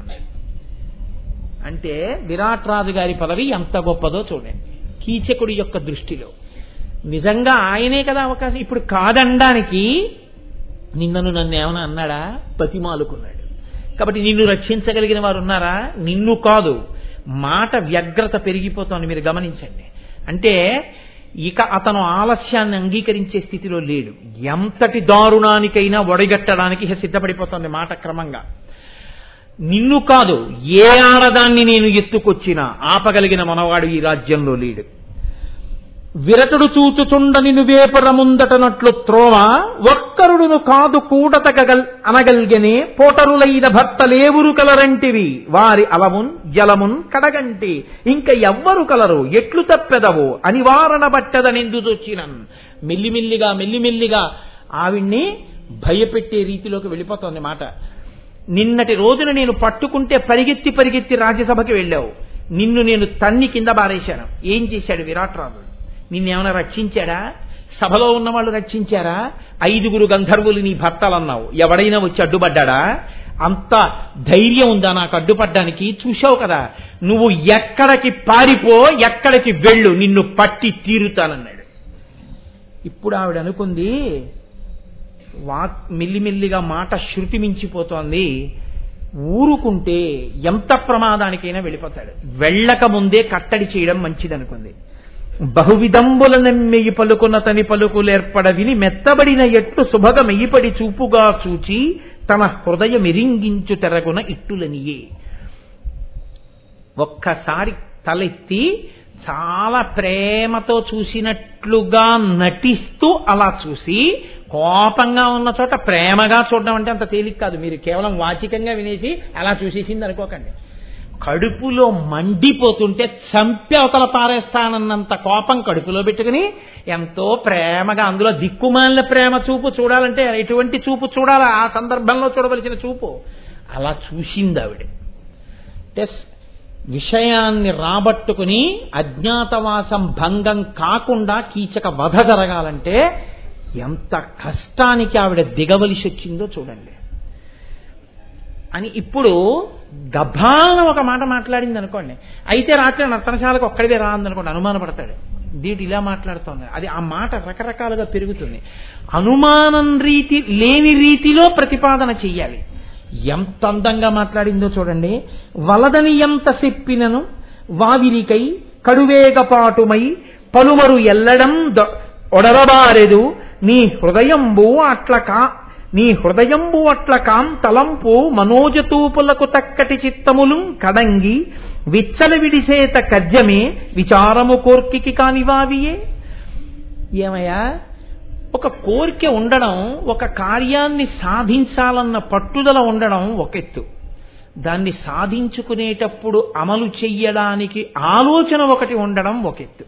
అంటే విరాట్ రాజు గారి పదవి ఎంత గొప్పదో చూడండి కీచకుడి యొక్క దృష్టిలో నిజంగా ఆయనే కదా అవకాశం ఇప్పుడు కాదనడానికి నిన్నను నన్ను ఏమైనా అన్నాడా బతిమాలుకున్నాడు కాబట్టి నిన్ను రక్షించగలిగిన వారు ఉన్నారా నిన్ను కాదు మాట వ్యగ్రత పెరిగిపోతోంది మీరు గమనించండి అంటే ఇక అతను ఆలస్యాన్ని అంగీకరించే స్థితిలో లేడు ఎంతటి దారుణానికైనా ఒడగట్టడానికి ఇక సిద్ధపడిపోతోంది మాట క్రమంగా నిన్ను కాదు ఏ ఆడదాన్ని నేను ఎత్తుకొచ్చినా ఆపగలిగిన మనవాడు ఈ రాజ్యంలో లేడు విరటుడు చూచుచుండని నువేపరముందటనట్లు త్రోవ ఒక్కరుడును కాదు కూడతగల్ అనగల్గెనే పోటరులైన భర్తలేవురు కలరంటివి వారి అలమున్ జలమున్ కడగంటి ఇంక ఎవ్వరు కలరు ఎట్లు తప్పెదవో అనివారణ బట్టదనెందుదొచ్చినన్ మెల్లిమెల్లిగా మెల్లిమెల్లిగా ఆవిడ్ని భయపెట్టే రీతిలోకి వెళ్ళిపోతోంది మాట నిన్నటి రోజున నేను పట్టుకుంటే పరిగెత్తి పరిగెత్తి రాజ్యసభకి వెళ్ళావు నిన్ను నేను తన్ని కింద బారేశాను ఏం చేశాడు విరాట్ రాజు నిన్నేమైనా రక్షించాడా సభలో ఉన్న వాళ్ళు రక్షించారా ఐదుగురు గంధర్వులు నీ భర్తలన్నావు ఎవడైనా వచ్చి అడ్డుపడ్డా అంత ధైర్యం ఉందా నాకు అడ్డుపడ్డానికి చూశావు కదా నువ్వు ఎక్కడికి పారిపో ఎక్కడికి వెళ్ళు నిన్ను పట్టి తీరుతానన్నాడు ఇప్పుడు ఆవిడ అనుకుంది వా మెల్లిమెల్లిగా మాట శృతి మించిపోతోంది ఊరుకుంటే ఎంత ప్రమాదానికైనా వెళ్ళిపోతాడు వెళ్ళక ముందే కట్టడి చేయడం మంచిదనుకుంది బహువిధంబుల నెమ్మెయి పలుకున్న తని పలుకులేర్పడ విని మెత్తబడిన ఎట్లు శుభగ మెయ్యిపడి చూపుగా చూచి తన హృదయమిరింగించు తెరగున ఇట్టులనియే ఒక్కసారి తలెత్తి చాలా ప్రేమతో చూసినట్లుగా నటిస్తూ అలా చూసి కోపంగా ఉన్న చోట ప్రేమగా చూడడం అంటే అంత తేలిక కాదు మీరు కేవలం వాచికంగా వినేసి అలా చూసేసింది అనుకోకండి కడుపులో మండిపోతుంటే చంపి అవతల పారేస్తానన్నంత కోపం కడుపులో పెట్టుకుని ఎంతో ప్రేమగా అందులో దిక్కుమాలిన ప్రేమ చూపు చూడాలంటే ఎటువంటి చూపు చూడాలా ఆ సందర్భంలో చూడవలసిన చూపు అలా చూసింది ఆవిడ అంటే విషయాన్ని రాబట్టుకుని అజ్ఞాతవాసం భంగం కాకుండా కీచక వధ జరగాలంటే ఎంత కష్టానికి ఆవిడ దిగవలసి వచ్చిందో చూడండి అని ఇప్పుడు గభాన ఒక మాట మాట్లాడింది అనుకోండి అయితే రాత్రి నర్తనశాలకు ఒక్కడిదే రాందనుకోండి అనుమానపడతాడు దీటి ఇలా మాట్లాడుతోంది అది ఆ మాట రకరకాలుగా పెరుగుతుంది అనుమానం రీతి లేని రీతిలో ప్రతిపాదన చెయ్యాలి ఎంత అందంగా మాట్లాడిందో చూడండి వలదని ఎంత చెప్పినను వావిరికై కడువేగపాటుమై పలుమరు ఎల్లడం ఒడరబారెదు నీ హృదయంబు అట్ల కా నీ హృదయంబు అట్ల కాం తలంపు మనోజతూపులకు తక్కటి చిత్తములు కడంగి విచ్చల విడిసేత కజ్జమే విచారము కోర్కికి కానివావియే ఏమయ్యా ఒక కోరిక ఉండడం ఒక కార్యాన్ని సాధించాలన్న పట్టుదల ఉండడం ఒక ఎత్తు దాన్ని సాధించుకునేటప్పుడు అమలు చెయ్యడానికి ఆలోచన ఒకటి ఉండడం ఒక ఎత్తు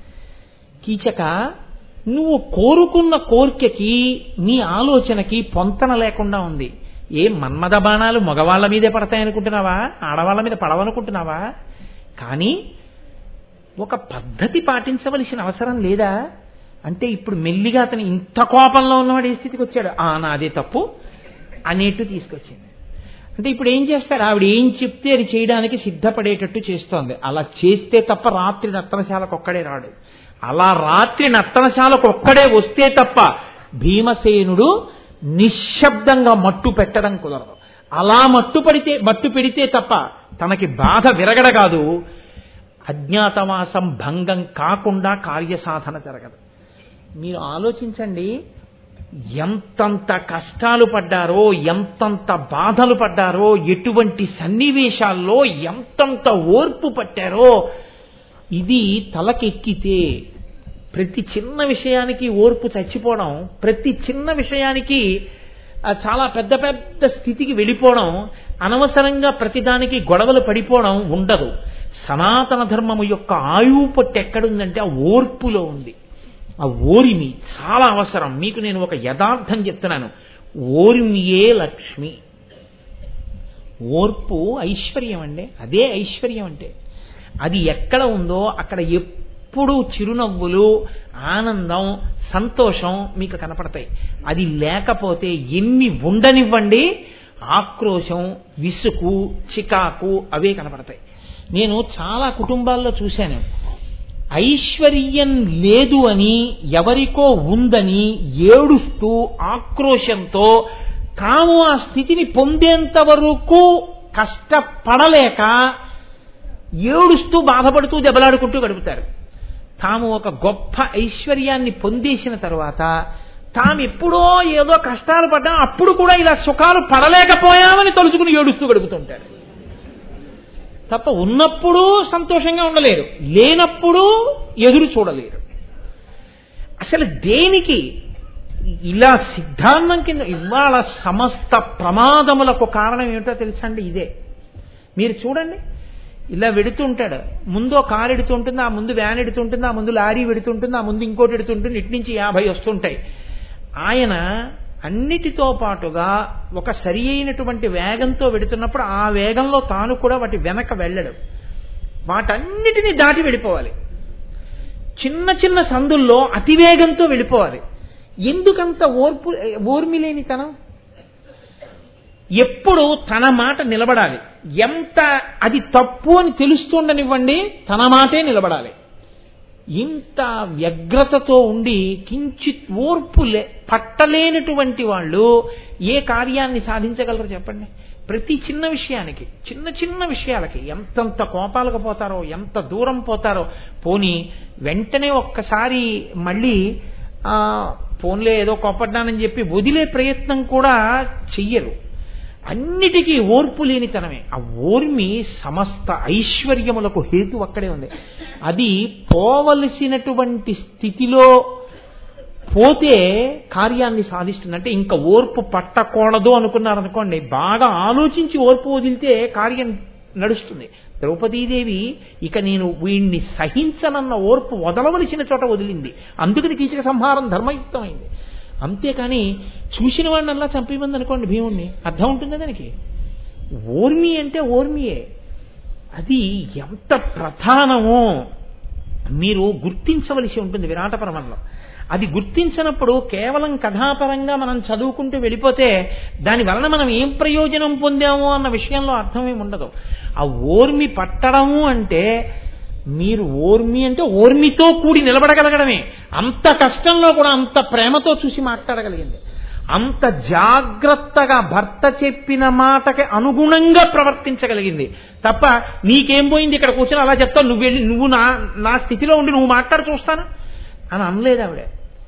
కీచక నువ్వు కోరుకున్న కోరికకి నీ ఆలోచనకి పొంతన లేకుండా ఉంది ఏ మన్మద బాణాలు మగవాళ్ల మీదే పడతాయనుకుంటున్నావా ఆడవాళ్ల మీద పడవనుకుంటున్నావా కానీ ఒక పద్ధతి పాటించవలసిన అవసరం లేదా అంటే ఇప్పుడు మెల్లిగా అతను ఇంత కోపంలో ఉన్నవాడు ఏ స్థితికి వచ్చాడు ఆ నాదే తప్పు అనేట్టు తీసుకొచ్చింది అంటే ఇప్పుడు ఏం చేస్తారు ఆవిడ ఏం చెప్తే అది చేయడానికి సిద్ధపడేటట్టు చేస్తోంది అలా చేస్తే తప్ప రాత్రి నర్తనశాలకు ఒక్కడే రాడు అలా రాత్రి నర్తనశాలకు ఒక్కడే వస్తే తప్ప భీమసేనుడు నిశ్శబ్దంగా మట్టు పెట్టడం కుదరదు అలా మట్టు పడితే మట్టు పెడితే తప్ప తనకి బాధ విరగడ కాదు అజ్ఞాతవాసం భంగం కాకుండా కార్యసాధన జరగదు మీరు ఆలోచించండి ఎంతంత కష్టాలు పడ్డారో ఎంతంత బాధలు పడ్డారో ఎటువంటి సన్నివేశాల్లో ఎంతంత ఓర్పు పట్టారో ఇది తలకెక్కితే ప్రతి చిన్న విషయానికి ఓర్పు చచ్చిపోవడం ప్రతి చిన్న విషయానికి చాలా పెద్ద పెద్ద స్థితికి వెళ్ళిపోవడం అనవసరంగా ప్రతిదానికి గొడవలు పడిపోవడం ఉండదు సనాతన ధర్మము యొక్క ఆయువు పట్టు ఎక్కడుందంటే ఆ ఓర్పులో ఉంది ఆ ఓరిమి చాలా అవసరం మీకు నేను ఒక యథార్థం చెప్తున్నాను ఓరిమియే లక్ష్మి ఓర్పు ఐశ్వర్యం అండి అదే ఐశ్వర్యం అంటే అది ఎక్కడ ఉందో అక్కడ ఎప్పుడు చిరునవ్వులు ఆనందం సంతోషం మీకు కనపడతాయి అది లేకపోతే ఎన్ని ఉండనివ్వండి ఆక్రోశం విసుగు చికాకు అవే కనపడతాయి నేను చాలా కుటుంబాల్లో చూశాను ఐశ్వర్యం లేదు అని ఎవరికో ఉందని ఏడుస్తూ ఆక్రోశంతో తాము ఆ స్థితిని పొందేంత వరకు కష్టపడలేక ఏడుస్తూ బాధపడుతూ దెబ్బలాడుకుంటూ గడుపుతారు తాము ఒక గొప్ప ఐశ్వర్యాన్ని పొందేసిన తర్వాత తాము ఎప్పుడో ఏదో కష్టాలు పడ్డా అప్పుడు కూడా ఇలా సుఖాలు పడలేకపోయామని తలుచుకుని ఏడుస్తూ గడుపుతుంటారు తప్ప ఉన్నప్పుడు సంతోషంగా ఉండలేరు లేనప్పుడు ఎదురు చూడలేరు అసలు దేనికి ఇలా సిద్ధాంతం కింద ఇవాళ సమస్త ప్రమాదములకు కారణం ఏమిటో తెలుసా అండి ఇదే మీరు చూడండి ఇలా వెడుతుంటాడు ముందు కారు ఎడుతుంటుంది ఆ ముందు వ్యాన్ ఎడుతుంటుంది ఆ ముందు లారీ వెడుతుంటుంది ఆ ముందు ఇంకోటి ఎడుతుంటుంది ఇటు నుంచి యాభై వస్తుంటాయి ఆయన అన్నిటితో పాటుగా ఒక సరి అయినటువంటి వేగంతో వెడుతున్నప్పుడు ఆ వేగంలో తాను కూడా వాటి వెనక వెళ్ళడు వాటన్నిటిని దాటి వెళ్ళిపోవాలి చిన్న చిన్న సందుల్లో అతివేగంతో వెళ్ళిపోవాలి ఎందుకంత ఓర్పు ఓర్మిలేనితనం ఎప్పుడు తన మాట నిలబడాలి ఎంత అది తప్పు అని తెలుస్తుండనివ్వండి తన మాటే నిలబడాలి ఇంత వ్యగ్రతతో ఉండి కించిత్ ఓర్పు లే పట్టలేనటువంటి వాళ్ళు ఏ కార్యాన్ని సాధించగలరు చెప్పండి ప్రతి చిన్న విషయానికి చిన్న చిన్న విషయాలకి ఎంతంత కోపాలకు పోతారో ఎంత దూరం పోతారో పోని వెంటనే ఒక్కసారి మళ్ళీ ఆ ఫోన్లే ఏదో కోపడ్డానని చెప్పి వదిలే ప్రయత్నం కూడా చెయ్యరు అన్నిటికీ ఓర్పు లేనితనమే ఆ ఓర్మి సమస్త ఐశ్వర్యములకు హేతు అక్కడే ఉంది అది పోవలసినటువంటి స్థితిలో పోతే కార్యాన్ని సాధిస్తుంది అంటే ఇంకా ఓర్పు పట్టకూడదు అనుకున్నారనుకోండి బాగా ఆలోచించి ఓర్పు వదిలితే కార్యం నడుస్తుంది ద్రౌపదీదేవి ఇక నేను వీణ్ణి సహించనన్న ఓర్పు వదలవలసిన చోట వదిలింది అందుకని కీచక సంహారం ధర్మయుక్తమైంది అంతేకాని చూసిన వాడినల్లా చంపేమంది అనుకోండి భీముణ్ణి అర్థం ఉంటుంది దానికి ఓర్మి అంటే ఓర్మియే అది ఎంత ప్రధానమో మీరు గుర్తించవలసి ఉంటుంది విరాట పర్వంలో అది గుర్తించినప్పుడు కేవలం కథాపరంగా మనం చదువుకుంటూ వెళ్ళిపోతే దాని వలన మనం ఏం ప్రయోజనం పొందాము అన్న విషయంలో అర్థమేమి ఉండదు ఆ ఓర్మి పట్టడము అంటే మీరు ఓర్మి అంటే ఓర్మితో కూడి నిలబడగలగడమే అంత కష్టంలో కూడా అంత ప్రేమతో చూసి మాట్లాడగలిగింది అంత జాగ్రత్తగా భర్త చెప్పిన మాటకి అనుగుణంగా ప్రవర్తించగలిగింది తప్ప నీకేం పోయింది ఇక్కడ కూర్చొని అలా చెప్తావు నువ్వు వెళ్ళి నువ్వు నా నా స్థితిలో ఉండి నువ్వు మాట్లాడి చూస్తాను అని అనలేదు ఆవిడ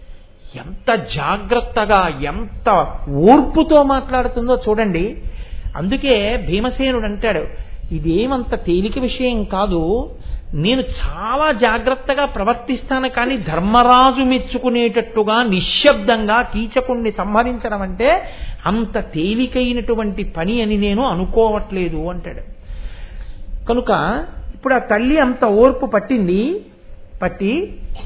ఎంత జాగ్రత్తగా ఎంత ఓర్పుతో మాట్లాడుతుందో చూడండి అందుకే భీమసేనుడు అంటాడు ఇదేమంత తేలిక విషయం కాదు నేను చాలా జాగ్రత్తగా ప్రవర్తిస్తాను కానీ ధర్మరాజు మెచ్చుకునేటట్టుగా నిశ్శబ్దంగా కీచకుణ్ణి సంహరించడం అంటే అంత తేలికైనటువంటి పని అని నేను అనుకోవట్లేదు అంటాడు కనుక ఇప్పుడు ఆ తల్లి అంత ఓర్పు పట్టింది పట్టి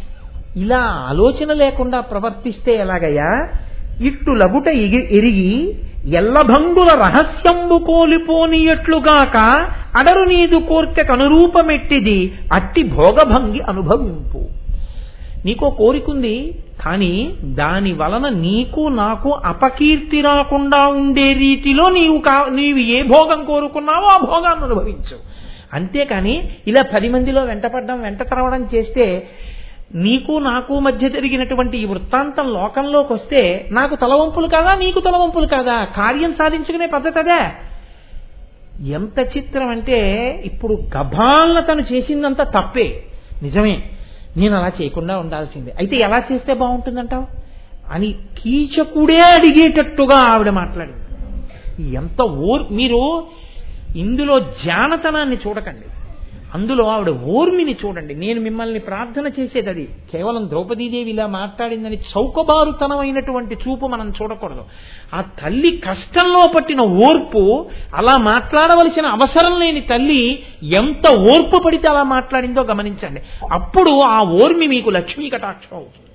ఇలా ఆలోచన లేకుండా ప్రవర్తిస్తే ఎలాగయ్యా ఇట్టు లగుట ఎరిగి ఎల్లభంగుల రహస్యంబు కోలిపోనియట్లుగాక అడరు నీదు కోర్కెకు అనురూపమెట్టిది అట్టి భోగభంగి అనుభవింపు నీకో కోరికుంది కానీ దాని వలన నీకు నాకు అపకీర్తి రాకుండా ఉండే రీతిలో నీవు కా నీవు ఏ భోగం కోరుకున్నావో ఆ భోగాన్ని అనుభవించు అంతేకాని ఇలా పది మందిలో వెంటపడడం వెంట తరవడం చేస్తే నీకు నాకు మధ్య జరిగినటువంటి ఈ వృత్తాంతం లోకంలోకి వస్తే నాకు తలవంపులు కాదా నీకు తలవంపులు కాదా కార్యం సాధించుకునే పద్ధతి అదే ఎంత చిత్రం అంటే ఇప్పుడు గభాలన తను చేసిందంతా తప్పే నిజమే నేను అలా చేయకుండా ఉండాల్సిందే అయితే ఎలా చేస్తే బాగుంటుందంటావు అని కీచకుడే అడిగేటట్టుగా ఆవిడ మాట్లాడింది ఎంత ఓర్ మీరు ఇందులో జానతనాన్ని చూడకండి అందులో ఆవిడ ఓర్మిని చూడండి నేను మిమ్మల్ని ప్రార్థన చేసేది అది కేవలం ద్రౌపదీదేవి ఇలా మాట్లాడిందని చౌకబారుతనమైనటువంటి చూపు మనం చూడకూడదు ఆ తల్లి కష్టంలో పట్టిన ఓర్పు అలా మాట్లాడవలసిన అవసరం లేని తల్లి ఎంత ఓర్పు పడితే అలా మాట్లాడిందో గమనించండి అప్పుడు ఆ ఓర్మి మీకు లక్ష్మీ కటాక్షం అవుతుంది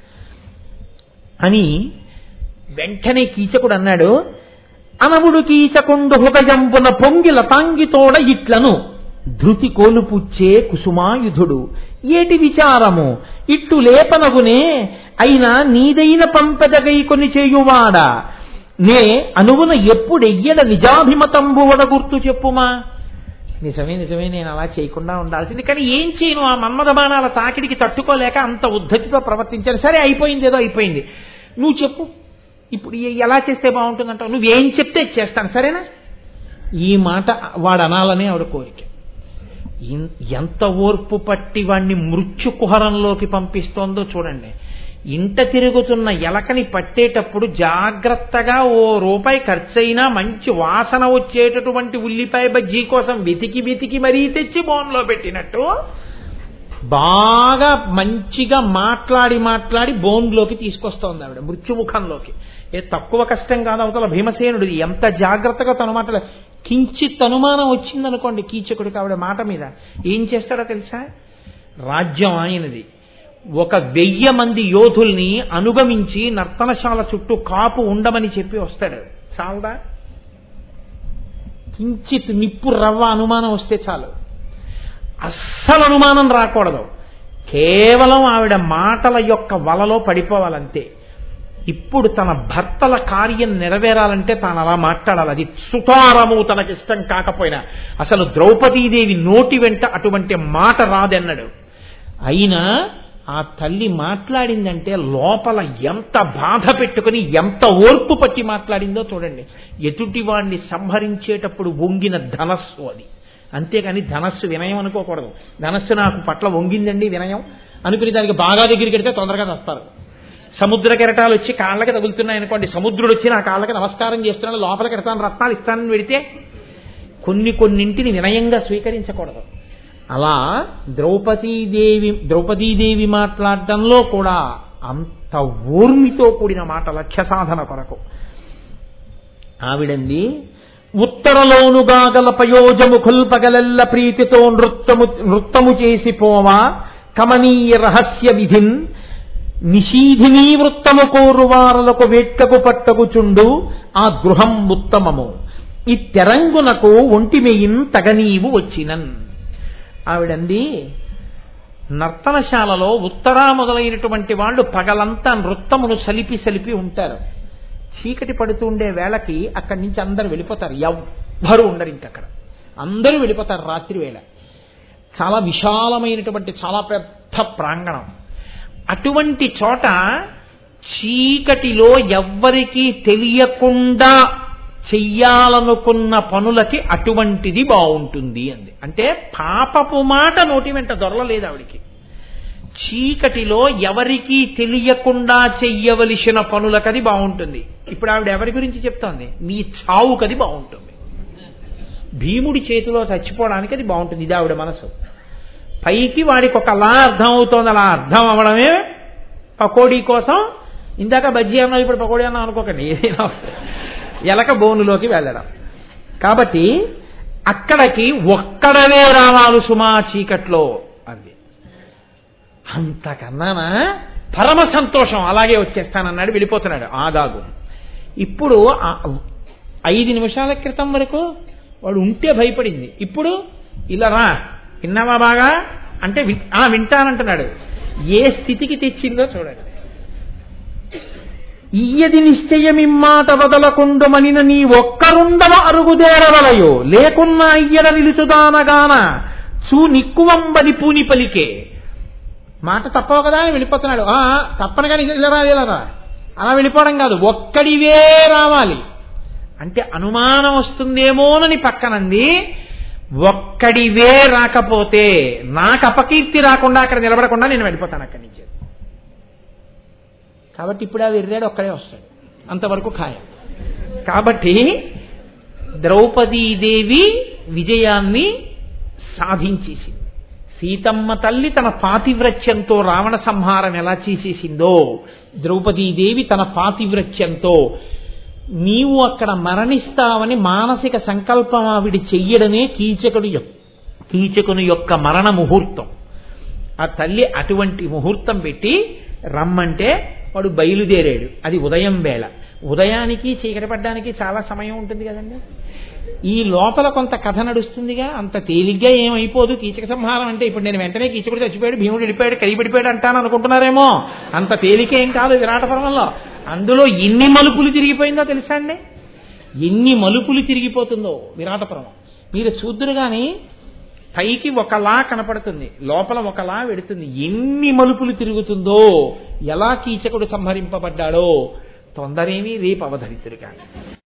అని వెంటనే కీచకుడు అన్నాడు అనవుడు కీచకుండు హృదయంపున పొంగిల తాంగితోడ ఇట్లను ధృతి కోలుపుచ్చే కుసుమాయుధుడు ఏటి విచారము ఇట్టు లేపనగునే అయినా నీదైన పంపెదగై కొని చేయువాడా నే అనువున ఎప్పుడెయ్యల నిజాభిమతంబువడ గుర్తు చెప్పుమా నిజమే నిజమే నేను అలా చేయకుండా ఉండాల్సింది కానీ ఏం చేయను ఆ మన్మథ బాణాల తాకిడికి తట్టుకోలేక అంత ఉద్ధతితో ప్రవర్తించాను సరే అయిపోయింది ఏదో అయిపోయింది నువ్వు చెప్పు ఇప్పుడు ఎలా చేస్తే బాగుంటుందంటావు నువ్వేం చెప్తే చేస్తాను సరేనా ఈ మాట వాడు అనాలనే ఆవిడ కోరిక ఎంత ఓర్పు పట్టి వాణ్ణి మృత్యు కుహరంలోకి పంపిస్తోందో చూడండి ఇంట తిరుగుతున్న ఎలకని పట్టేటప్పుడు జాగ్రత్తగా ఓ రూపాయి ఖర్చయినా మంచి వాసన వచ్చేటటువంటి ఉల్లిపాయ బజ్జీ కోసం వెతికి వెతికి మరీ తెచ్చి బోన్లో పెట్టినట్టు బాగా మంచిగా మాట్లాడి మాట్లాడి బోన్లోకి తీసుకొస్తోంది ఆవిడ మృత్యుముఖంలోకి ఏ తక్కువ కష్టం కాదు అవతల భీమసేనుడు ఎంత జాగ్రత్తగా తన మాటలు కించిత్ అనుమానం వచ్చిందనుకోండి కీచకుడికి ఆవిడ మాట మీద ఏం చేస్తాడో తెలుసా రాజ్యం ఆయనది ఒక వెయ్యి మంది యోధుల్ని అనుగమించి నర్తనశాల చుట్టూ కాపు ఉండమని చెప్పి వస్తాడు చాలదా కించిత్ నిప్పు రవ్వ అనుమానం వస్తే చాలు అస్సలు అనుమానం రాకూడదు కేవలం ఆవిడ మాటల యొక్క వలలో పడిపోవాలంతే ఇప్పుడు తన భర్తల కార్యం నెరవేరాలంటే తాను అలా మాట్లాడాలి అది సుతారము తనకిష్టం కాకపోయినా అసలు ద్రౌపదీదేవి నోటి వెంట అటువంటి మాట రాదన్నాడు అయినా ఆ తల్లి మాట్లాడిందంటే లోపల ఎంత బాధ పెట్టుకుని ఎంత ఓర్పు పట్టి మాట్లాడిందో చూడండి ఎదుటి వాడిని సంహరించేటప్పుడు వంగిన ధనస్సు అది అంతేకాని ధనస్సు వినయం అనుకోకూడదు ధనస్సు నాకు పట్ల వంగిందండి వినయం అనుకుని దానికి బాగా దగ్గరికి వెడితే తొందరగా వస్తారు సముద్ర కెరటాలు వచ్చి కాళ్ళకి తగులుతున్నాయి అనుకోండి సముద్రుడు వచ్చి నా కాళ్ళకి నమస్కారం చేస్తున్నాడు లోపలికి ఎడతాను రత్నాలు ఇస్తానని వెడితే కొన్ని కొన్నింటిని వినయంగా స్వీకరించకూడదు అలా ద్రౌపదీదేవి ద్రౌపదీదేవి మాట్లాడడంలో కూడా అంత ఊర్మితో కూడిన మాట లక్ష్య సాధన కొరకు ఆవిడంది ఉత్తరలోనుగా గల పయోజము కుల్పగలెల్ల ప్రీతితో నృత్తము నృత్తము చేసి పోవా కమనీయ రహస్య విధిన్ నిషీధినీ వృత్తము కోరువారలకు వేట్కకు పట్టకుచుండు ఆ గృహం ఉత్తమము ఈ తెరంగునకు ఒంటిమెయిన్ తగనీవు వచ్చినన్ ఆవిడంది నర్తనశాలలో ఉత్తరా మొదలైనటువంటి వాళ్ళు పగలంతా నృత్తమును సలిపి సలిపి ఉంటారు చీకటి పడుతుండే వేళకి అక్కడి నుంచి అందరు వెళ్ళిపోతారు ఎవ్వరు ఉండరు ఇంకక్కడ అందరూ వెళ్ళిపోతారు రాత్రి వేళ చాలా విశాలమైనటువంటి చాలా పెద్ద ప్రాంగణం అటువంటి చోట చీకటిలో ఎవ్వరికీ తెలియకుండా చెయ్యాలనుకున్న పనులకి అటువంటిది బాగుంటుంది అంది అంటే పాపపు మాట నోటి వెంట దొరలలేదు ఆవిడికి చీకటిలో ఎవరికీ తెలియకుండా చెయ్యవలసిన పనులకది బాగుంటుంది ఇప్పుడు ఆవిడ ఎవరి గురించి చెప్తోంది మీ చావుకది బాగుంటుంది భీముడి చేతిలో చచ్చిపోవడానికి అది బాగుంటుంది ఇది ఆవిడ మనసు పైకి వాడికి ఒక అలా అర్థం అవుతోంది అలా అర్థం అవ్వడమే పకోడీ కోసం ఇందాక బజ్జీ అన్నావు ఇప్పుడు పకోడీ అన్నావు అనుకోకండి ఏదైనా ఎలక బోనులోకి వెళ్ళడం కాబట్టి అక్కడికి ఒక్కడనే రావాలి సుమా చీకట్లో అంది అంతకన్నానా పరమ సంతోషం అలాగే వచ్చేస్తానన్నాడు వెళ్ళిపోతున్నాడు ఆగాగు ఇప్పుడు ఐదు నిమిషాల క్రితం వరకు వాడు ఉంటే భయపడింది ఇప్పుడు ఇలా రా విన్నావా బాగా అంటే వింటానంటున్నాడు ఏ స్థితికి తెచ్చిందో చూడండి ఇయ్యది నిశ్చయమిమ్మాట వదలకుండుమనిన నీ ఒక్కరుండవ అరుగుదేరవలయో లేకున్నా ఇయ్యడ నిలుచుదానగాన చూ నిక్కువంబది పూని పలికే మాట తప్పవు కదా అని వెళ్ళిపోతున్నాడు ఆ తప్పను కానీ ఇలా ఇలా అలా వెళ్ళిపోవడం కాదు ఒక్కడివే రావాలి అంటే అనుమానం వస్తుందేమోనని పక్కనంది ఒక్కడివే రాకపోతే నాకు అపకీర్తి రాకుండా అక్కడ నిలబడకుండా నేను వెళ్ళిపోతాను అక్కడి నుంచి కాబట్టి ఇప్పుడు ఆ వెర్రాడు ఒక్కడే వస్తాడు అంతవరకు ఖాయం కాబట్టి ద్రౌపదీదేవి విజయాన్ని సాధించేసింది సీతమ్మ తల్లి తన పాతివ్రత్యంతో రావణ సంహారం ఎలా చేసేసిందో ద్రౌపదీదేవి తన పాతివ్రత్యంతో నీవు అక్కడ మరణిస్తావని మానసిక సంకల్పం ఆవిడి చెయ్యడమే కీచకుడు కీచకుని యొక్క మరణ ముహూర్తం ఆ తల్లి అటువంటి ముహూర్తం పెట్టి రమ్మంటే వాడు బయలుదేరాడు అది ఉదయం వేళ ఉదయానికి చీకటి పడ్డానికి చాలా సమయం ఉంటుంది కదండి ఈ లోపల కొంత కథ నడుస్తుందిగా అంత తేలిగ్గా ఏమైపోదు కీచక సంహారం అంటే ఇప్పుడు నేను వెంటనే కీచకుడు చచ్చిపోయాడు భీముడు వెళ్ళిపోయాడు కైపడిపోయాడు అంటాను అనుకుంటున్నారేమో అంత తేలికేం కాదు విరాట పర్వంలో అందులో ఎన్ని మలుపులు తిరిగిపోయిందో తెలుసా అండి ఎన్ని మలుపులు తిరిగిపోతుందో విరాట పర్వం మీరు చూద్దురు కానీ పైకి ఒకలా కనపడుతుంది లోపల ఒకలా వెడుతుంది ఎన్ని మలుపులు తిరుగుతుందో ఎలా కీచకుడు సంహరింపబడ్డాడో తొందరేమీ రేపు అవధరితుడు కానీ